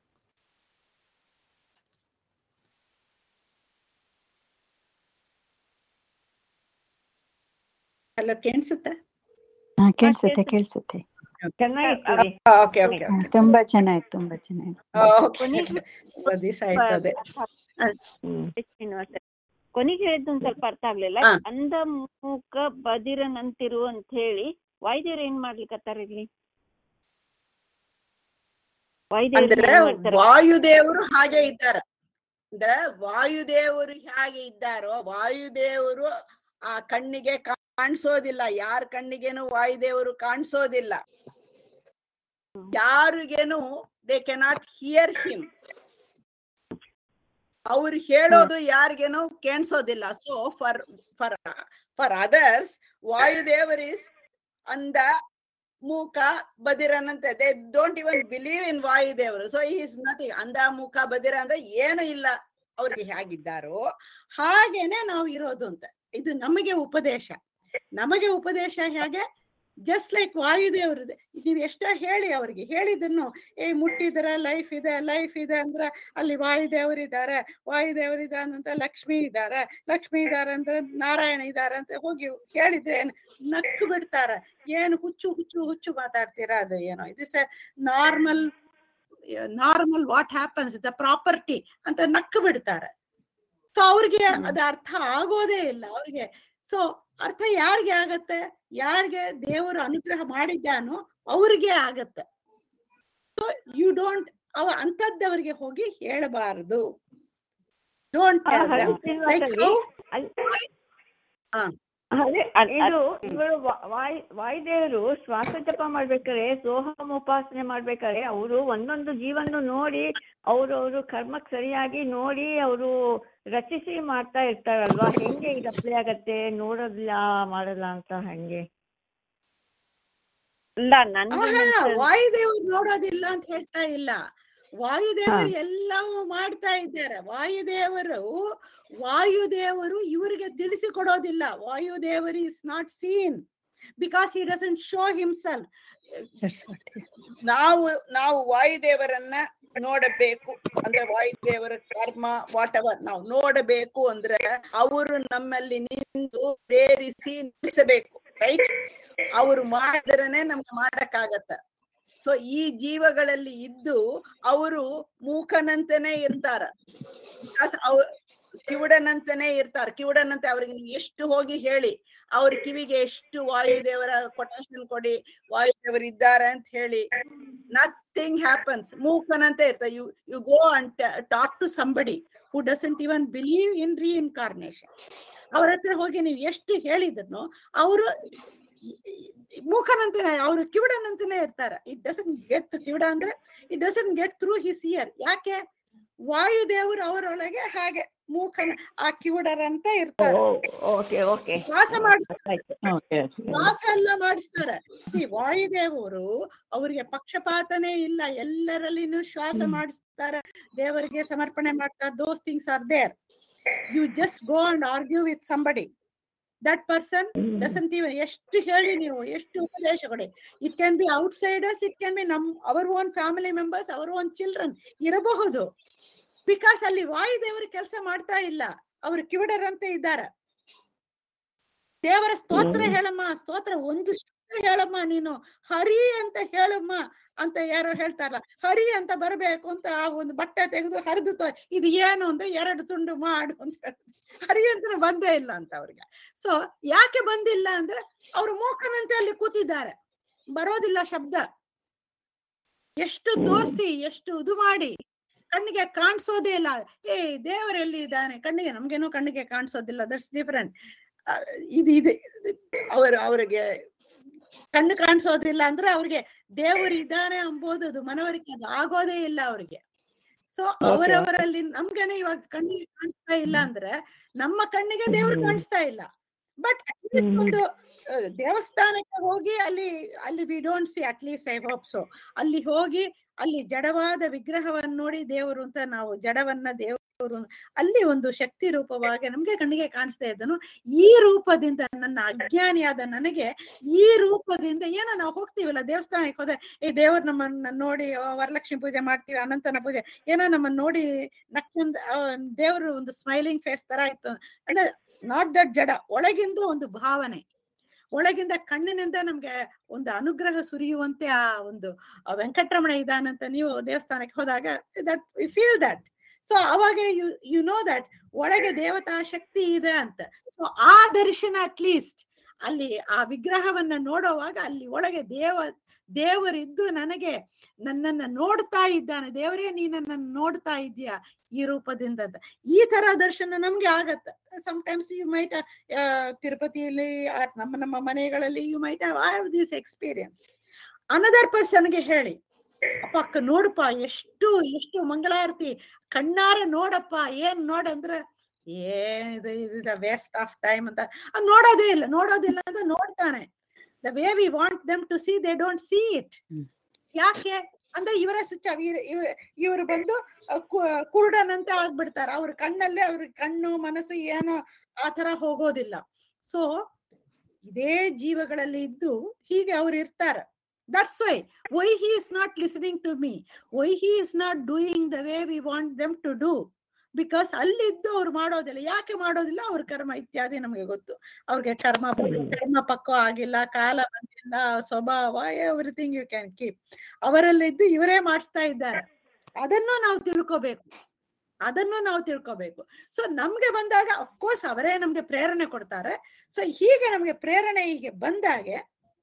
ಹಲೋ ಕೇಳಿಸುತ್ತಾ ಹಾ ಕೇಳ್ಸುತ್ತೆ ಕೇಳ್ಸುತ್ತೆ ಚೆನ್ನಾಗಿತ್ತು ರೀ. ಓಕೆ ಓಕೆ ಹಾ, ತುಂಬಾ ಚೆನ್ನಾಯ್ತು ತುಂಬಾ ಚೆನ್ನಾಯ್ತು ದಿವಸ ಆಯ್ತದೆ ಶ್ರೀನಿವಾಸ ಕೊನೆಗೆ ಹೇಳಿದ್ದು ಒಂದ್ ಸ್ವಲ್ಪ ಅರ್ಥ ಆಗ್ಲಿಲ್ಲ ಹಾ. ಅಂದ ಮೂಕ ಬದಿರನಂತಿರು ಅಂತ ಹೇಳಿ ವಾಯುದೇವ್ರ ಏನ್ ಮಾಡ್ಲಿಕತ್ತಾರ ಇಲ್ಲಿ ವಾಯುದೇವ್ರು ಅಂದ್ರೆ ಏನ್ ಮಾಡ್ತಾರ? ವಾಯುದೇವರು ಹಾಗೆ ಇದ್ದಾರೆ ಅಂದ್ರೆ ವಾಯುದೇವರು ಹೇಗೆ ಇದ್ದಾರೋ ವಾಯುದೇವರು ಆ ಕಣ್ಣಿಗೆ ಕಾಣಿಸೋದಿಲ್ಲ ಯಾರ ಕಣ್ಣಿಗೇನು ವಾಯುದೇವರು ಕಾಣಿಸೋದಿಲ್ಲ ಯಾರಿಗೇನು ದೇ ಕೆನಾಟ್ ಹಿಯರ್ ಹಿಮ್ ಅವ್ರು ಹೇಳೋದು ಯಾರಿಗೇನು ಕೇಳಿಸೋದಿಲ್ಲ so for for for others ವಾಯುದೇವರ್ ಇಸ್ ಅಂದ ಮೂಕ ಬದಿರನಂತೆ they don't even believe in ವಾಯುದೇವರು ಸೊ ಈಸ್ ನಥಿಂಗ್ ಅಂದ ಮೂಕ ಬದಿರ ಅಂದ್ರೆ ಏನು ಇಲ್ಲ ಅವ್ರಿಗೆ ಹೇಗಿದ್ದಾರೋ ಹಾಗೇನೆ ನಾವು ಇರೋದು ಅಂತ ಇದು ನಮಗೆ ಉಪದೇಶ ನಮಗೆ ಉಪದೇಶ ಹೇಗೆ ಜಸ್ಟ್ ಲೈಕ್ ವಾಯುದೇವ್ರ ನೀವು ಎಷ್ಟ ಹೇಳಿ ಅವ್ರಿಗೆ ಹೇಳಿದನ್ನು ಏ ಮುಟ್ಟಿದ್ರ ಲೈಫ್ ಇದೆ ಲೈಫ್ ಇದೆ ಅಂದ್ರೆ ಅಲ್ಲಿ ವಾಯುದೇವರಿದ್ದಾರೆ ವಾಯುದೇವರಿದ್ದಾರೆ ಅಂತ ಲಕ್ಷ್ಮಿ ಇದ್ದಾರೆ ಲಕ್ಷ್ಮಿ ಇದ್ದಾರೆ ಅಂದ್ರೆ ನಾರಾಯಣ ಇದ್ದಾರೆ ಅಂತ ಹೋಗಿ ಹೇಳಿದ್ರೆ ಏನ್ ನಕ್ಕು ಬಿಡ್ತಾರೆ ಏನು ಹುಚ್ಚು ಹುಚ್ಚು ಹುಚ್ಚು ಮಾತಾಡ್ತೀರಾ ಅದು ಏನೋ ಇದಿಸ್ normal normal what happens the property ಅಂತ ನಕ್ಕು ಬಿಡ್ತಾರೆ ಸೊ ಅವ್ರಿಗೆ ಅದು ಅರ್ಥ ಆಗೋದೇ ಇಲ್ಲ ಅವ್ರಿಗೆ ಸೊ ಅರ್ಥ ಯಾರಿಗೆ ಆಗತ್ತೆ ಯಾರಿಗೆ ದೇವರು ಅನುಗ್ರಹ ಮಾಡಿದ್ದಾನೋ ಅವ್ರಿಗೆ ಆಗತ್ತೆ ಸೊ ಯು ಡೋಂಟ್ ಅವ ಅಂತದ್ದವರಿಗೆ ಹೋಗಿ ಹೇಳಬಾರದು ಡೋಂಟ್ ಆ, ಹರಿ ಶ್ರೀನಿವಾಸಲ್ಲಿ ಅಲ್ಲಿ- ಹಾ. ಅದೇ ಅದ್- ಇದು ಇವರು ವಾಯು ವಾಯುದೇವರು ಶ್ವಾಸ ಜಪ ಮಾಡ್ಬೇಕಾದ್ರೆ ಸೋಹಂ ಉಪಾಸನೆ ಮಾಡ್ಬೇಕಾದ್ರೆ ಅವರು ಒಂದೊಂದು ಜೀವನ್ನು ನೋಡಿ ಅವರು ಅವರು ಕರ್ಮಕ್ಕೆ ಸರಿಯಾಗಿ ನೋಡಿ ಅವರು ರಚಿಸಿ ಮಾಡ್ತಾ ಇರ್ತಾರಲ್ವಾ ಹೆಂಗೆ ಇದು ಅಪ್ಲೈ ಆಗತ್ತೆ ನೋಡೋದಿಲ್ಲ ಮಾಡಲ್ಲ ಅಂತ ಹಂಗೆ ಇಲ್ಲ ನನ್ಗೆ ಆಹಾ, ಏನಂತ- ವಾಯುದೇವರು ನೋಡೋದಿಲ್ಲ ಅಂತ ಹೇಳ್ತಾ ಇಲ್ಲ ವಾಯುದೇವರು ಎಲ್ಲವೂ ಮಾಡ್ತಾ ಇದ್ದಾರೆ ವಾಯುದೇವರು ವಾಯುದೇವರು ಇವರಿಗೆ ತಿಳಿಸಿಕೊಡೋದಿಲ್ಲ ವಾಯುದೇವರು is not seen because he doesn't show himself ನಾವು ನಾವು ವಾಯುದೇವರನ್ನ ನೋಡಬೇಕು ಅಂದ್ರೆ ವಾಯುದೇವರ ಕರ್ಮ ವಾಟ್ ಎವರ್ ನಾವು ನೋಡಬೇಕು ಅಂದ್ರೆ ಅವರು ನಮ್ಮಲ್ಲಿ ನಿಂತು ಪ್ರೇರಿಸಿ ನಿಲ್ಲಿಸಬೇಕು ರೈಟ್ ಅವರು ಮಾಡಿದ್ರನೆ ನಮ್ಗೆ ಮಾಡಕ್ಕಾಗತ್ತ ಸೊ ಈ ಜೀವಗಳಲ್ಲಿ ಇದ್ದು ಅವರು ಮೂಕನಂತೆನೆ ಇರ್ತಾರ ಬಿಕಾಸ್ ಅವ್ ಕಿವುಡನಂತೆನೆ ಇರ್ತಾರ ಕಿವುಡನಂತೆ ಅವ್ರಿಗೆ ನೀವು ಎಷ್ಟು ಹೋಗಿ ಹೇಳಿ ಅವ್ರ ಕಿವಿಗೆ ಎಷ್ಟು ವಾಯುದೇವರ ಕೊಟೇಶನ್ ಕೊಡಿ ವಾಯುದೇವರು ಇದ್ದಾರೆ ಅಂತ ಹೇಳಿ ನಥಿಂಗ್ ಹ್ಯಾಪನ್ಸ್ ಮೂಕನಂತೆ ಇರ್ತಾರೆ you you go and talk to somebody who doesn't even believe in reincarnation ಅವ್ರ ಹತ್ರ ಹೋಗಿ ನೀವು ಎಷ್ಟು ಹೇಳಿದ್ರು ಅವರು ಮೂಕನಂತೆನೆ ಅವರು ಕಿವಿಡನಂತೆನೆ ಇರ್ತಾರೆ ಇಟ್ ಡಸನ್ ಗೆಟ್ ಕಿವಿಡ ಅಂದ್ರೆ it doesn't get through his ear ಯಾಕೆ ವಾಯುದೇವರು ಅವರೊಳಗೆ ಹಾಗೆ ಮೂಕನ ಆ ಕಿವುಡರಂತ ಇರ್ತಾರೆ ಓಕೆ ಓಕೆ ಶ್ವಾಸ ಮಾಡಿಸ್ ಆಯ್ತು ಶ್ವಾಸ ಎಲ್ಲ ಮಾಡಿಸ್ತಾರೆ ಈ ವಾಯುದೇವರು ಅವರಿಗೆ ಪಕ್ಷಪಾತನೇ ಇಲ್ಲ ಎಲ್ಲರಲ್ಲಿನೂ ಶ್ವಾಸ ಮಾಡಿಸ್ತಾರೆ ದೇವರಿಗೆ ಸಮರ್ಪಣೆ ಮಾಡ್ತಾರೆ those things are there you just go and argue with somebody that person doesn't even ಎಷ್ಟು ಹೇಳಿ ನೀವು ಎಷ್ಟು ಉಪದೇಶ ಕೊಡಿ it can be outsiders it can be ನಮ್ our own family members our own children ಇರಬಹುದು ಬಿಕಾಸ್ ಅಲ್ಲಿ ವಾಯುದೇವರು ಕೆಲಸ ಮಾಡ್ತಾ ಇಲ್ಲ ಅವರು ಕಿವಿಡರಂತೆ ಇದ್ದಾರೆ ದೇವರ ಸ್ತೋತ್ರ ಹೇಳಮ್ಮ ಸ್ತೋತ್ರ ಒಂದು ಶಬ್ದ ಹೇಳಮ್ಮ ನೀನು ಹರಿ ಅಂತ ಹೇಳಮ್ಮ ಅಂತ ಯಾರೋ ಹೇಳ್ತಾರಲ್ಲ ಹರಿ ಅಂತ ಬರಬೇಕು ಅಂತ ಆ ಒಂದು ಬಟ್ಟೆ ತೆಗೆದು ಹರಿದು ತೋ- ಇದು ಏನು ಅಂದ್ರೆ ಎರಡು ತುಂಡು ಮಾಡು ಅಂತ ಹೇಳ್ತಾರೆ ಹರಿ ಅಂತ ಬಂದೇ ಇಲ್ಲ ಅಂತ ಅವ್ರಿಗೆ ಸೊ ಯಾಕೆ ಬಂದಿಲ್ಲ ಅಂದ್ರೆ ಅವ್ರು ಮೂಕನಂತೆ ಅಲ್ಲಿ ಕೂತಿದ್ದಾರೆ ಬರೋದಿಲ್ಲ ಶಬ್ದ ಎಷ್ಟು ತೋರಿಸಿ ಎಷ್ಟು ಇದು ಮಾಡಿ ಕಣ್ಣಿಗೆ ಕಾಣಿಸೋದೇ ಇಲ್ಲ ಏ ದೇವರು ಎಲ್ಲಿ ಇದ್ದಾನೆ ಕಣ್ಣಿಗೆ ನಮ್ಗೇನೋ ಕಣ್ಣಿಗೆ ಕಾಣಿಸೋದಿಲ್ಲ ದಟ್ಸ್ ಡಿಫರೆಂಟ್ ಇದು ಇದು ಅವರು ಅವರಿಗೆ ಕಣ್ಣು ಕಾಣಿಸೋದಿಲ್ಲ ಅಂದ್ರೆ ಅವ್ರಿಗೆ ದೇವರು ಇದ್ದಾನೆ ಅಂಬೋದು ಅದು ಮನವರಿಕೆ ಅದು ಆಗೋದೇ ಇಲ್ಲ ಅವ್ರಿಗೆ ಸೊ ಅವರವರಲ್ಲಿ ನಮ್ಗೇನೆ ಇವಾಗ ಕಣ್ಣಿಗೆ ಕಾಣಿಸ್ತಾ ಇಲ್ಲ ಅಂದ್ರೆ ನಮ್ಮ ಕಣ್ಣಿಗೆ ದೇವ್ರು ಕಾಣಿಸ್ತಾ ಇಲ್ಲ ಬಟ್ ಒಂದು ಆ, ದೇವಸ್ಥಾನಕ್ಕೆ ಹೋಗಿ ಅಲ್ಲಿ ಅಲ್ಲಿ we don't see at least I hope so ಅಲ್ಲಿ ಹೋಗಿ ಅಲ್ಲಿ ಜಡವಾದ ವಿಗ್ರಹವನ್ನು ನೋಡಿ ದೇವರು ಅಂತ ನಾವು ಜಡವನ್ನ ದೇವರು ಅಲ್ಲಿ ಒಂದು ಶಕ್ತಿ ರೂಪವಾಗಿ ನಮ್ಗೆ ಕಣ್ಣಿಗೆ ಕಾಣಿಸ್ತಾ ಇದ್ದನು ಈ ರೂಪದಿಂದ ನನ್ನ ಅಜ್ಞಾನಿಯಾದ ನನಗೆ ಈ ರೂಪದಿಂದ ಏನೋ ನಾವು ಹೋಗ್ತೀವಲ್ಲ ದೇವಸ್ಥಾನಕ್ಕೆ ಹೋದ್ರೆ ಈ ದೇವ್ರು ನಮ್ಮನ್ನ ನೋಡಿ ಆ, ವರಲಕ್ಷ್ಮಿ ಪೂಜೆ ಮಾಡ್ತೀವಿ ಅನಂತನ ಪೂಜೆ ಏನೋ ನಮ್ಮನ್ನ ನೋಡಿ ನಕ್ಕಂದ ದೇವರು ಒಂದು ಸ್ಮೈಲಿಂಗ್ ಫೇಸ್ ತರ ಇತ್ತು ಅಂದ್ರೆ ನಾಟ್ ದಟ್ ಜಡ ಒಳಗಿಂದ ಒಂದು ಭಾವನೆ ಒಳಗಿಂದ ಕಣ್ಣಿನಿಂದ ನಮ್ಗೆ ಒಂದು ಅನುಗ್ರಹ ಸುರಿಯುವಂತೆ ಆ ಒಂದು ಆ ವೆಂಕಟರಮಣ ಇದಾನಂತ ನೀವು ದೇವಸ್ಥಾನಕ್ಕೆ ಹೋದಾಗ that we feel that so ಅವಾಗ ಯು ಯು ನೋ ದಟ್ ಒಳಗೆ ದೇವತಾ ಶಕ್ತಿ ಇದೆ ಅಂತ ಸೊ ಆ ದರ್ಶನ ಅಟ್ ಲೀಸ್ಟ್ ಅಲ್ಲಿ ಆ ವಿಗ್ರಹವನ್ನ ನೋಡುವಾಗ ಅಲ್ಲಿ ಒಳಗೆ ದೇವ ದೇವರಿದ್ದು ನನಗೆ ನನ್ನನ್ನ ನೋಡ್ತಾ ಇದ್ದಾನೆ ದೇವರೇ ನೀ ನನ್ನನ್ನು ನೋಡ್ತಾ ಇದ್ದೀಯಾ ಈ ರೂಪದಿಂದ ಅಂತ ಈ ತರ ದರ್ಶನ ನಮ್ಗೆ ಆಗತ್ತೆ ಸಮಟೈಮ್ಸ್ ಯು ಮೈಟ್ ತಿರುಪತಿಯಲ್ಲಿ ಆ ನಮ್ಮ ನಮ್ಮ ಮನೆಗಳಲ್ಲಿ you might have this experience another ಪರ್ಸನ್ಗೆ ಹೇಳಿ ಅಪ್ಪ ಅಕ್ಕ ನೋಡಪ್ಪ ಎಷ್ಟು ಎಷ್ಟು ಮಂಗಳಾರತಿ ಕಣ್ಣಾರ ನೋಡಪ್ಪ ಏನ್ ನೋಡಂದ್ರ ಏನಿದು ಇದು ವೇಸ್ಟ್ ಆಫ್ ಟೈಮ್ ಅಂತ ಅದ್ ನೋಡೋದೇ ಇಲ್ಲ ನೋಡೋದಿಲ್ಲ ಅಂತ ನೋಡ್ತಾನೆ the way we want them to see they don't see it ಯಾಕೆ ಅಂದ್ರೆ ಇವರ ಸುಚ್ಚ ಇವರು ಬಂದು ಅ, ಕು- ಕುರುಡನಂತೆ ಆಗ್ಬಿಡ್ತಾರ ಅವ್ರ ಕಣ್ಣಲ್ಲೇ ಅವ್ರ ಕಣ್ಣು ಮನಸ್ಸು ಏನೋ ಆ ತರ ಹೋಗೋದಿಲ್ಲ ಸೊ ಇದೇ ಜೀವಗಳಲ್ಲಿ ಇದ್ದು ಹೀಗೆ ಅವ್ರು ಇರ್ತಾರ that's why why he is not listening to me why he is not doing the way we want them to do because ಅಲ್ಲಿದ್ದು ಅವ್ರು ಮಾಡೋದಿಲ್ಲ ಯಾಕೆ ಮಾಡೋದಿಲ್ಲ ಅವ್ರ ಕರ್ಮ ಇತ್ಯಾದಿ ನಮ್ಗೆ ಗೊತ್ತು ಅವ್ರಿಗೆ ಕರ್ಮ ಬಂದ- ಕರ್ಮ ಪಕ್ವ ಆಗಿಲ್ಲ ಕಾಲ ಬಂದಿಲ್ಲ ಸ್ವಭಾವ ಎವ್ರಿಥಿಂಗ್ ಯು ಕ್ಯಾನ್ ಕೀಪ್ ಅವರಲ್ಲಿದ್ದು ಇವರೇ ಮಾಡಿಸ್ತಾ ಇದ್ದಾರೆ ಅದನ್ನು ನಾವು ತಿಳ್ಕೋಬೇಕು ಅದನ್ನು ನಾವು ತಿಳ್ಕೋಬೇಕು ಸೊ ನಮ್ಗೆ ಬಂದಾಗ ಅಫ್ಕೋರ್ಸ್ ಅವರೇ ನಮ್ಗೆ ಪ್ರೇರಣೆ ಕೊಡ್ತಾರೆ ಸೊ ಹೀಗೆ ನಮ್ಗೆ ಪ್ರೇರಣೆ ಹೀಗೆ ಬಂದಾಗೆ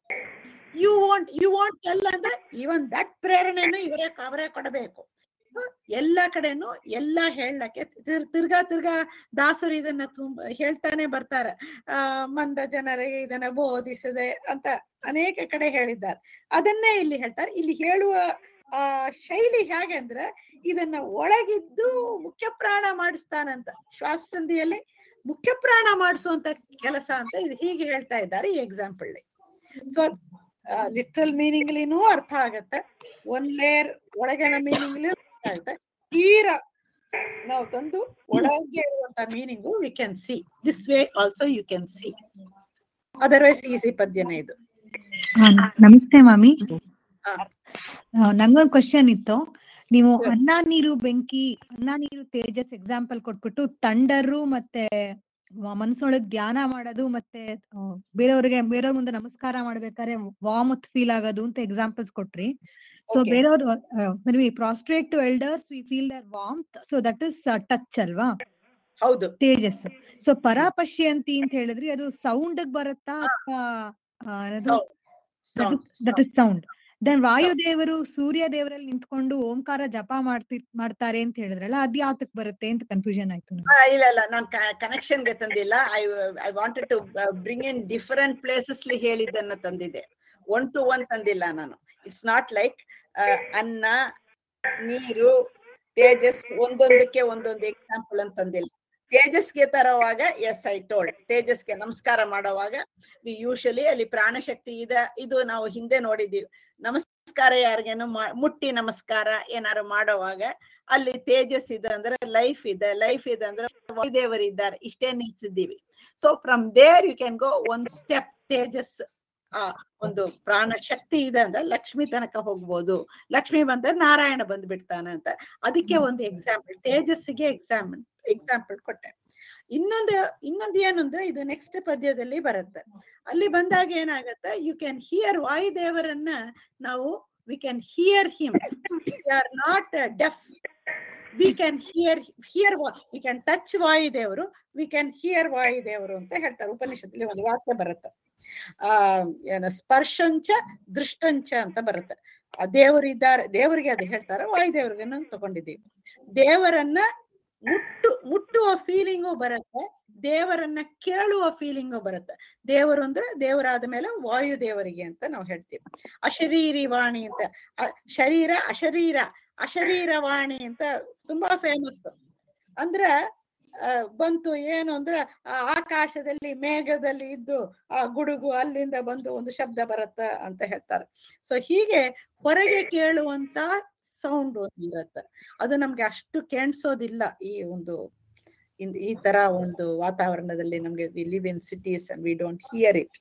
ಯು ವಾಂಟ್ ಯು ವಾಂಟ್ ಎಲ್ಲ ಅಂದ್ರೆ ಇವನ್ ದಟ್ ಪ್ರೇರಣೆಯನ್ನು ಇವರೇ ಅವರೇ ಕೊಡಬೇಕು So, ಎಲ್ಲ ಕಡೆನೂ ಎಲ್ಲ ಹೇಳಕ್ಕೆ ತಿರ್- ತಿರ್ಗಾ ತಿರ್ಗಾ ದಾಸರು ಇದನ್ನ ತುಂಬ ಹೇಳ್ತಾನೆ ಬರ್ತಾರೆ ಆ ಮಂದ ಜನರಿಗೆ ಇದನ್ನ ಬೋಧಿಸದೆ ಅಂತ ಅನೇಕ ಕಡೆ ಹೇಳಿದ್ದಾರೆ ಅದನ್ನೇ ಇಲ್ಲಿ ಹೇಳ್ತಾರೆ ಇಲ್ಲಿ ಹೇಳುವ ಆ ಶೈಲಿ ಹೇಗೆ ಅಂದ್ರೆ ಇದನ್ನ ಒಳಗಿದ್ದು ಮುಖ್ಯ ಪ್ರಾಣ ಮಾಡಿಸ್ತಾನಂತ ಶ್ವಾಸ ಸಂಧಿಯಲ್ಲಿ ಮುಖ್ಯ ಪ್ರಾಣ ಮಾಡಿಸುವಂತ ಕೆಲಸ ಅಂತ ಇದು ಹೀಗೆ ಹೇಳ್ತಾ ಇದ್ದಾರೆ ಈ ಎಕ್ಸಾಂಪಲ್ ಸೊ ಲಿಟ್ರಲ್ ಮೀನಿಂಗ್ಲಿನೂ ಅರ್ಥ ಆಗತ್ತೆ ಒನ್ ಲೇಯರ್ ಒಳಗಿನ ಮೀನಿಂಗ್ಲಿ ಅರ್ಥ ಆಗುತ್ತೆ ತೀರ ನಾವು ತಂದು ಒಳಗೆ ಇರುವಂತ meaning we can see this way also you can see otherwise easy ಪದ್ಯನೇ ಇದು ಹಾ, ನಮಸ್ತೆ ಮಾಮಿ ಹಾ. ಆ, ನಂಗೊಂದ್ ಕ್ವಶನ್ ಇತ್ತು ನೀವು ಅನ್ನ ನೀರು ಬೆಂಕಿ ಅನ್ನ ನೀರು ತೇಜಸ್ ಎಕ್ಸಾಂಪಲ್ ಕೊಟ್ಬಿಟ್ಟು ತಂಡರು ಮತ್ತೆ ವ- ಮನಸ್ಸೊಳಗ್ ಧ್ಯಾನ ಮಾಡೋದು ಮತ್ತೆ ಆ, ಬೇರೆಯವ್ರಿಗೆ ಬೇರೆಯವ್ರ ಮುಂದೆ ನಮಸ್ಕಾರ ಮಾಡ್ಬೇಕಾದ್ರೆ ವಾಮತ್ ಫೀಲ್ ಆಗೋದು ಅಂತ ಎಕ್ಸಾಂಪಲ್ಸ್ ಕೊಟ್ರಿ ಸೊ Okay. ಬೇರೆಯವ್ರು we prostrate to elders we feel their warmth so that is touch ಅಲ್ವಾ ಹೌದು ತೇಜಸ್ ಸೊ ಪರಾಪಶ್ಯಂತಿ ಅಂತ ಹೇಳಿದ್ರಿ ಅದು ಸೌಂಡ್ ಬರುತ್ತಾ ಅಥವಾ sound that is sound then ವಾಯುದೇವರು ಸೂರ್ಯ ದೇವರಲ್ಲಿ ನಿಂತ್ಕೊಂಡು ಓಂಕಾರ ಜಪ ಮಾಡ್ತಿ ಮಾಡ್ತಾರೆ ಅಂತ ಹೇಳಿದ್ರಲ್ಲ ಅದ್ ಯಾತಕ್ ಬರುತ್ತೆ ಅಂತ ಕನ್ಫ್ಯೂಷನ್ ಆಯ್ತು ನಂಗೆ. ಆ, ಇಲ್ಲ ಇಲ್ಲ ನಾನು ಕನೆಕ್ಷನ್ ಗೆ ತಂದಿಲ್ಲ I I wanted to bring in different places ಹೇಳಿದ್ದನ್ನ ತಂದಿದೆ ಒನ್ ಟು ಒನ್ ತಂದಿಲ್ಲ ನಾನು ಇಟ್ಸ್ ನಾಟ್ ಲೈಕ್ ಅನ್ನ ನೀರು ತೇಜಸ್ ಒಂದೊಂದಕ್ಕೆ ಒಂದೊಂದು ಎಕ್ಸಾಂಪಲ್ ಅಂತ ತಂದಿಲ್ಲ ತೇಜಸ್ಗೆ ತರುವಾಗ ಎಸ್ ಐ ಟೋಲ್ಡ್ ತೇಜಸ್ಗೆ ನಮಸ್ಕಾರ ಮಾಡುವಾಗ ಯೂಶಲಿ ಅಲ್ಲಿ ಪ್ರಾಣಶಕ್ತಿ ಇದೆ ಇದು ನಾವು ಹಿಂದೆ ನೋಡಿದೀವಿ ನಮಸ್ಕಾರ ಯಾರಿಗೇನು ಮಾ- ಮುಟ್ಟಿ ನಮಸ್ಕಾರ ಏನಾರು ಮಾಡುವಾಗ ಅಲ್ಲಿ ತೇಜಸ್ ಇದೆ ಅಂದ್ರೆ ಲೈಫ್ ಇದೆ ಲೈಫ್ ಇದೆ ಅಂದ್ರೆ ವಾಯುದೇವರು ಇದ್ದಾರೆ ಇಷ್ಟೇ ನಿಲ್ಸಿದ್ದೀವಿ so from there you can go ಒಂದ್ ಸ್ಟೆಪ್ ತೇಜಸ್ ಆ ಒಂದು ಪ್ರಾಣ ಶಕ್ತಿ ಇದೆ ಅಂದ್ರೆ ಲಕ್ಷ್ಮಿ ತನಕ ಹೋಗ್ಬೋದು ಲಕ್ಷ್ಮಿ ಬಂದ್ರೆ ನಾರಾಯಣ ಬಂದ್ಬಿಡ್ತಾನೆ ಅಂತ ಅದಕ್ಕೆ ಒಂದು ಎಕ್ಸಾಂಪಲ್ ತೇಜಸ್ಸಿಗೆ ಎಕ್ಸಾಂಪಲ್ ಎಕ್ಸಾಂಪಲ್ ಕೊಟ್ಟೆ ಇನ್ನೊಂದು ಇನ್ನೊಂದು ಏನಂದ್ರೆ ಇದು ನೆಕ್ಸ್ಟ್ ಪದ್ಯದಲ್ಲಿ ಬರುತ್ತೆ ಅಲ್ಲಿ ಬಂದಾಗ ಏನಾಗತ್ತೆ ಯು ಕ್ಯಾನ್ ಹಿಯರ್ ವಾಯುದೇವರನ್ನ ನಾವು we can hear him are not deaf we can hear hear we can touch ವಾಯುದೇವರು ವಿ ಕ್ಯಾನ್ ಹಿಯರ್ ವಾಯುದೇವರು ಅಂತ ಹೇಳ್ತಾರೆ ಉಪನಿಷತ್ತಲ್ಲಿ ಒಂದು ವಾಕ್ಯ ಬರುತ್ತೆ ಆ ಏನು ಸ್ಪರ್ಶಂಚ ದೃಷ್ಟಂಚ ಅಂತ ಬರುತ್ತೆ ಆ ದೇವರಿದ್ದಾರೆ ದೇವರಿಗೆ ಅದು ಹೇಳ್ತಾರೆ ವಾಯುದೇವರಿಗೆ ನಾವು ತಗೊಂಡಿದ್ದೀವಿ ದೇವರನ್ನ ಮುಟ್ಟು ಮುಟ್ಟುವ ಫೀಲಿಂಗು ಬರುತ್ತೆ ದೇವರನ್ನ ಕೇಳುವ ಫೀಲಿಂಗು ಬರುತ್ತೆ ದೇವರು ಅಂದ್ರೆ ದೇವರಾದ ಮೇಲೆ ವಾಯು ದೇವರಿಗೆ ಅಂತ ನಾವು ಹೇಳ್ತೀವಿ ಅಶರೀರಿ ವಾಣಿ ಅಂತ ಅ- ಶರೀರ ಅಶರೀರ ಅಶರೀರ ವಾಣಿ ಅಂತ ತುಂಬಾ ಫೇಮಸ್ ಅಂದ್ರೆ ಆ, ಬಂತು ಏನು ಅಂದ್ರೆ ಆ ಆಕಾಶದಲ್ಲಿ ಮೇಘದಲ್ಲಿ ಇದ್ದು ಆ ಗುಡುಗು ಅಲ್ಲಿಂದ ಬಂದು ಒಂದು ಶಬ್ದ ಬರುತ್ತ ಅಂತ ಹೇಳ್ತಾರೆ ಸೊ ಹೀಗೆ ಹೊರಗೆ ಕೇಳುವಂತ ಸೌಂಡ್ ಇರತ್ತೆ ಅದು ನಮ್ಗೆ ಅಷ್ಟು ಕೇಳಿಸೋದಿಲ್ಲ ಈ ಒಂದು ಇನ್- ಈ ತರ ಒಂದು ವಾತಾವರಣದಲ್ಲಿ ನಮ್ಗೆ we live in cities and we don't hear it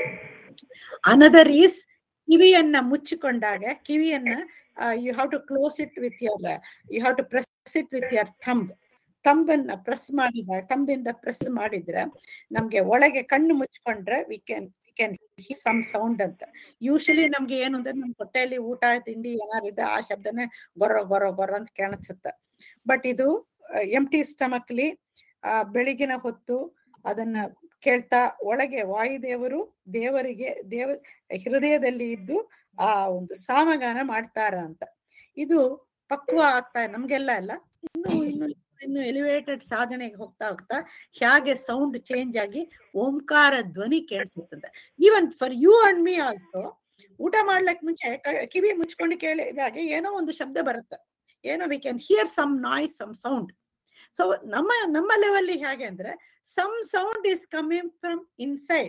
another is ಕಿವಿಯನ್ನ ಮುಚ್ಚಿಕೊಂಡಾಗ ಕಿವಿಯನ್ನ you have to close it with your you have to press it with your thumb ತಂಬನ್ನ ಪ್ರೆಸ್ ಮಾಡಿದಾಗ ತಂಬಿಂದ ಪ್ರೆಸ್ ಮಾಡಿದ್ರೆ ನಮ್ಗೆ ಒಳಗೆ ಕಣ್ಣು ಮುಚ್ಕೊಂಡ್ರೆ we can we can some sound ಅಂತ ಯೂಶಲಿ ನಮ್ಗೆ ಏನು ಅಂದ್ರೆ ನಮ್ ಹೊಟ್ಟೆಯಲ್ಲಿ ಊಟ ತಿಂಡಿ ಏನಾರಿದೆ ಆ ಶಬ್ದನೇ ಗೊರ ಗೊರ ಗೊರ ಅಂತ ಕಾಣಿಸುತ್ತೆ ಬಟ್ ಇದು ಎಂಟಿ ಸ್ಟಮಕ್ಲಿ ಆ ಬೆಳಗಿನ ಹೊತ್ತು ಅದನ್ನ ಕೇಳ್ತಾ ಒಳಗೆ ವಾಯುದೇವರು ದೇವರಿಗೆ ದೇವ ಹೃದಯದಲ್ಲಿ ಇದ್ದು ಆ ಒಂದು ಸಾಮಗಾನ ಮಾಡ್ತಾರ ಅಂತ ಇದು ಪಕ್ವ ಆಗ್ತಾ ನಮ್ಗೆಲ್ಲ ಅಲ್ಲ ಇನ್ನು ಇನ್ನು ಇನ್ನು ಎಲಿವೇಟೆಡ್ ಸಾಧನೆಗೆ ಹೋಗ್ತಾ ಹೋಗ್ತಾ ಹೇಗೆ ಸೌಂಡ್ ಚೇಂಜ್ ಆಗಿ ಓಂಕಾರ ಧ್ವನಿ ಕೇಳಿಸುತ್ತದೆ even for you and me also ಊಟ ಮಾಡ್ಲಕ್ ಮುಂಚೆ ಕ- ಕಿವಿ ಮುಚ್ಕೊಂಡು ಕೇಳಿದಾಗೆ ಏನೋ ಒಂದು ಶಬ್ದ ಬರುತ್ತೆ ಏನೋ we can hear some noise some sound so ನಮ್ಮ ನಮ್ಮ ಲೆವೆಲ್ ಹೇಗೆ ಅಂದ್ರೆ some sound is coming from inside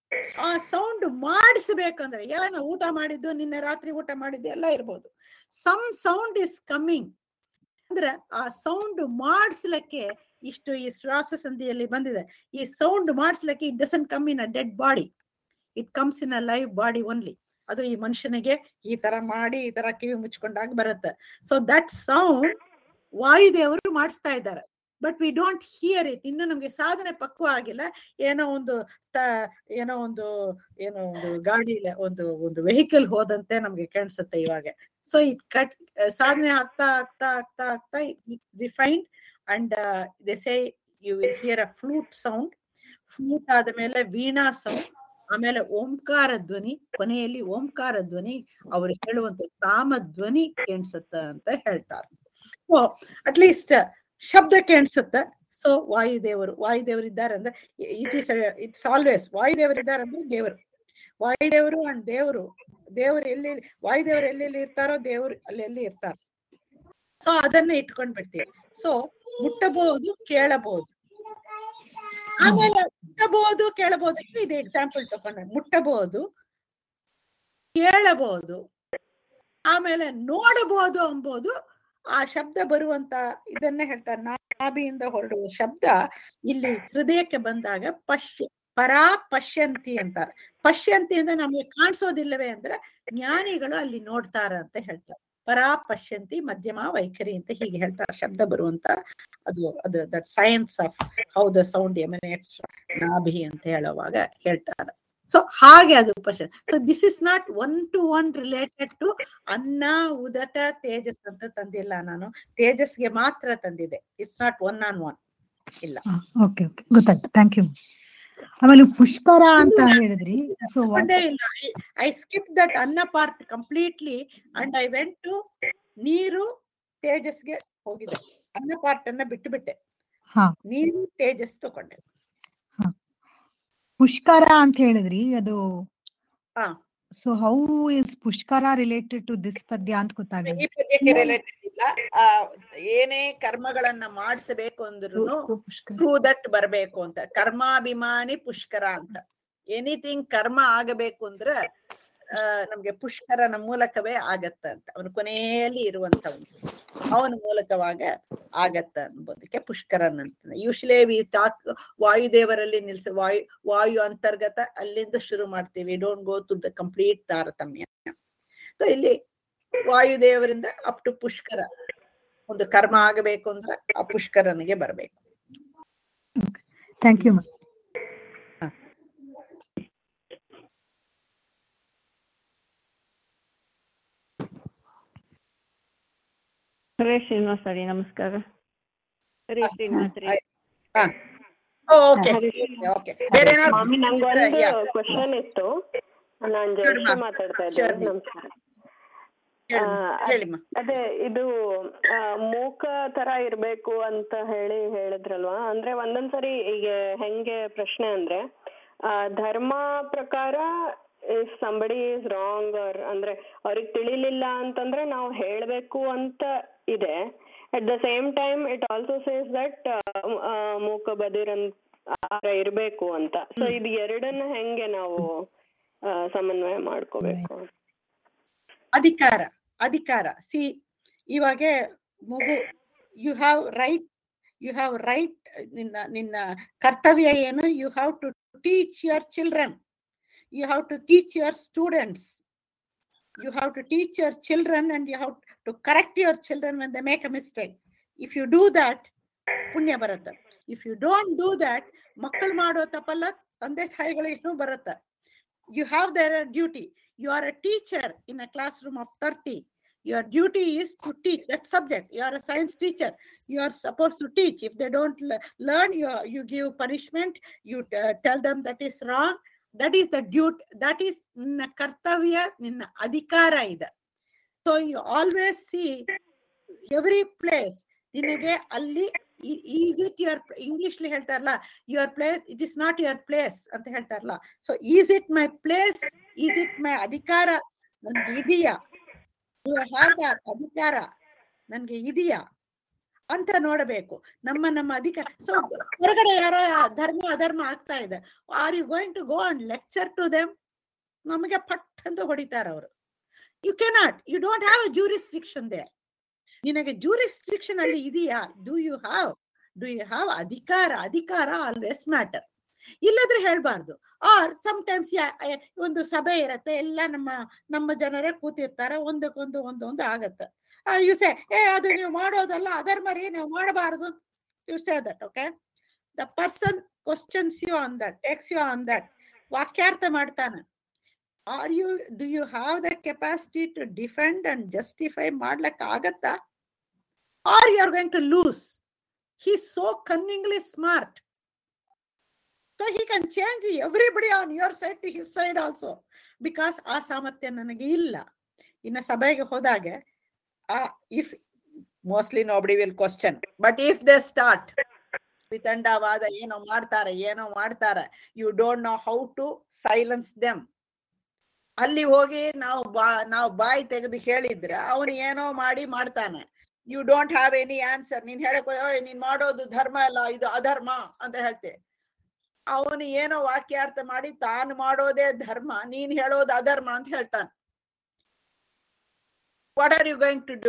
ಆ ಸೌಂಡ್ ಮಾಡಿಸ್ಬೇಕಂದ್ರೆ ಏನೋ ಊಟ ಮಾಡಿದ್ದು ನಿನ್ನೆ ರಾತ್ರಿ ಊಟ ಮಾಡಿದ್ದು ಎಲ್ಲ ಇರ್ಬೋದು ಸಮ್ ಸೌಂಡ್ ಇಸ್ ಕಮ್ಮಿಂಗ್ ಅಂದ್ರೆ ಆ ಸೌಂಡ್ ಮಾಡಿಸ್ಲಿಕ್ಕೆ ಇಷ್ಟು ಈ ಶ್ವಾಸ ಸಂಧಿಯಲ್ಲಿ ಬಂದಿದೆ ಈ ಸೌಂಡ್ ಮಾಡಿಸ್ಲಿಕ್ಕೆ it doesn't come in a dead body it comes in a live body only ಅದು ಈ ಮನುಷ್ಯನಿಗೆ ಈ ತರ ಮಾಡಿ ಈ ತರ ಕಿವಿ ಮುಚ್ಕೊಂಡಾಗ ಬರುತ್ತೆ ಸೊ ದಟ್ ಸೌಂಡ್ ವಾಯುದೇವರು ಮಾಡಿಸ್ತಾ ಇದ್ದಾರೆ but we don't hear it ಇನ್ನು ನಮ್ಗೆ ಸಾಧನೆ ಪಕ್ವ ಆಗಿಲ್ಲ ಏನೋ ಒಂದು ತ ಏನೋ ಒಂದು ಏನೋ ಒಂದು ಗಾಡಿ ಒಂದು ಒಂದು ವೆಹಿಕಲ್ ಹೋದಂತೆ ನಮ್ಗೆ ಕಾಣಿಸುತ್ತೆ ಇವಾಗ ಸೊ ಇಟ್ ಕಟ್ ಸಾಧನೆ ಆಗ್ತಾ ಆಗ್ತಾ ಆಗ್ತಾ ಆಗ್ತಾ refined and they say you will hear a flute sound flute ಆದ ಮೇಲೆ ವೀಣಾ ಸೌಂಡ್ ಆಮೇಲೆ ಓಂಕಾರ ಧ್ವನಿ ಕೊನೆಯಲ್ಲಿ ಓಂಕಾರ ಧ್ವನಿ ಅವರು ಹೇಳುವಂತ ಸಾಮ ಧ್ವನಿ ಕೇಣಿಸುತ್ತ ಅಂತ ಹೇಳ್ತಾರೆ ಸೊ ಅಟ್ಲೀಸ್ಟ್ ಶಬ್ದ ಕೇಣಿಸುತ್ತೆ ಸೊ ವಾಯುದೇವರು ವಾಯುದೇವರು ಇದ್ದಾರೆ ಅಂದ್ರೆ ಇಟ್ ಈಸ್ ಇಟ್ಸ್ ಆಲ್ವೇಸ್ ವಾಯುದೇವರು ಇದ್ದಾರೆ ಅಂದ್ರೆ ದೇವರು ವಾಯುದೇವರು ಅಂಡ್ ದೇವರು ದೇವರು ಎಲ್ಲಿ ವಾಯುದೇವರು ಎಲ್ಲೆಲ್ಲಿ ಇರ್ತಾರೋ ದೇವರು ಅಲ್ಲೆಲ್ಲಿ ಇರ್ತಾರೆ ಸೊ ಅದನ್ನ ಇಟ್ಕೊಂಡ್ ಬಿಡ್ತೀವಿ ಸೊ ಮುಟ್ಟಬಹುದು ಕೇಳಬಹುದು ಆಮೇಲೆ ಮುಟ್ಟಬಹುದು ಕೇಳಬಹುದು ಇದು ಎಕ್ಸಾಂಪಲ್ ತಕೊಂಡ ಮುಟ್ಟಬಹುದು ಕೇಳಬಹುದು ಆಮೇಲೆ ನೋಡಬಹುದು ಎಂಬುದು ಆ ಶಬ್ದ ಬರುವಂತ ಇದನ್ನ ಹೇಳ್ತಾರೆ ನಾಭಿಯಿಂದ ಹೊರಡುವ ಶಬ್ದ ಇಲ್ಲಿ ಹೃದಯಕ್ಕೆ ಬಂದಾಗ ಪಶ್ಯ ಪರಾ ಪಶ್ಯಂತಿ ಅಂತಾರೆ ಪಶ್ಯಂತಿ ಅಂದ್ರೆ ನಮ್ಗೆ ಕಾಣಿಸೋದಿಲ್ಲವೇ ಅಂದ್ರೆ ಜ್ಞಾನಿಗಳು ಅಲ್ಲಿ ನೋಡ್ತಾರ ಅಂತ ಹೇಳ್ತಾರೆ ಪರಾ ಪಶ್ಯಂತಿ ಮಧ್ಯಮ ವೈಖರಿ ಅಂತ ಹೀಗೆ ಹೇಳ್ತಾರೆ ಶಬ್ದ ಬರುವಂತ ಅದು ಅದು that science of how the sound emanates ನಾಭಿ ಅಂತ ಹೇಳುವಾಗ ಹೇಳ್ತಾರೆ ಸೊ ಹಾಗೆ ಅದು ಪಶ್ಯ so this is not one to one related to ಅನ್ನ ಉದಕ ತೇಜಸ್ ಅಂತ ತಂದಿಲ್ಲ ನಾನು ತೇಜಸ್ಗೆ ಮಾತ್ರ ತಂದಿದೆ it's not one on one ಇಲ್ಲ ಓಕೆ ಓಕೆ ಗೊತ್ತಾಯ್ತು ಥ್ಯಾಂಕ್ ಯು ಆಮೇಲೆ ಪುಷ್ಕರ ಅಂತ ಹೇಳಿದ್ರಿ ಸೊ ಒಂದೇ ಇಲ್ಲ ಐ ಸ್ಕಿಪ್ ದಟ್ ಅನ್ನ part completely and I went to ನೀರು ತೇಜಸ್ಗೆ ಹೋಗಿದೆ ಅನ್ನ ಪಾರ್ಟ್ ಅನ್ನ ಬಿಟ್ಟು ಬಿಟ್ಟೆ ಹಾ ನೀರು ತೇಜಸ್ ತಗೊಂಡೆ ಪುಷ್ಕರ ಅಂತ ಹೇಳಿದ್ರಿ ಅದು ಹಾ ಸೊ ಹೌ ಇಸ್ ಪುಷ್ಕರ ರಿಲೇಟೆಡ್ ಟು ದಿಸ್ ಪದ್ಯ ಅಂತ ಗೊತ್ತಾಗಲ್ಲ ಈ ಪದ್ಯಕ್ಕೆ ರಿಲೇಟೆಡ್ ಇಲ್ಲ ಆ, ಏನೇ ಕರ್ಮಗಳನ್ನ ಮಾಡಿಸಬೇಕು ಅಂದ್ರೂ ಟ್ರೂ ದಟ್ ಬರ್ಬೇಕು ಅಂತ ಕರ್ಮಾಭಿಮಾನಿ ಪುಷ್ಕರ ಅಂತ ಎನಿಥಿಂಗ್ ಕರ್ಮ ಆಗಬೇಕು ಅಂದ್ರೆ ಆ, ನಮ್ಗೆ ಪುಷ್ಕರನ ಮೂಲಕವೇ ಆಗತ್ತ ಅಂತ ಅವನ ಕೊನೆಯಲ್ಲಿ ಇರುವಂತವನು ಅವನ ಮೂಲಕವಾಗ ಆಗತ್ತ ಅನ್ಬೋದಕ್ಕೆ ಪುಷ್ಕರನ್ ಅಂತ ಯೂಶಲಿ ವಿ ಟಾಕ್ ವಾಯುದೇವರಲ್ಲಿ ನಿಲ್ಸ ವಾಯು ವಾಯು ಅಂತರ್ಗತ ಅಲ್ಲಿಂದ ಶುರು ಮಾಡ್ತೀವಿ don't go to the complete ತಾರತಮ್ಯ ಸೊ ಇಲ್ಲಿ ವಾಯುದೇವರಿಂದ ಅಪ್ ಟು ಪುಷ್ಕರ ಒಂದು ಕರ್ಮ ಆಗಬೇಕು ಅಂದ್ರೆ ಆ ಪುಷ್ಕರನಿಗೆ ಬರ್ಬೇಕು ಥ್ಯಾಂಕ್ ಯು ಹರೇ ಶ್ರೀನಿವಾಸ ರೀ ನಮಸ್ಕಾರ ಸರಿ ಶ್ರೀನಿವಾಸ್ ರೀ ಓಕೆ ಓಕೆ ಬೇರೆ ಸ್ವಾಮಿ ಏನಾದ್ರು ನಂಗೊಂದು ಕ್ವಶನ್ ಇತ್ತು ನಾನು ಜಯಶ್ರೀ ಮಾತಾಡ್ತಾ ಇದ್ದೇನೆ Sure. ನಮಸ್ಕಾರ ಹೇಳಿ ಆ, ಅದ್- ಹೇಳಿಮ್ಮ ಅದೇ ಇದು ಆ, ಮೂಕ ತರ ಇರ್ಬೇಕು ಅಂತ ಹೇಳಿ ಹೇಳಿದ್ರಲ್ವಾ ಅಂದ್ರೆ ಒಂದೊಂದ್ಸರಿ ಈಗ ಹೆಂಗೆ ಪ್ರಶ್ನೆ ಅಂದ್ರೆ ಆ, ಧರ್ಮ ಪ್ರಕಾರ if somebody is wrong or ಅಂದ್ರೆ ಅವ್ರಿಗೆ ತಿಳಿಲಿಲ್ಲ ಅಂತಂದ್ರೆ ನಾವು ಹೇಳ್ಬೇಕು ಅಂತ ಇದೆ at the same time it also says that ಮೂಕ ಬದಿರನ್ ಆರ ಇರ್ಬೇಕು ಅಂತ ಸೊ ಇದು ಎರಡನ್ನ ಹೆಂಗೆ ನಾವು ಆ, ಸಮನ್ವಯ ಮಾಡ್ಕೋಬೇಕು ಅಧಿಕಾರ ಅಧಿಕಾರ ಸಿ ಇವಾಗ ಮಗು you have right you have right ನಿನ್ನ ನಿನ್ನ ಕರ್ತವ್ಯ ಏನು you have to teach your children you have to teach your students you have to teach your children and you have to correct your children when they make a mistake if you do that ಪುಣ್ಯ ಬರುತ್ತೆ if you don't do that ಮಕ್ಕಳು ಮಾಡೋ ತಪ್ಪಲ್ಲ ತಂದೆ ತಾಯಿಗಳಿಗೂ ಬರುತ್ತೆ you have their duty you are a teacher in a classroom of thirty your duty is to teach that subject you are a science teacher you are supposed to teach if they don't le- learn you you give punishment you uh, tell them that is wrong that is the duty that is ನಿನ್ನ ಕರ್ತವ್ಯ ನಿನ್ನ ಅಧಿಕಾರ ಇದೆ so you always see every place ನಿನಗೆ ಅಲ್ಲಿ ಈಸ್ ಇಟ್ ಯುವರ್ ಇಂಗ್ಲಿಷ್ ಹೇಳ್ತಾರಲ್ಲ your place it is not your place ಅಂತ ಹೇಳ್ತಾರಲ್ಲ so is it my place is it my ಅಧಿಕಾರ ನನ್ಗೆ ಇದೆಯಾ ಹ್ಯಾವ್ ದಟ್ ಅಧಿಕಾರ ನನ್ಗೆ ಇದೆಯಾ ಅಂತ ನೋಡಬೇಕು ನಮ್ಮ ನಮ್ಮ ಅಧಿಕಾರ ಸೊ ಹೊರಗಡೆ ಯಾರೋ ಧರ್ಮ ಅಧರ್ಮ ಆಗ್ತಾ ಇದೆ are you going to go and lecture to them ನಮಗೆ ಪಟ್ ಅಂತ ಹೊಡಿತಾರ ಅವರು you cannot you don't have a jurisdiction there ನಿನಗೆ ಜೂರಿಸ್ಟ್ರಿಕ್ಷನ್ ಅಲ್ಲಿ ಇದೆಯಾ do you have do you have ಅಧಿಕಾರ ಅಧಿಕಾರ ಆಲ್ವೇಸ್ ಮ್ಯಾಟರ್ ಇಲ್ಲದ್ರೆ ಹೇಳ್ಬಾರ್ದು ಆರ್ ಟೈಮ್ಸ್ ಒಂದು ಸಭೆ ಇರತ್ತೆ ಎಲ್ಲ ನಮ್ಮ ನಮ್ಮ ಜನರೇ ಕೂತಿರ್ತಾರೆ ಒಂದಕ್ಕೊಂದು ಒಂದೊಂದು ಆಗತ್ತೆ ಯು ಸೇ ಏ ಅದು ನೀವು ಮಾಡೋದಲ್ಲ ಅಧರ್ಮ ರೀ ನೀವು ಮಾಡಬಾರದು you say that okay the person questions you on that takes you on that ವಾಕ್ಯಾರ್ಥ ಮಾಡ್ತಾನೆ are you do you have the capacity to defend and justify ಮಾಡ್ಲಕ್ ಆಗತ್ತಾ are you are going to lose he so cunningly smart so he can change everybody on your side to his side also because ಆ ಸಾಮರ್ಥ್ಯ ನನಗೆ ಇಲ್ಲ ಇನ್ನು ಸಭೆಗೆ ಹೋದಾಗೆ if mostly nobody will question but if they start ವಿತಂಡವಾದ ಏನೋ ಮಾಡ್ತಾರೆ ಏನೋ ಮಾಡ್ತಾರೆ you don't know how to silence them ಅಲ್ಲಿ ಹೋಗಿ ನಾವು ಬಾ ನಾವು ಬಾಯಿ ತೆಗೆದು ಹೇಳಿದ್ರೆ ಅವನು ಏನೋ ಮಾಡಿ ಮಾಡ್ತಾನೆ you don't have any answer ನೀನ್ ಹೇಳಕ್ ಹೋಯ್ ನೀನ್ ಮಾಡೋದು ಧರ್ಮ ಅಲ್ಲ ಇದು ಅಧರ್ಮ ಅಂತ ಹೇಳ್ತೆ ಅವನು ಏನೋ ವಾಕ್ಯಾರ್ಥ ಮಾಡಿ ತಾನು ಮಾಡೋದೇ ಧರ್ಮ ನೀನ್ ಹೇಳೋದು ಅಧರ್ಮ ಅಂತ ಹೇಳ್ತಾನೆ what are you going to do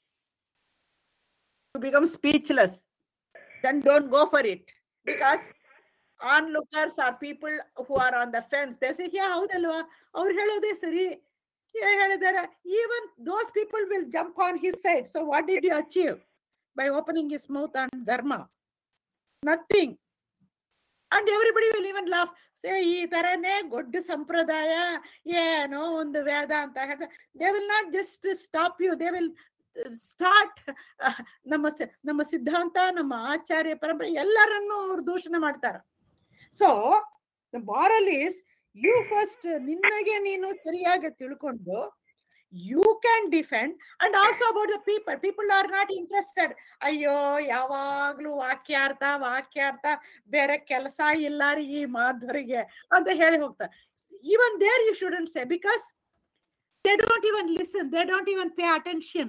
to become speechless then don't go for it because onlookers are people who are on the fence they say yeah ಹೌದಲ್ವಾ ಅವ್ರು ಹೇಳೋದೇ ಸರಿ ಏ ಹೇಳಿದಾರೆ even those people will jump on his side so what did you achieve by opening his mouth on dharma nothing and everybody will even laugh say ಈ ತರನೇ ಗೊಡ್ಡ ಸಂಪ್ರದಾಯ ಏನೋ ಒಂದು ವೇದ ಅಂತ ಹೇಳ್ತಾರೆ they will not just stop you they will start ನಮ್ಮ ಸ- ನಮ್ಮ ಸಿದ್ಧಾಂತ ನಮ್ಮ ಆಚಾರ್ಯ ಪರಂಪರೆ ಎಲ್ಲರನ್ನೂ ಅವ್ರು ದೂಷಣೆ ಮಾಡ್ತಾರ so moral is you first ನಿನ್ನಗೆ ನೀನು ಸರಿಯಾಗಿ ತಿಳ್ಕೊಂಡು you can defend and also about the people people are not interested ಅಯ್ಯೋ ಯಾವಾಗ್ಲೂ ವಾಕ್ಯಾರ್ಥ ವಾಕ್ಯಾರ್ಥ ಬೇರೆ ಕೆಲಸ ಇಲ್ಲ ರೀ ಈ ಮಾಧವರಿಗೆ ಅಂತ ಹೇಳಿ ಹೋಗ್ತಾರೆ even there you shouldn't say because they don't even listen they don't even pay attention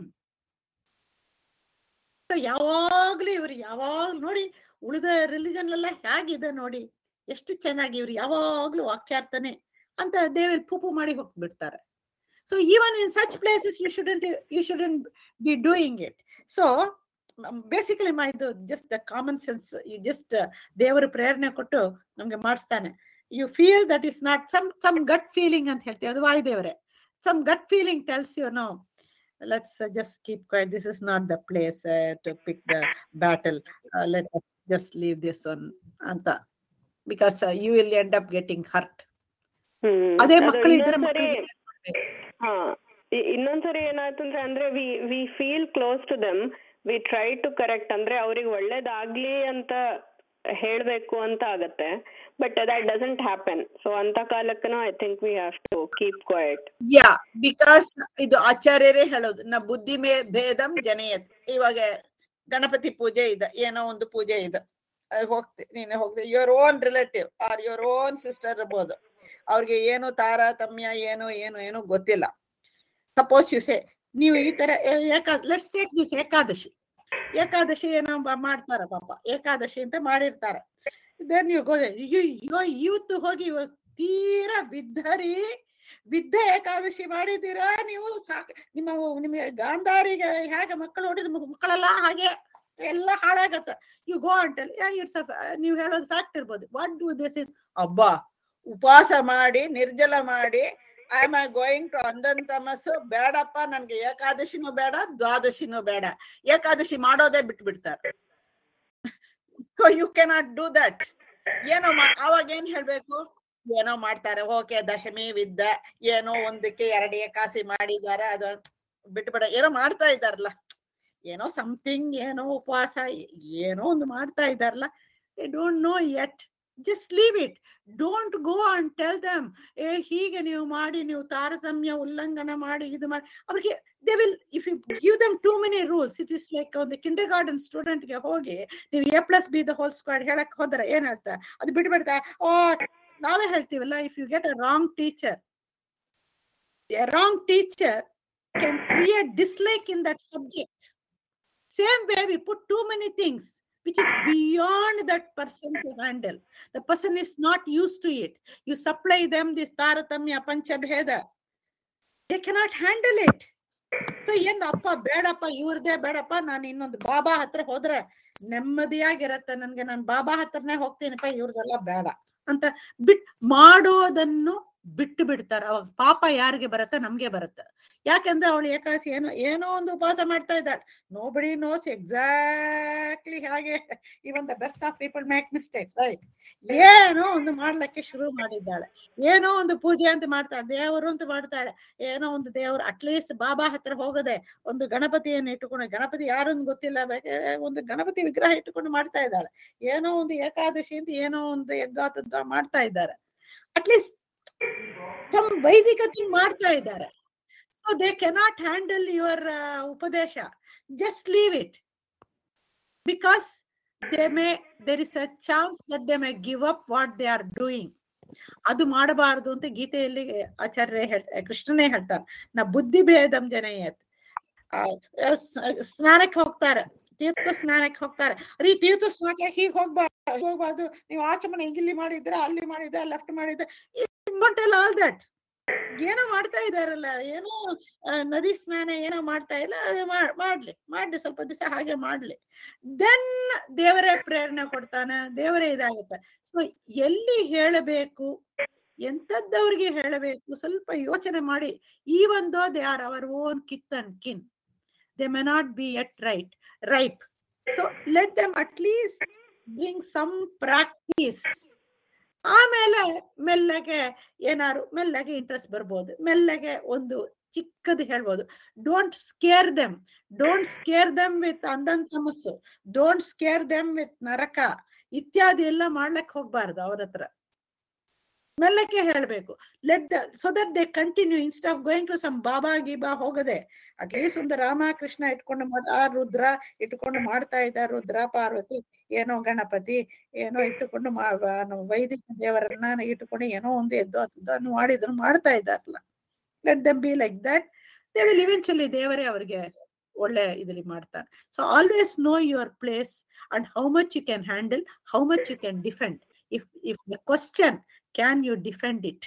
ಯಾವಾಗ್ಲೂ ಇವ್ರು ಯಾವಾಗ ನೋಡಿ ಉಳಿದ ರಿಲಿಜನ್ ಎಲ್ಲ ಹೇಗಿದೆ ನೋಡಿ ಎಷ್ಟು ಚೆನ್ನಾಗಿ ಇವ್ರು ಯಾವಾಗ್ಲೂ ವಾಕ್ಯಾರ್ಥನೆ ಅಂತ ದೇವಲ್ ಪೂಪು ಮಾಡಿ ಹೋಗ್ಬಿಡ್ತಾರೆ so even in such places you shouldn't you shouldn't be doing it so basically ಮಾ ಇದು just the common sense you just ದೇವರು ಪ್ರೇರಣೆ ಕೊಟ್ಟು ನಮ್ಗೆ ಮಾಡಿಸ್ತಾನೆ you feel that is not some some gut feeling ಅಂತ ಹೇಳ್ತೀವಿ ಅದು ವಾಯುದೇವರೇ some gut feeling tells you know let's uh, just keep quiet. This is not the place uh, to pick the battle. Uh, let us just leave this one, Anta, because uh, you will end up getting hurt. Hmm ಅದೇ ಅದು ಮಕ್ಕಳು ಇದ್ರೆ ಇನ್ನೊಂದ್ಸರಿ ಮಕ್ಕಳಿಗೆ ಹಾ ಇ- ಇನ್ನೊಂದ್ಸರಿ ಏನಾಯ್ತಂದ್ರೆ ಅಂದ್ರೆ we we feel close to them we try to correct ಅಂದ್ರೆ ಅವ್ರಿಗೆ ಒಳ್ಳೇದಾಗ್ಲಿ ಅಂತ ಹೇಳ್ಬೇಕು ಅಂತ ಆಗತ್ತೆ but that doesn't happen so ಅಂತ ಕಾಲಕ್ಕೂ I think we have to keep quiet yeah because ಇದು ಆಚಾರ್ಯರೇ ಹೇಳೋದು ನ ಬುದ್ಧಿ ಮೇ ಭೇದಂ ಜನಯತ್ ಇವಾಗ ಗಣಪತಿ ಪೂಜೆ ಇದೆ ಏನೋ ಒಂದು ಪೂಜೆ ಇದೆ ಅಹ್ ಹೋಗ್ತಿ ನೀನು ಹೋಗ್ತಿ your own relative or your own sister ಇರ್ಬೋದು ಅವ್ರಿಗೆ ಏನು ತಾರತಮ್ಯ ಏನು ಏನು ಏನು ಗೊತ್ತಿಲ್ಲ ಸಪೋಸ್ ಯು ಸೇ ನೀವು ಈ ತರ ಏಕಾ ಲೆಟ್ಸ್ ಟೇಕ್ ದಿಸ್ ಏಕಾದಶಿ ಏಕಾದಶಿ ಏನೋ ಬ- ಮಾಡ್ತಾರ ಪಾಪ ಏಕಾದಶಿ ಅಂತ ಮಾಡಿರ್ತಾರೆ ದೆನ್ ಯು ಗೋ ಇವತ್ತು ಹೋಗಿ ಇವ- ತೀರಾ ಬಿದ್ದರಿ ಬಿದ್ದ ಏಕಾದಶಿ ಮಾಡಿದ್ದೀರಾ ನೀವು ಸಾಕ್ ನಿಮ್ಮ ನಿಮಗೆ ಗಾಂಧಾರಿಗೆ ಹೇಗೆ ಮಕ್ಕಳು ಹೊಡಿದ ಮಕ್ಕಳೆಲ್ಲ ಹಾಗೆ ಎಲ್ಲ ಹಾಳಾಗತ್ತ ಯು ಗೋ ಅಂಟಲ್ ಇಟ್ಸ್ ನೀವು ಹೇಳೋದು ಫ್ಯಾಕ್ಟ್ ಇರ್ಬೋದು ವಾಟ್ ಡೂ ದಿಸ್ ಇನ್ ಅಬ್ಬಾ ಉಪವಾಸ ಮಾಡಿ ನಿರ್ಜಲ ಮಾಡಿ ಐ ಆಮ್ ಗೋಯಿಂಗ್ ಟು ಅಂದನ್ ತಮಸ್ಸು ಬೇಡಪ್ಪ ನನ್ಗೆ ಏಕಾದಶಿನೂ ಬೇಡ ದ್ವಾದಶಿನೂ ಬೇಡ ಏಕಾದಶಿ ಮಾಡೋದೇ ಬಿಟ್ಬಿಡ್ತಾರೆ so you cannot do that ಏನೋ ಮಾ ಅವಾಗ ಏನ್ ಹೇಳ್ಬೇಕು ಏನೋ ಮಾಡ್ತಾರೆ ಓಕೆ ದಶಮಿ ವಿದ್ದ ಏನೋ ಒಂದಕ್ಕೆ ಎರಡು ಏಕಾಸಿ ಮಾಡಿದ್ದಾರೆ ಅದು ಬಿಟ್ಬಿಡ ಏನೋ ಮಾಡ್ತಾ ಇದಾರಲ್ಲ ಏನೋ ಸಮಥಿಂಗ್ ಏನೋ ಉಪವಾಸ ಏನೋ ಒಂದು ಮಾಡ್ತಾ ಇದಾರಲ್ಲ I don't know yet just leave it don't go and tell them ಏ ಹೀಗೆ ನೀವು ಮಾಡಿ ನೀವು ತಾರತಮ್ಯ ಉಲ್ಲಂಘನ ಮಾಡಿ ಇದು ಮಾಡಿ ಅವ್ರಿಗೆ they will if you give them too many rules it is like ಒಂದು ಕಿಂಡರ್ ಗಾರ್ಡನ್ ಸ್ಟೂಡೆಂಟ್ಗೆ ಹೋಗಿ ನೀವು A plus B the whole square ಹೇಳಕ್ ಹೋದ್ರೆ ಏನ್ ಹೇಳ್ತಾ ಅದು ಬಿಟ್ಬಿಡ್ತಾ ಓ ನಾವೇ ಹೇಳ್ತೀವಲ್ಲ if you get a wrong teacher a wrong teacher can create dislike in that subject same way we put too many things which is beyond that person to handle. The person is not used to it. You supply them this Taratamya Panchabheda. They cannot handle it. So ಏನ್ ಅಪ್ಪ ಬೇಡಪ್ಪ ಇವ್ರದೇ ಬೇಡಪ್ಪ ನಾನು ಇನ್ನೊಂದು ಬಾಬಾ ಹತ್ರ ಹೋದ್ರೆ ನೆಮ್ಮದಿಯಾಗಿರತ್ತೆ ನನ್ಗೆ ನಾನು ಬಾಬಾ ಹತ್ರನೇ ಹೋಗ್ತೀನಪ್ಪ ಇವ್ರದೆಲ್ಲ ಬೇಡ ಅಂತ ಬಿಟ್ ಮಾಡೋದನ್ನು ಬಿಟ್ಟು ಬಿಡ್ತಾರೆ ಅವಾಗ ಪಾಪ ಯಾರಿಗೆ ಬರುತ್ತೆ ನಮ್ಗೆ ಬರುತ್ತೆ ಯಾಕಂದ್ರೆ ಅವಳು ಏಕಾಸಿ ಏನೋ ಏನೋ ಒಂದು ಉಪವಾಸ ಮಾಡ್ತಾ ಇದ್ದಾಳೆ ನೋಬಡಿ ನೋಸ್ ಎಕ್ಸಾಕ್ಟ್ಲಿ ಹಾಗೆ even the best of people make mistakes right ಏನೋ ಒಂದು ಮಾಡ್ಲಿಕ್ಕೆ ಶುರು ಮಾಡಿದ್ದಾಳೆ ಏನೋ ಒಂದು ಪೂಜೆ ಅಂತ ಮಾಡ್ತಾಳೆ ದೇವರು ಅಂತ ಮಾಡ್ತಾಳೆ ಏನೋ ಒಂದು ದೇವರು ಅಟ್ಲೀಸ್ಟ್ ಬಾಬಾ ಹತ್ರ ಹೋಗದೆ ಒಂದು ಗಣಪತಿಯನ್ನು ಇಟ್ಟುಕೊಂಡು ಗಣಪತಿ ಯಾರು ಅಂತ ಗೊತ್ತಿಲ್ಲ ಬೇಕಾದ್ರೆ ಒಂದು ಗಣಪತಿ ವಿಗ್ರಹ ಇಟ್ಟುಕೊಂಡು ಮಾಡ್ತಾ ಇದ್ದಾಳೆ ಏನೋ ಒಂದು ಏಕಾದಶಿ ಅಂತ ಏನೋ ಒಂದು ಯಜ್ಞಾತದ್ದ ಮಾಡ್ತಾ ಇದ್ದಾರೆ ಅಟ್ಲೀಸ್ಟ್ ತಮ್ಮ ವೈದಿಕತೆ ಮಾಡ್ತಾ ಇದ್ದಾರೆ so they cannot handle your ಉಪದೇಶ just leave it because they may there is a chance that they may give up what they are doing ಅದು ಮಾಡಬಾರದು ಅಂತ ಗೀತೆಯಲ್ಲಿ ಆಚಾರ್ಯ ಹೇಳ್ತಾರೆ ಕೃಷ್ಣನೇ ಹೇಳ್ತಾರೆ ನಾ ಬುದ್ಧಿ ಭೇದಂ ಜನಯತ್ ಆ, ಸ್- ಸ್ನಾನಕ್ಕೆ ಹೋಗ್ತಾರೆ ತೀರ್ಥ ಸ್ನಾನಕ್ಕೆ ಹೋಗ್ತಾರೆ ರೀ ತೀರ್ಥ ಸ್ನಾನಕ್ಕೆ ಹೀಗೆ ಹೋಗ್ಬಾರ್ದು ಹೋಗ್ಬಾರ್ದು ನೀವು ಆಚೆ ಮನೆ ಇಲ್ಲಿ ಮಾಡಿದ್ರ ಅಲ್ಲಿ ಮಾಡಿದ್ರ ಲೆಫ್ಟ್ ಮಾಡಿದ್ರ ಆಲ್ ದಟ್ ಏನೋ ಮಾಡ್ತಾ ಇದಾರಲ್ಲ ಏನೋ ಆ, ನದಿ ಸ್ನಾನ ಏನೋ ಮಾಡ್ತಾ ಇಲ್ಲ ಅದು ಮಾ- ಮಾಡ್ಲಿ ಮಾಡ್ಲಿ ಸ್ವಲ್ಪ ದಿವಸ ಹಾಗೆ ಮಾಡ್ಲಿ ದೆನ್ ದೇವರೇ ಪ್ರೇರಣೆ ಕೊಡ್ತಾನೆ ದೇವರೇ ಇದಾಗುತ್ತೆ ಸೊ ಎಲ್ಲಿ ಹೇಳಬೇಕು ಎಂತದ್ದವ್ರಿಗೆ ಹೇಳಬೇಕು ಸ್ವಲ್ಪ ಯೋಚನೆ ಮಾಡಿ ಈ ಒಂದು they are our own kith and kin they may not be at right ripe so let them at least bring some practice ಆಮೇಲೆ ಮೆಲ್ಲಗೆ ಏನಾರು ಮೆಲ್ಲಗೆ ಇಂಟ್ರೆಸ್ಟ್ ಬರ್ಬೋದು ಮೆಲ್ಲಗೆ ಒಂದು ಚಿಕ್ಕದು ಹೇಳ್ಬೋದು don't scare them don't scare them with ಅಂದನ್ ತಮಸ್ಸು ಡೋಂಟ್ ಸ್ಕೇರ್ ದೆಮ್ ವಿತ್ ನರಕ ಇತ್ಯಾದಿ ಎಲ್ಲ ಮಾಡ್ಲಕ್ ಹೋಗ್ಬಾರ್ದು ಅವ್ರ ಹತ್ರ ಮೆಲ್ಲಕ್ಕೆ ಹೇಳ್ಬೇಕು let so that they continue instead of going to some ಬಾಬಾ ಗೀಬಾ ಹೋಗದೆ ಅಟ್ಲೀಸ್ಟ್ ಒಂದು ರಾಮಕೃಷ್ಣ ಇಟ್ಕೊಂಡು ಮಾಡ್- ಆ ರುದ್ರ ಇಟ್ಕೊಂಡು ಮಾಡ್ತಾ ಇದ್ದ ರುದ್ರ ಪಾರ್ವತಿ ಏನೋ ಗಣಪತಿ ಏನೋ ಇಟ್ಟುಕೊಂಡು ಮಾ- ವ- ನಾವು ವೈದಿಕ ದೇವರನ್ನ ಇಟ್ಟುಕೊಂಡು ಏನೋ ಒಂದು ಎದ್ದು ಅದನ್ನು ಮಾಡಿದ್ರು ಮಾಡ್ತಾ ಇದ್ದಾರಲ್ಲ let them be like that they will eventually ದೇವರೇ ಅವ್ರಿಗೆ ಒಳ್ಳೆ ಇದ್ರಲ್ಲಿ ಮಾಡ್ತಾನೆ so always know your place and how much you can handle how much you can defend if if the question can you defend it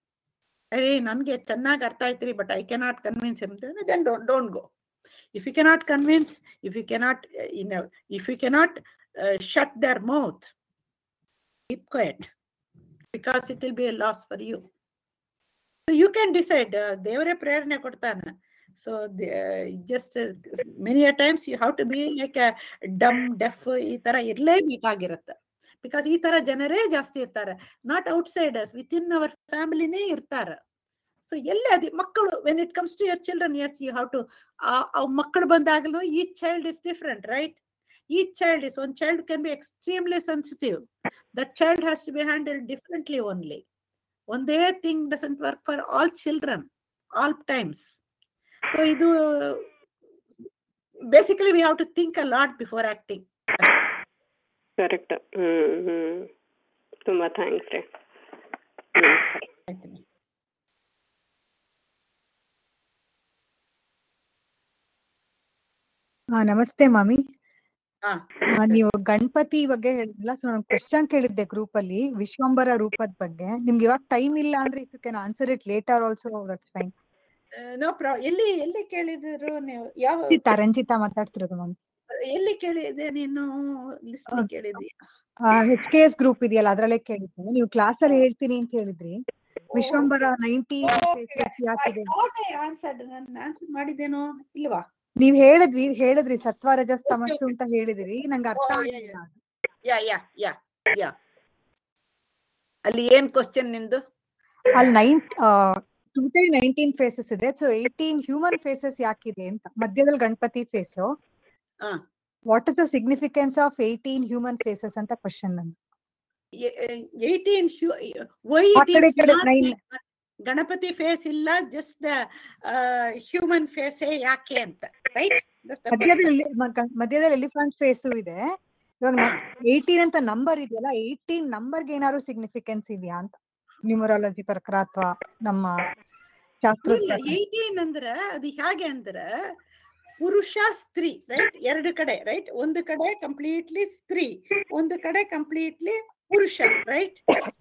ಅರೇ ನನ್ಗೆ ಚೆನ್ನಾಗಿ ಅರ್ಥ ಆಯ್ತ್ರಿ but I cannot convince then don't don't go if you cannot convince if you cannot in if you cannot shut their mouth keep quite because it will be a loss for you you can decide ದೇವರೇ ಪ್ರೇರಣೆ ಕೊಡ್ತಾನೆ so just many a times you have to be like dumb deaf ಈ ತರ ಇರ್ಲೇಬೇಕಾಗಿರುತ್ತೆ ಬಿಕಾಸ್ ಈ ತರ ಜನರೇ ಜಾಸ್ತಿ ಇರ್ತಾರೆ ನಾಟ್ ಔಟ್ಸೈಡರ್ಸ್ ವಿತ್ ಇನ್ ಅವರ್ ಫ್ಯಾಮಿಲಿನೇ ಇರ್ತಾರೆ ಸೊ ಎಲ್ಲೇ ಅದಿ ಮಕ್ಕಳು when it comes to your children as you have to ಮಕ್ಕಳು ಬಂದಾಗಲೂ ಈ child is different right each child is one child can be extremely sensitive that child has to be handled differently only ಒಂದೇ thing doesn't work for all children all times so ಇದು basically we have to think a lot before acting correct hmm hmm ತುಂಬಾ ಥ್ಯಾಂಕ್ಸ್ ರೀ ಹ್ಮ್ ಹಾ ನಮಸ್ತೆ ಮಾಮಿ ಹಾ ಆ, ನೀವು ಗಣಪತಿ ಬಗ್ಗೆ ಹೇಳಿದ್ರಲ್ಲ ಸೊ ನಾನು ಕ್ವಶನ್ ಕೇಳಿದ್ದೆ ಗ್ರೂಪ್ ಅಲ್ಲಿ ವಿಶ್ವಂಬರ ರೂಪದ ಬಗ್ಗೆ ನಿಮ್ಗೆ ಇವಾಗ ಟೈಮ್ ಇಲ್ಲ ಅಂದ್ರೆ if you can answer it later also that's fine no ಪ್ರಾ ಎಲ್ಲಿ ಎಲ್ಲಿ ಕೇಳಿದ್ರು ನೀವು ಯಾವ ರಂಜಿತಾ ರಂಜಿತಾ ಮಾತಾಡ್ತಿರೋದು ಮ್ಯಾಮ್ ಎಲ್ಲಿ ಕೇಳಿದೆ ನೀನು ಲಿಸ್ಟ್ ಕೇಳಿದಿ ಎಚ್ ಕೆ ಎಸ್ ಗ್ರೂಪ್ ಇದೆಯಲ್ಲ ಅದ್ರಲ್ಲೇ ಕೇಳಿದ್ದೆ ನೀವು ಕ್ಲಾಸ್ ಅಲ್ಲಿ ಹೇಳ್ತೀನಿ ಅಂತ ಹೇಳಿದ್ರಿ ವಿಶ್ವಂಬರ ನೈಂಟಿ ಯಾಕಿದೆ ಆನ್ಸರ್ಡ್ ನಾನು ಆನ್ಸರ್ ಮಾಡಿದ್ದೇನೋ ಇಲ್ವಾ ನೀವ್ ಹೇಳಿದ್ವಿ ಹೇಳಿದ್ರಿ ಸತ್ವ ರಜಸ್ ತಮಸ್ಸು ಅಂತ ಹೇಳಿದಿರಿ ನಂಗೆ ಅರ್ಥ Oh, yeah, ಆಗಿಲ್ಲ ಯಾ ಯಾ ಯಾ ಯಾ ಅಲ್ಲಿ ಏನ್ ಕ್ವಶನ್ ನಿಂದು ಅಲ್ಲಿ ನೈನ್ ಟೋಟಲ್ ನೈನ್ಟೀನ್ ಫೇಸಸ್ ಇದೆ ಸೊ ಏಯ್ಟೀನ್ ಹ್ಯೂಮನ್ ಫೇಸಸ್ ಯಾಕಿದೆ ಅಂತ ಮಧ್ಯದಲ್ಲಿ ಗಣಪತಿ ಫೇಸ್ ಹಾ what is the significance of eighteen human faces ಅಂತ ಕ್ವಶನ್ ನಂದು ಏಯ್ಟೀನ್ ವೈ ಆ ಇಟ್ ಕಡೆ ಈಸ್ ಕಡೆ nine. ಗಣಪತಿ ಫೇಸ್ ಇಲ್ಲ ಜಸ್ಟ್ ದ ಹ್ಯೂಮನ್ ಫೇಸ್ ಯಾಕೆ ಅಂತ ರೈಟ್ ಮಧ್ಯದಲ್ಲಿ ಮ- ಗ- ಮಧ್ಯದಲ್ಲಿ ಎಲಿಫೆಂಟ್ ಫೇಸು ಇದೆ ಇವಾಗ ಏಯ್ಟೀನ್ ಅಂತ ನಂಬರ್ ಇದೆಯಲ್ಲ ಏಯ್ಟೀನ್ ನಂಬರ್ಗೆ ಏನಾದ್ರು ಸಿಗ್ನಿಫಿಕೆನ್ಸ್ ಇದೆಯಾ ಅಂತ ನ್ಯೂಮರಾಲಜಿ ಪ್ರಕಾರ ಅಥವಾ ನಮ್ಮ ಶಾಸ್ತ್ರದ ಇಲ್ಲ ಪ್ರಕಾರ? ಏಯ್ಟೀನ್ ಅಂದ್ರ ಅದು ಹೇಗೆ ಅಂದ್ರ ಪುರುಷ ಸ್ತ್ರೀ ರೈಟ್ ಎರಡು ಕಡೆ ರೈಟ್ ಒಂದು ಕಡೆ ಕಂಪ್ಲೀಟ್ಲಿ ಸ್ತ್ರೀ ಒಂದು ಕಡೆ ಕಂಪ್ಲೀಟ್ಲಿ ಪುರುಷ ರೈಟ್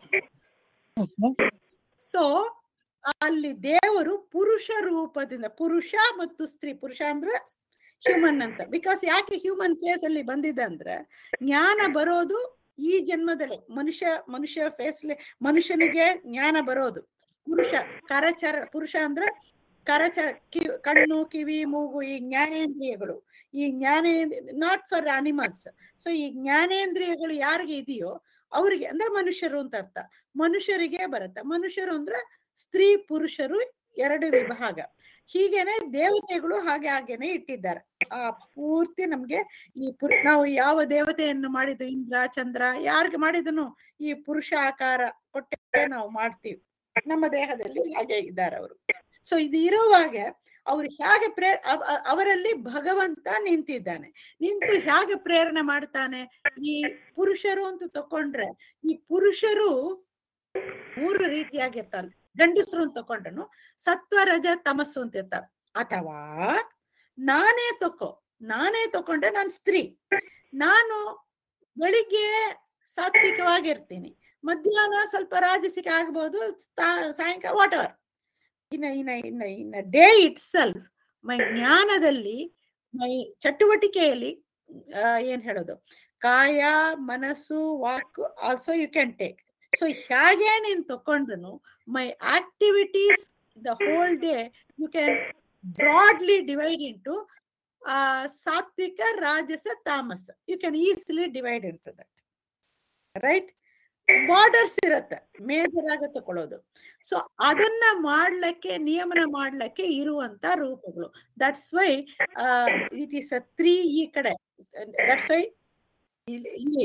ಸೊ ಅಲ್ಲಿ ದೇವರು ಪುರುಷ ರೂಪದಿಂದ ಪುರುಷ ಮತ್ತು ಸ್ತ್ರೀ ಪುರುಷ ಅಂದ್ರೆ ಹ್ಯೂಮನ್ ಅಂತ ಬಿಕಾಸ್ ಯಾಕೆ ಹ್ಯೂಮನ್ ಫೇಸ್ ಅಲ್ಲಿ ಬಂದಿದೆ ಅಂದ್ರೆ ಜ್ಞಾನ ಬರೋದು ಈ ಜನ್ಮದಲ್ಲಿ ಮನುಷ್ಯ ಮನುಷ್ಯ ಫೇಸ್ಲಿ ಮನುಷ್ಯನಿಗೆ ಜ್ಞಾನ ಬರೋದು ಪುರುಷ ಕರಚರ ಪುರುಷ ಅಂದ್ರೆ ಕರಚರ ಕಿ ಕಣ್ಣು ಕಿವಿ ಮೂಗು ಈ ಜ್ಞಾನೇಂದ್ರಿಯಗಳು ಈ ಜ್ಞಾನೇಂದ್ರ ನಾಟ್ ಫಾರ್ ಅನಿಮಲ್ಸ್ ಸೊ ಈ ಜ್ಞಾನೇಂದ್ರಿಯಗಳು ಯಾರಿಗೆ ಇದೆಯೋ ಅವರಿಗೆ ಅಂದ್ರೆ ಮನುಷ್ಯರು ಅಂತ ಅರ್ಥ ಮನುಷ್ಯರಿಗೆ ಬರುತ್ತೆ ಮನುಷ್ಯರು ಅಂದ್ರೆ ಸ್ತ್ರೀ ಪುರುಷರು ಎರಡು ವಿಭಾಗ ಹೀಗೇನೆ ದೇವತೆಗಳು ಹಾಗೆ ಹಾಗೇನೆ ಇಟ್ಟಿದ್ದಾರೆ ಆ ಪೂರ್ತಿ ನಮ್ಗೆ ಈ ಪುರು ನಾವು ಯಾವ ದೇವತೆಯನ್ನು ಮಾಡಿದ್ದು ಇಂದ್ರ ಚಂದ್ರ ಯಾರಿಗೆ ಮಾಡಿದನು ಈ ಪುರುಷ ಆಕಾರ ಕೊಟ್ಟೆ ನಾವು ಮಾಡ್ತೀವಿ ನಮ್ಮ ದೇಹದಲ್ಲಿ ಹಾಗೆ ಇದ್ದಾರೆ ಅವರು ಸೊ ಇದು ಇರುವಾಗ ಅವ್ರು ಹೇಗೆ ಪ್ರೇ ಅವ- ಅ- ಅವರಲ್ಲಿ ಭಗವಂತ ನಿಂತಿದ್ದಾನೆ ನಿಂತು ಹೇಗೆ ಪ್ರೇರಣೆ ಮಾಡ್ತಾನೆ ಈ ಪುರುಷರು ಅಂತ ತಕೊಂಡ್ರೆ ಈ ಪುರುಷರು ಮೂರು ರೀತಿಯಾಗಿರ್ತಾರೆ ಗಂಡಸರು ಅಂತ ತಕೊಂಡ್ರು ಸತ್ವ ರಜ ತಮಸ್ಸು ಅಂತ ಇರ್ತಾರೆ ಅಥವಾ ನಾನೇ ತಕೋ ನಾನೇ ತಕೊಂಡ್ರೆ ನಾನು ಸ್ತ್ರೀ ನಾನು ಬೆಳಿಗ್ಗೆ ಸಾತ್ವಿಕವಾಗಿರ್ತೀನಿ ಮಧ್ಯಾಹ್ನ ಸ್ವಲ್ಪ ರಾಜಸಿಕ ಆಗ್ಬೋದು ತಾ- ಸಾಯಂಕಾಲ ವಾಟ್ ಎವರ್ ಇನ್ನ ಇನ್ನ ಇನ್ನ ಇನ್ನ ಡೇ ಇಟ್ ಸೆಲ್ಫ್ ಮೈ ಜ್ಞಾನದಲ್ಲಿ ಮೈ ಚಟುವಟಿಕೆಯಲ್ಲಿ ಆ, ಏನ್ ಹೇಳೋದು ಕಾಯ ಮನಸ್ಸು ವಾಕ್ also you can take so ಹೇಗೆ ನೀನ್ ತಕೊಂಡ್ರು my activities the whole day you can broadly divide into ಸಾತ್ವಿಕ ರಾಜಸ ತಾಮಸ you can easily divide into that right borders ಇರತ್ತೆ ಮೇಜರ್ ಆಗ ತಕೊಳ್ಳೋದು ಸೊ ಅದನ್ನ ಮಾಡ್ಲಿಕ್ಕೆ ನಿಯಮನ ಮಾಡ್ಲಿಕ್ಕೆ ಇರುವಂತ ರೂಪಗಳು that's why it is a three ಈ ಕಡೆ ದಟ್ಸ್ ವೈ ಇಲ್ಲಿ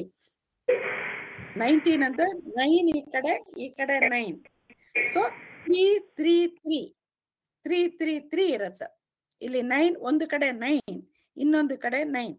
ನೈನ್ಟೀನ್ ಅಂತ ನೈನ್ ಈ ಕಡೆ ಈ ಕಡೆ nine so three three three three three three ಇರತ್ತ ಇಲ್ಲಿ ನೈನ್ ಒಂದು ಕಡೆ ನೈನ್ ಇನ್ನೊಂದು ಕಡೆ nine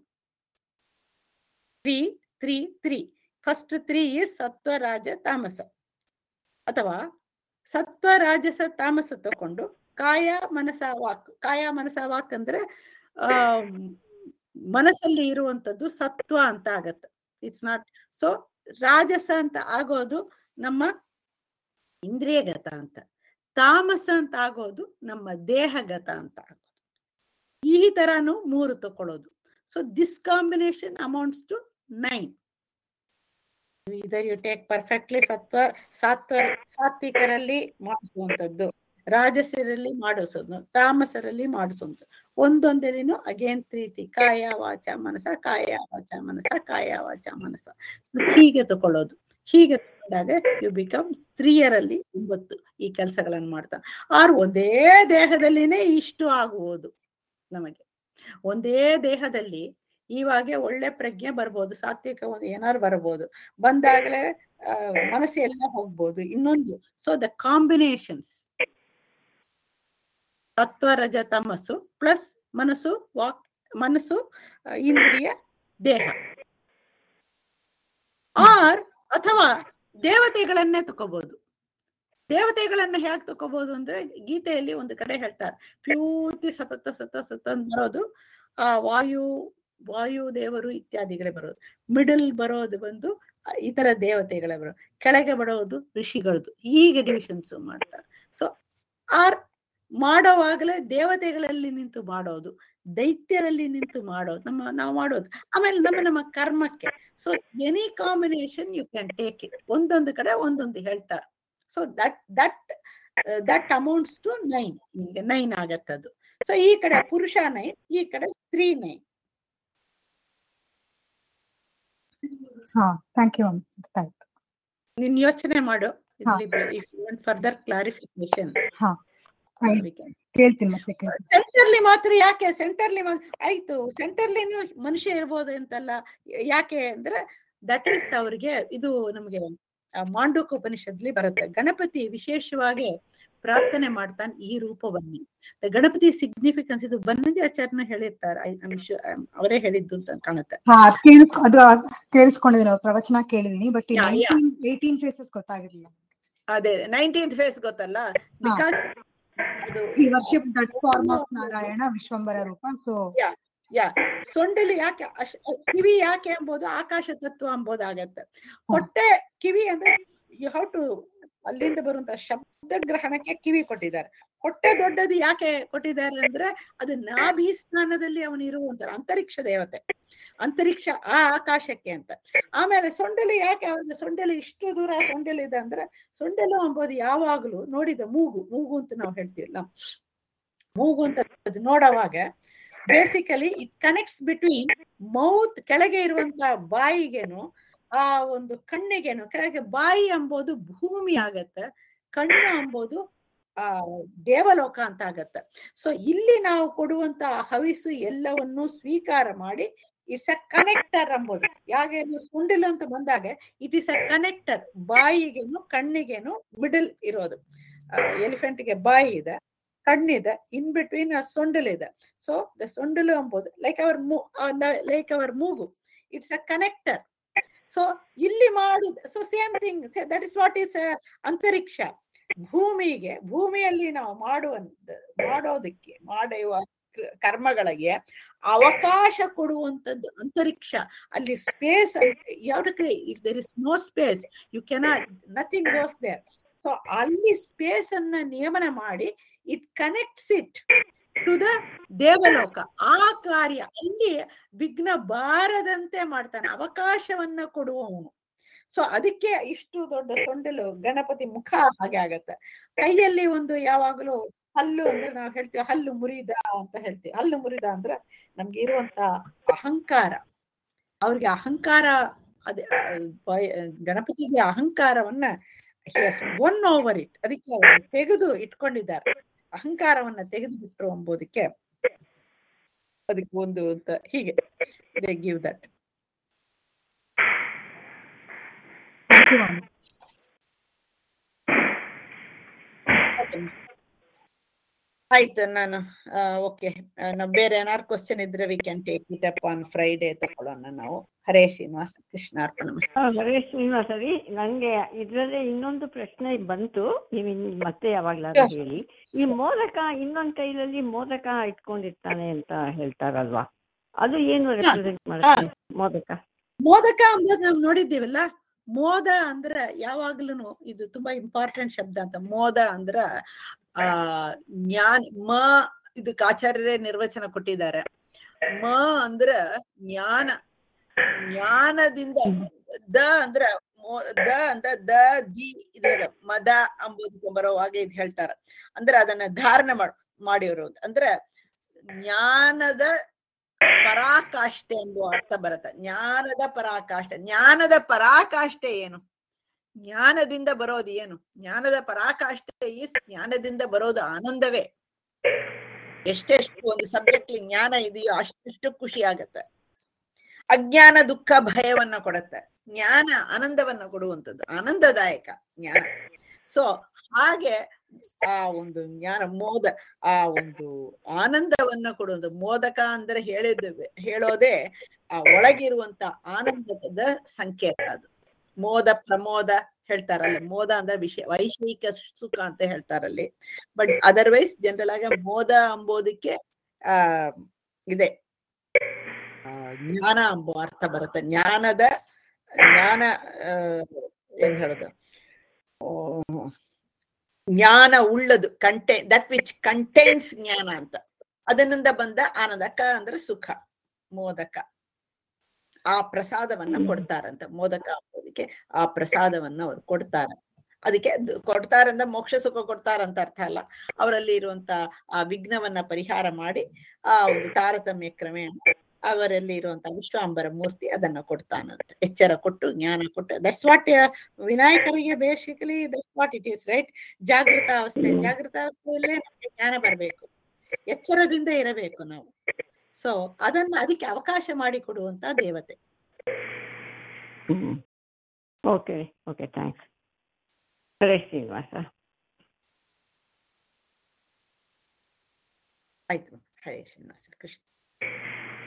three three three first three is ಸತ್ವ ರಾಜ ತಾಮಸ ಅಥವಾ ಸತ್ವ ರಾಜಸ ತಾಮಸ ತಕೊಂಡು ಕಾಯ ಮನಸ ವಾಕ್ ಕಾಯ ಮನಸ ವಾಕ್ ಅಂದ್ರೆ ಆ ಮನಸ್ಸಲ್ಲಿ ಇರುವಂತದ್ದು ಸತ್ವ ಅಂತ ಆಗತ್ತೆ ಇಟ್ಸ್ ನಾಟ್ ಸೊ ರಾಜಸ ಅಂತ ಆಗೋದು ನಮ್ಮ ಇಂದ್ರಿಯಗತ ಅಂತ ತಾಮಸ ಅಂತ ಆಗೋದು ನಮ್ಮ ದೇಹಗತ ಅಂತ ಆಗೋದು ಈ ತರಾನು ಮೂರು ತಕೊಳ್ಳೋದು so this combination amounts to nine ಇದರ್ ಯು ಟೇಕ್ ಪರ್ಫೆಕ್ಟ್ಲಿ ಸತ್ವ ಸಾತ್ವ ಸಾತ್ವಿಕರಲ್ಲಿ ಮಾಡಿಸುವಂಥದ್ದು ರಾಜಸರಲ್ಲಿ ಮಾಡಿಸೋದು ತಾಮಸರಲ್ಲಿ ಮಾಡಿಸೋದು ಒಂದೊಂದರಿನೂ ಅಗೇನ್ ಪ್ರೀತಿ ಕಾಯ ವಾಚ ಮನಸ ಕಾಯ ವಾಚ ಮನಸ ಕಾಯ ವಾಚ ಮನಸ So ಹೀಗೆ ತಕೊಳ್ಳೋದು ಹೀಗೆ ತಗೊಂಡಾಗ ಯು ಬಿಕಮ್ ಸ್ತ್ರೀಯರಲ್ಲಿ ಒಂಬತ್ತು ಈ ಕೆಲಸಗಳನ್ನು ಮಾಡ್ತಾನೆ ಆರ್ ಒಂದೇ ದೇಹದಲ್ಲಿನೇ ಇಷ್ಟು ಆಗುವುದು ನಮಗೆ ಒಂದೇ ದೇಹದಲ್ಲಿ ಇವಾಗೆ ಒಳ್ಳೆ ಪ್ರಜ್ಞೆ ಬರ್ಬೋದು ಸಾತ್ವಿಕ ಒಂದು ಏನಾದ್ರು ಬರ್ಬೋದು ಬಂದಾಗಲೇ ಆ, ಮನಸ್ಸು ಎಲ್ಲ ಹೋಗ್ಬೋದು ಇನ್ನೊಂದು ಸೊ ದ ಕಾಂಬಿನೇಷನ್ಸ್ ತತ್ವ ರಜ ತಮಸ್ಸು ಪ್ಲಸ್ ಮನಸ್ಸು ವಾಕ್ ಮನಸ್ಸು ಆ, ಇಂದ್ರಿಯ ದೇಹ ಆರ್ ಅಥವಾ ದೇವತೆಗಳನ್ನೇ ತಕೋಬಹುದು ದೇವತೆಗಳನ್ನ ಹೇಗೆ ತಕೋಬಹುದು ಅಂದ್ರೆ ಗೀತೆಯಲ್ಲಿ ಒಂದು ಕಡೆ ಹೇಳ್ತಾರೆ ಪ್ಯೂರ್ತಿ ಸತತ ಸತ ಸತ ಅಂತ ಬರೋದು ಆ ವಾಯು ವಾಯು ದೇವರು ಇತ್ಯಾದಿಗಳೇ ಬರೋದು ಮಿಡಲ್ ಬರೋದು ಬಂದು ಆ, ಇತರ ದೇವತೆಗಳೇ ಬರೋದು ಕೆಳಗೆ ಬರೋದು ಋಷಿಗಳದ್ದು ಹೀಗೆ ಡಿವಿಷನ್ಸ್ ಮಾಡ್ತಾರೆ ಸೊ ಆರ್ ಮಾಡೋವಾಗಲೇ ದೇವತೆಗಳಲ್ಲಿ ನಿಂತು ಮಾಡೋದು ದೈತ್ಯರಲ್ಲಿ ನಿಂತು ಮಾಡೋದು ನಮ್ಮ ನಾವು ಮಾಡೋದು ಆಮೇಲೆ ನಮ್ಮ ನಮ್ಮ ಕರ್ಮಕ್ಕೆ so any combination you can take it ಒಂದೊಂದು ಕಡೆ ಒಂದೊಂದು ಹೇಳ್ತಾರೆ so that that that amounts to nine ಈಗ ನೈನ್ ಆಗತ್ತದು ಸೊ ಈ ಕಡೆ ಪುರುಷ ನೈನ್ ಈ ಕಡೆ ಸ್ತ್ರೀ ನೈನ್ ಹಾ ಥ್ಯಾಂಕ್ ಯು ಅರ್ಥ ಆಯ್ತು ನಿನ್ ಯೋಚನೆ ಮಾಡು ಹಾ. ಫರ್ದರ್ ಕ್ಲಾರಿಫಿಕೇಶನ್ ಹಾ ಕೇಳ್ತೀನಿ ಮತ್ತೆ ಕೇಳ್ತೀನಿ ಸೆಂಟರ್ಲಿ ಮಾತ್ರ ಯಾಕೆ ಸೆಂಟರ್ಲಿ ಆಯ್ತು ಸೆಂಟರ್ಲಿ ಮನುಷ್ಯ ಇರ್ಬೋದು ಅಂತಲ್ಲ ಯಾಕೆ ಅಂದ್ರೆ ದಟ್ ಈಸ್ ಅವ್ರಿಗೆ ಇದು ನಮಗೆ ಆ ಮಾಂಡೂಕ ಉಪನಿಷತ್ಲಿ ಬರುತ್ತೆ ಗಣಪತಿ ವಿಶೇಷವಾಗಿ ಪ್ರಾರ್ಥನೆ ಮಾಡ್ತಾನೆ ಈ ರೂಪವನ್ನೇ The ಗಣಪತಿ ಸಿಗ್ನಿಫಿಕೆನ್ಸ್ ಇದು ಬನ್ನಂಜಾಚಾರ್ಯನ ಹೇಳಿರ್ತಾರೆ I- I'm sure- I'm- ಅವರೇ ಹೇಳಿದ್ದು ಅಂತ ಕಾಣುತ್ತೆ ಹಾ ಅದ್ ಕೇಳ್ ಅದು ಕೇಳಿಸ್ಕೊಂಡಿದ್ದೀನಿ ಅವ್ರ ಪ್ರವಚನ ಕೇಳಿದೀನಿ but Yeah, yeah. Eighteen faces ಗೊತ್ತಾಗಿರ್ಲಿಲ್ಲ ಅದೇ ನೈನ್ಟೀನ್ತ್ ಫೇಸ್ ಗೊತ್ತಲ್ಲ ಬಿಕಾಸ್ ಅದು ಈ ವರ್ಷ that form of Narayana Vishvambhara ರೂಪ ಸೊ ಯಾ ಯಾ ಸೊಂಡಿಲು ಯಾಕೆ ಅಶ್- ಕಿವಿ ಯಾಕೆ ಎಂಬುದು ಆಕಾಶ ತತ್ವ ಎಂಬುದಾಗತ್ತೆ ಹೊಟ್ಟೆ ಕಿವಿ ಅಂದ್ರೆ ಯು ಹೌ ಟು ಅಲ್ಲಿಂದ ಬರುವಂತ ಶಬ್ದ ಗ್ರಹಣಕ್ಕೆ ಕಿವಿ ಕೊಟ್ಟಿದ್ದಾರೆ ಹೊಟ್ಟೆ ದೊಡ್ಡದು ಯಾಕೆ ಕೊಟ್ಟಿದ್ದಾರೆ ಅಂದ್ರೆ ಅದು ನಾಭಿ ಸ್ಥಾನದಲ್ಲಿ ಅವನು ಇರುವಂತ ಅಂತರಿಕ್ಷ ದೇವತೆ ಅಂತರಿಕ್ಷ ಆ ಆಕಾಶಕ್ಕೆ ಅಂತ ಆಮೇಲೆ ಸೊಂಡೆಲು ಯಾಕೆ ಅವ್ರಿಗೆ ಸೊಂಡೆಲು ಇಷ್ಟು ದೂರ ಸೊಂಡೆಲು ಇದೆ ಅಂದ್ರೆ ಸೊಂಡೆಲು ಎಂಬುದು ಯಾವಾಗಲೂ ನೋಡಿದ ಮೂಗು ಮೂಗು ಅಂತ ನಾವು ಹೇಳ್ತೀವಲ್ಲ ಮೂಗು ಅಂತ ಅದು ನೋಡುವಾಗ basically it connects between mouth ಕೆಳಗೆ ಇರುವಂತ ಬಾಯಿಗೇನು ಆ ಒಂದು ಕಣ್ಣಿಗೇನು ಕೆಳಗೆ ಬಾಯಿ ಎಂಬುದು ಭೂಮಿ ಆಗತ್ತೆ ಕಣ್ಣು ಎಂಬುದು ಆ ದೇವಲೋಕ ಅಂತ ಆಗತ್ತೆ ಸೊ ಇಲ್ಲಿ ನಾವು ಕೊಡುವಂತ ಹವಿಸು ಎಲ್ಲವನ್ನೂ ಸ್ವೀಕಾರ ಮಾಡಿ ಇಟ್ಸ್ ಅ ಕನೆಕ್ಟರ್ ಎಂಬುದು ಯಾಗೇನು ಸುಂಡಿಲು ಅಂತ ಬಂದಾಗ ಇಟ್ ಇಸ್ ಅ ಕನೆಕ್ಟರ್ ಬಾಯಿಗೇನು ಕಣ್ಣಿಗೇನು ಮಿಡಲ್ ಇರೋದು ಎಲಿಫೆಂಟ್ಗೆ ಬಾಯಿ ಇದೆ ಕಣ್ಣಿದೆ ಇನ್ ಬಿಟ್ವೀನ್ ಆ ಸೊಂಡಲ್ ಇದೆ ಸೊ ದ ಸೊಂಡಲು ಎಂಬುದು ಲೈಕ್ ಅವರ್ ಲೈಕ್ ಅವರ್ ಮೂಗು ಇಟ್ಸ್ ಅ ಕನೆಕ್ಟರ್ ಸೊ ಇಲ್ಲಿ ಮಾಡುದು so same thing that is what is ಅಂತರಿಕ್ಷ ಭೂಮಿಗೆ ಭೂಮಿಯಲ್ಲಿ ನಾವು ಮಾಡುವಂತ ಮಾಡೋದಕ್ಕೆ ಮಾಡುವ ಕ- ಕರ್ಮಗಳಿಗೆ ಅವಕಾಶ ಕೊಡುವಂತದ್ದು ಅಂತರಿಕ್ಷ ಅಲ್ಲಿ ಸ್ಪೇಸ್ ಯಾವ್ದಕ್ಕೆ if there is no space you cannot nothing goes there so ಅಲ್ಲಿ ಸ್ಪೇಸ್ ಅನ್ನ ನಿಯಮನ ಮಾಡಿ it connects it to the ದೇವಲೋಕ ಆ ಕಾರ್ಯ ಅಲ್ಲಿ ವಿಘ್ನ ಬಾರದಂತೆ ಮಾಡ್ತಾನೆ ಅವಕಾಶವನ್ನ ಕೊಡುವವನು ಸೊ ಅದಕ್ಕೆ ಇಷ್ಟು ದೊಡ್ಡ ಸೊಂಡಲು ಗಣಪತಿ ಮುಖ ಹಾಗೆ ಆಗತ್ತೆ ಕೈಯಲ್ಲಿ ಒಂದು ಯಾವಾಗಲೂ ಹಲ್ಲು ಅಂದ್ರೆ ನಾವು ಹೇಳ್ತೀವಿ ಹಲ್ಲು ಮುರಿದ ಅಂತ ಹೇಳ್ತೀವಿ ಹಲ್ಲು ಮುರಿದ ಅಂದ್ರೆ ನಮ್ಗೆ ಇರುವಂತ ಅಹಂಕಾರ ಅವ್ರಿಗೆ ಅಹಂಕಾರ ಅದೇ ಆ, ಭಯ- ಗಣಪತಿಗೆ ಅಹಂಕಾರವನ್ನ ಒನ್ ಓವರ್ ಇಟ್ ಅದಕ್ಕೆ ಅದನ್ನ ತೆಗೆದು ಇಟ್ಕೊಂಡಿದ್ದಾರೆ ಅಹಂಕಾರವನ್ನ ತೆಗೆದು ಬಿಟ್ರು ಎಂಬುದಕ್ಕೆ ಅದಕ್ಕೆ ಒಂದು ಅಂತ ಹೀಗೆ they give that thank you ma'am ಆಯ್ತು ನಾನು ಓಕೆ ನಾವು ಬೇರೆ ಏನಾದ್ರು ಕ್ವಶನ್ ಇದ್ರೆ we can take it up on Friday ತಗೊಳ್ಳೋಣ ನಾವು ಹರೇ ಶ್ರೀನಿವಾಸ ಕೃಷ್ಣ ಅರ್ಪಣ ಆ, ಹರೇ ಶ್ರೀನಿವಾಸ ರೀ ನಂಗೆ ಇದ್ರಲ್ಲೇ ಇನ್ನೊಂದು ಪ್ರಶ್ನೆ ಬಂತು ನೀವು ಇನ್ ಮತ್ತೆ ಯಾವಾಗ್ಲಾದ್ರೂ ಹೇಳಿ ಈ ಮೋದಕ ಇನ್ನೊಂದ್ ಕೈಯಲ್ಲಿ ಮೋದಕ ಇಟ್ಕೊಂಡಿರ್ತಾನೆ ಅಂತ ಹೇಳ್ತಾರಲ್ವಾ ಅದು ಏನು ರೆಪ್ರೆಸೆಂಟ್ ಮಾಡುತ್ತೆ ಮೋದಕ ಮೋದಕ ಅಂಬೋದು ನಾವು ನೋಡಿದ್ದೀವಲ್ಲ ಮೋದ ಅಂದ್ರ ಯಾವಾಗ್ಲೂ ಇದು ತುಂಬಾ ಇಂಪಾರ್ಟೆಂಟ್ ಶಬ್ದ ಅಂತ ಮೋದ ಅಂದ್ರ ಆ ಜ್ಞಾನ ಮ ಇದಕ್ಕೆ ಆಚಾರ್ಯರೇ ನಿರ್ವಚನ ಕೊಟ್ಟಿದ್ದಾರೆ ಮ ಅಂದ್ರ ಜ್ಞಾನ ಜ್ಞಾನದಿಂದ ದ ಅಂದ್ರ ಮೋ- ದ ಅಂದ ದ ದಿ ಇದೆ ಮದ ಅಂಬುದಕ್ಕೆ ಬರುವಾಗ ಇದು ಹೇಳ್ತಾರ ಅಂದ್ರೆ ಅದನ್ನ ಧಾರಣ ಮಾಡ್ ಮಾಡಿರೋದು ಅಂದ್ರೆ ಜ್ಞಾನದ ಪರಾಕಾಷ್ಠೆ ಎಂಬುವ ಅರ್ಥ ಬರುತ್ತೆ ಜ್ಞಾನದ ಪರಾಕಾಷ್ಠೆ ಜ್ಞಾನದ ಪರಾಕಾಷ್ಠೆ ಏನು ಜ್ಞಾನದಿಂದ ಬರೋದು ಏನು ಜ್ಞಾನದ ಪರಾಕಾಷ್ಠೆ ಈಸ್ ಜ್ಞಾನದಿಂದ ಬರೋದು ಆನಂದವೇ ಎಷ್ಟೆಷ್ಟು ಒಂದು ಸಬ್ಜೆಕ್ಟ್ ಜ್ಞಾನ ಇದೆಯೋ ಅಷ್ಟು ಖುಷಿ ಆಗತ್ತೆ ಅಜ್ಞಾನ ದುಃಖ ಭಯವನ್ನ ಕೊಡುತ್ತೆ ಜ್ಞಾನ ಆನಂದವನ್ನ ಕೊಡುವಂಥದ್ದು ಆನಂದದಾಯಕ ಜ್ಞಾನ ಸೊ ಹಾಗೆ ಆ ಒಂದು ಜ್ಞಾನ ಮೋದ ಆ ಒಂದು ಆನಂದವನ್ನ ಕೊಡುವುದು ಮೋದಕ ಅಂದ್ರೆ ಹೇಳಿದ ಹೇಳೋದೇ ಆ ಒಳಗಿರುವಂತ ಆನಂದದ ಸಂಕೇತ ಅದು ಮೋದ ಪ್ರಮೋದ ಹೇಳ್ತಾರಲ್ಲ ಮೋದ ಅಂದ್ರೆ ವಿಷಯ ವೈಷಯಿಕ ಸುಖ ಅಂತ ಹೇಳ್ತಾರಲ್ಲಿ ಬಟ್ ಅದರ್ವೈಸ್ ಜನರಲ್ ಆಗಿ ಮೋದ ಅಂಬೋದಕ್ಕೆ ಆ ಇದೆ ಆ, ಜ್ಞಾನ ಎಂಬ ಅರ್ಥ ಬರುತ್ತೆ ಜ್ಞಾನದ ಜ್ಞಾನ ಆ, ಏನ್ ಹೇಳೋದು ಓ, ಜ್ಞಾನ ಉಳ್ಳದು ಕಂಟೆ ದಟ್ ವಿಚ್ ಕಂಟೈನ್ಸ್ ಜ್ಞಾನ ಅಂತ ಅದನ್ನಿಂದ ಬಂದ ಆನಂದ ಕ ಅಂದ್ರೆ ಸುಖ ಮೋದಕ ಆ ಪ್ರಸಾದವನ್ನ ಕೊಡ್ತಾರಂತ ಮೋದಕ ಅಂಬೋದಕ್ಕೆ ಆ ಪ್ರಸಾದವನ್ನ ಅವ್ರು ಕೊಡ್ತಾರೆ ಅದಕ್ಕೆ ಅದು ಕೊಡ್ತಾರಂದ ಮೋಕ್ಷ ಸುಖ ಕೊಡ್ತಾರಂತ ಅರ್ಥ ಅಲ್ಲ ಅವರಲ್ಲಿ ಇರುವಂತ ಆ ವಿಘ್ನವನ್ನ ಪರಿಹಾರ ಮಾಡಿ ಆ ಒಂದು ತಾರತಮ್ಯ ಕ್ರಮೇಣ ಅವರಲ್ಲಿ ಇರುವಂತ ವಿಶ್ವಾಂಬರ ಮೂರ್ತಿ ಅದನ್ನ ಕೊಡ್ತಾನಂತೆ ಎಚ್ಚರ ಕೊಟ್ಟು ಜ್ಞಾನ ಕೊಟ್ಟು ದಟ್ಸ್ ವಾಟ್ ವಿನಾಯಕರಿಗೆ basically that's what it is right ಜಾಗೃತ ಅವಸ್ಥೆ ಜಾಗೃತ ಅವಸ್ಥೆಯಲ್ಲೇ ನಮ್ಗೆ ಜ್ಞಾನ ಬರಬೇಕು ಎಚ್ಚರದಿಂದ ಇರಬೇಕು ನಾವು ಸೊ ಅದನ್ನ ಅದಕ್ಕೆ ಅವಕಾಶ ಮಾಡಿ ಕೊಡುವಂತ ದೇವತೆ okay okay thanks Hare Srinivasa ಆಯ್ತು ಹರೇ ಶ್ರೀನಿವಾಸ ಕೃಷ್ಣ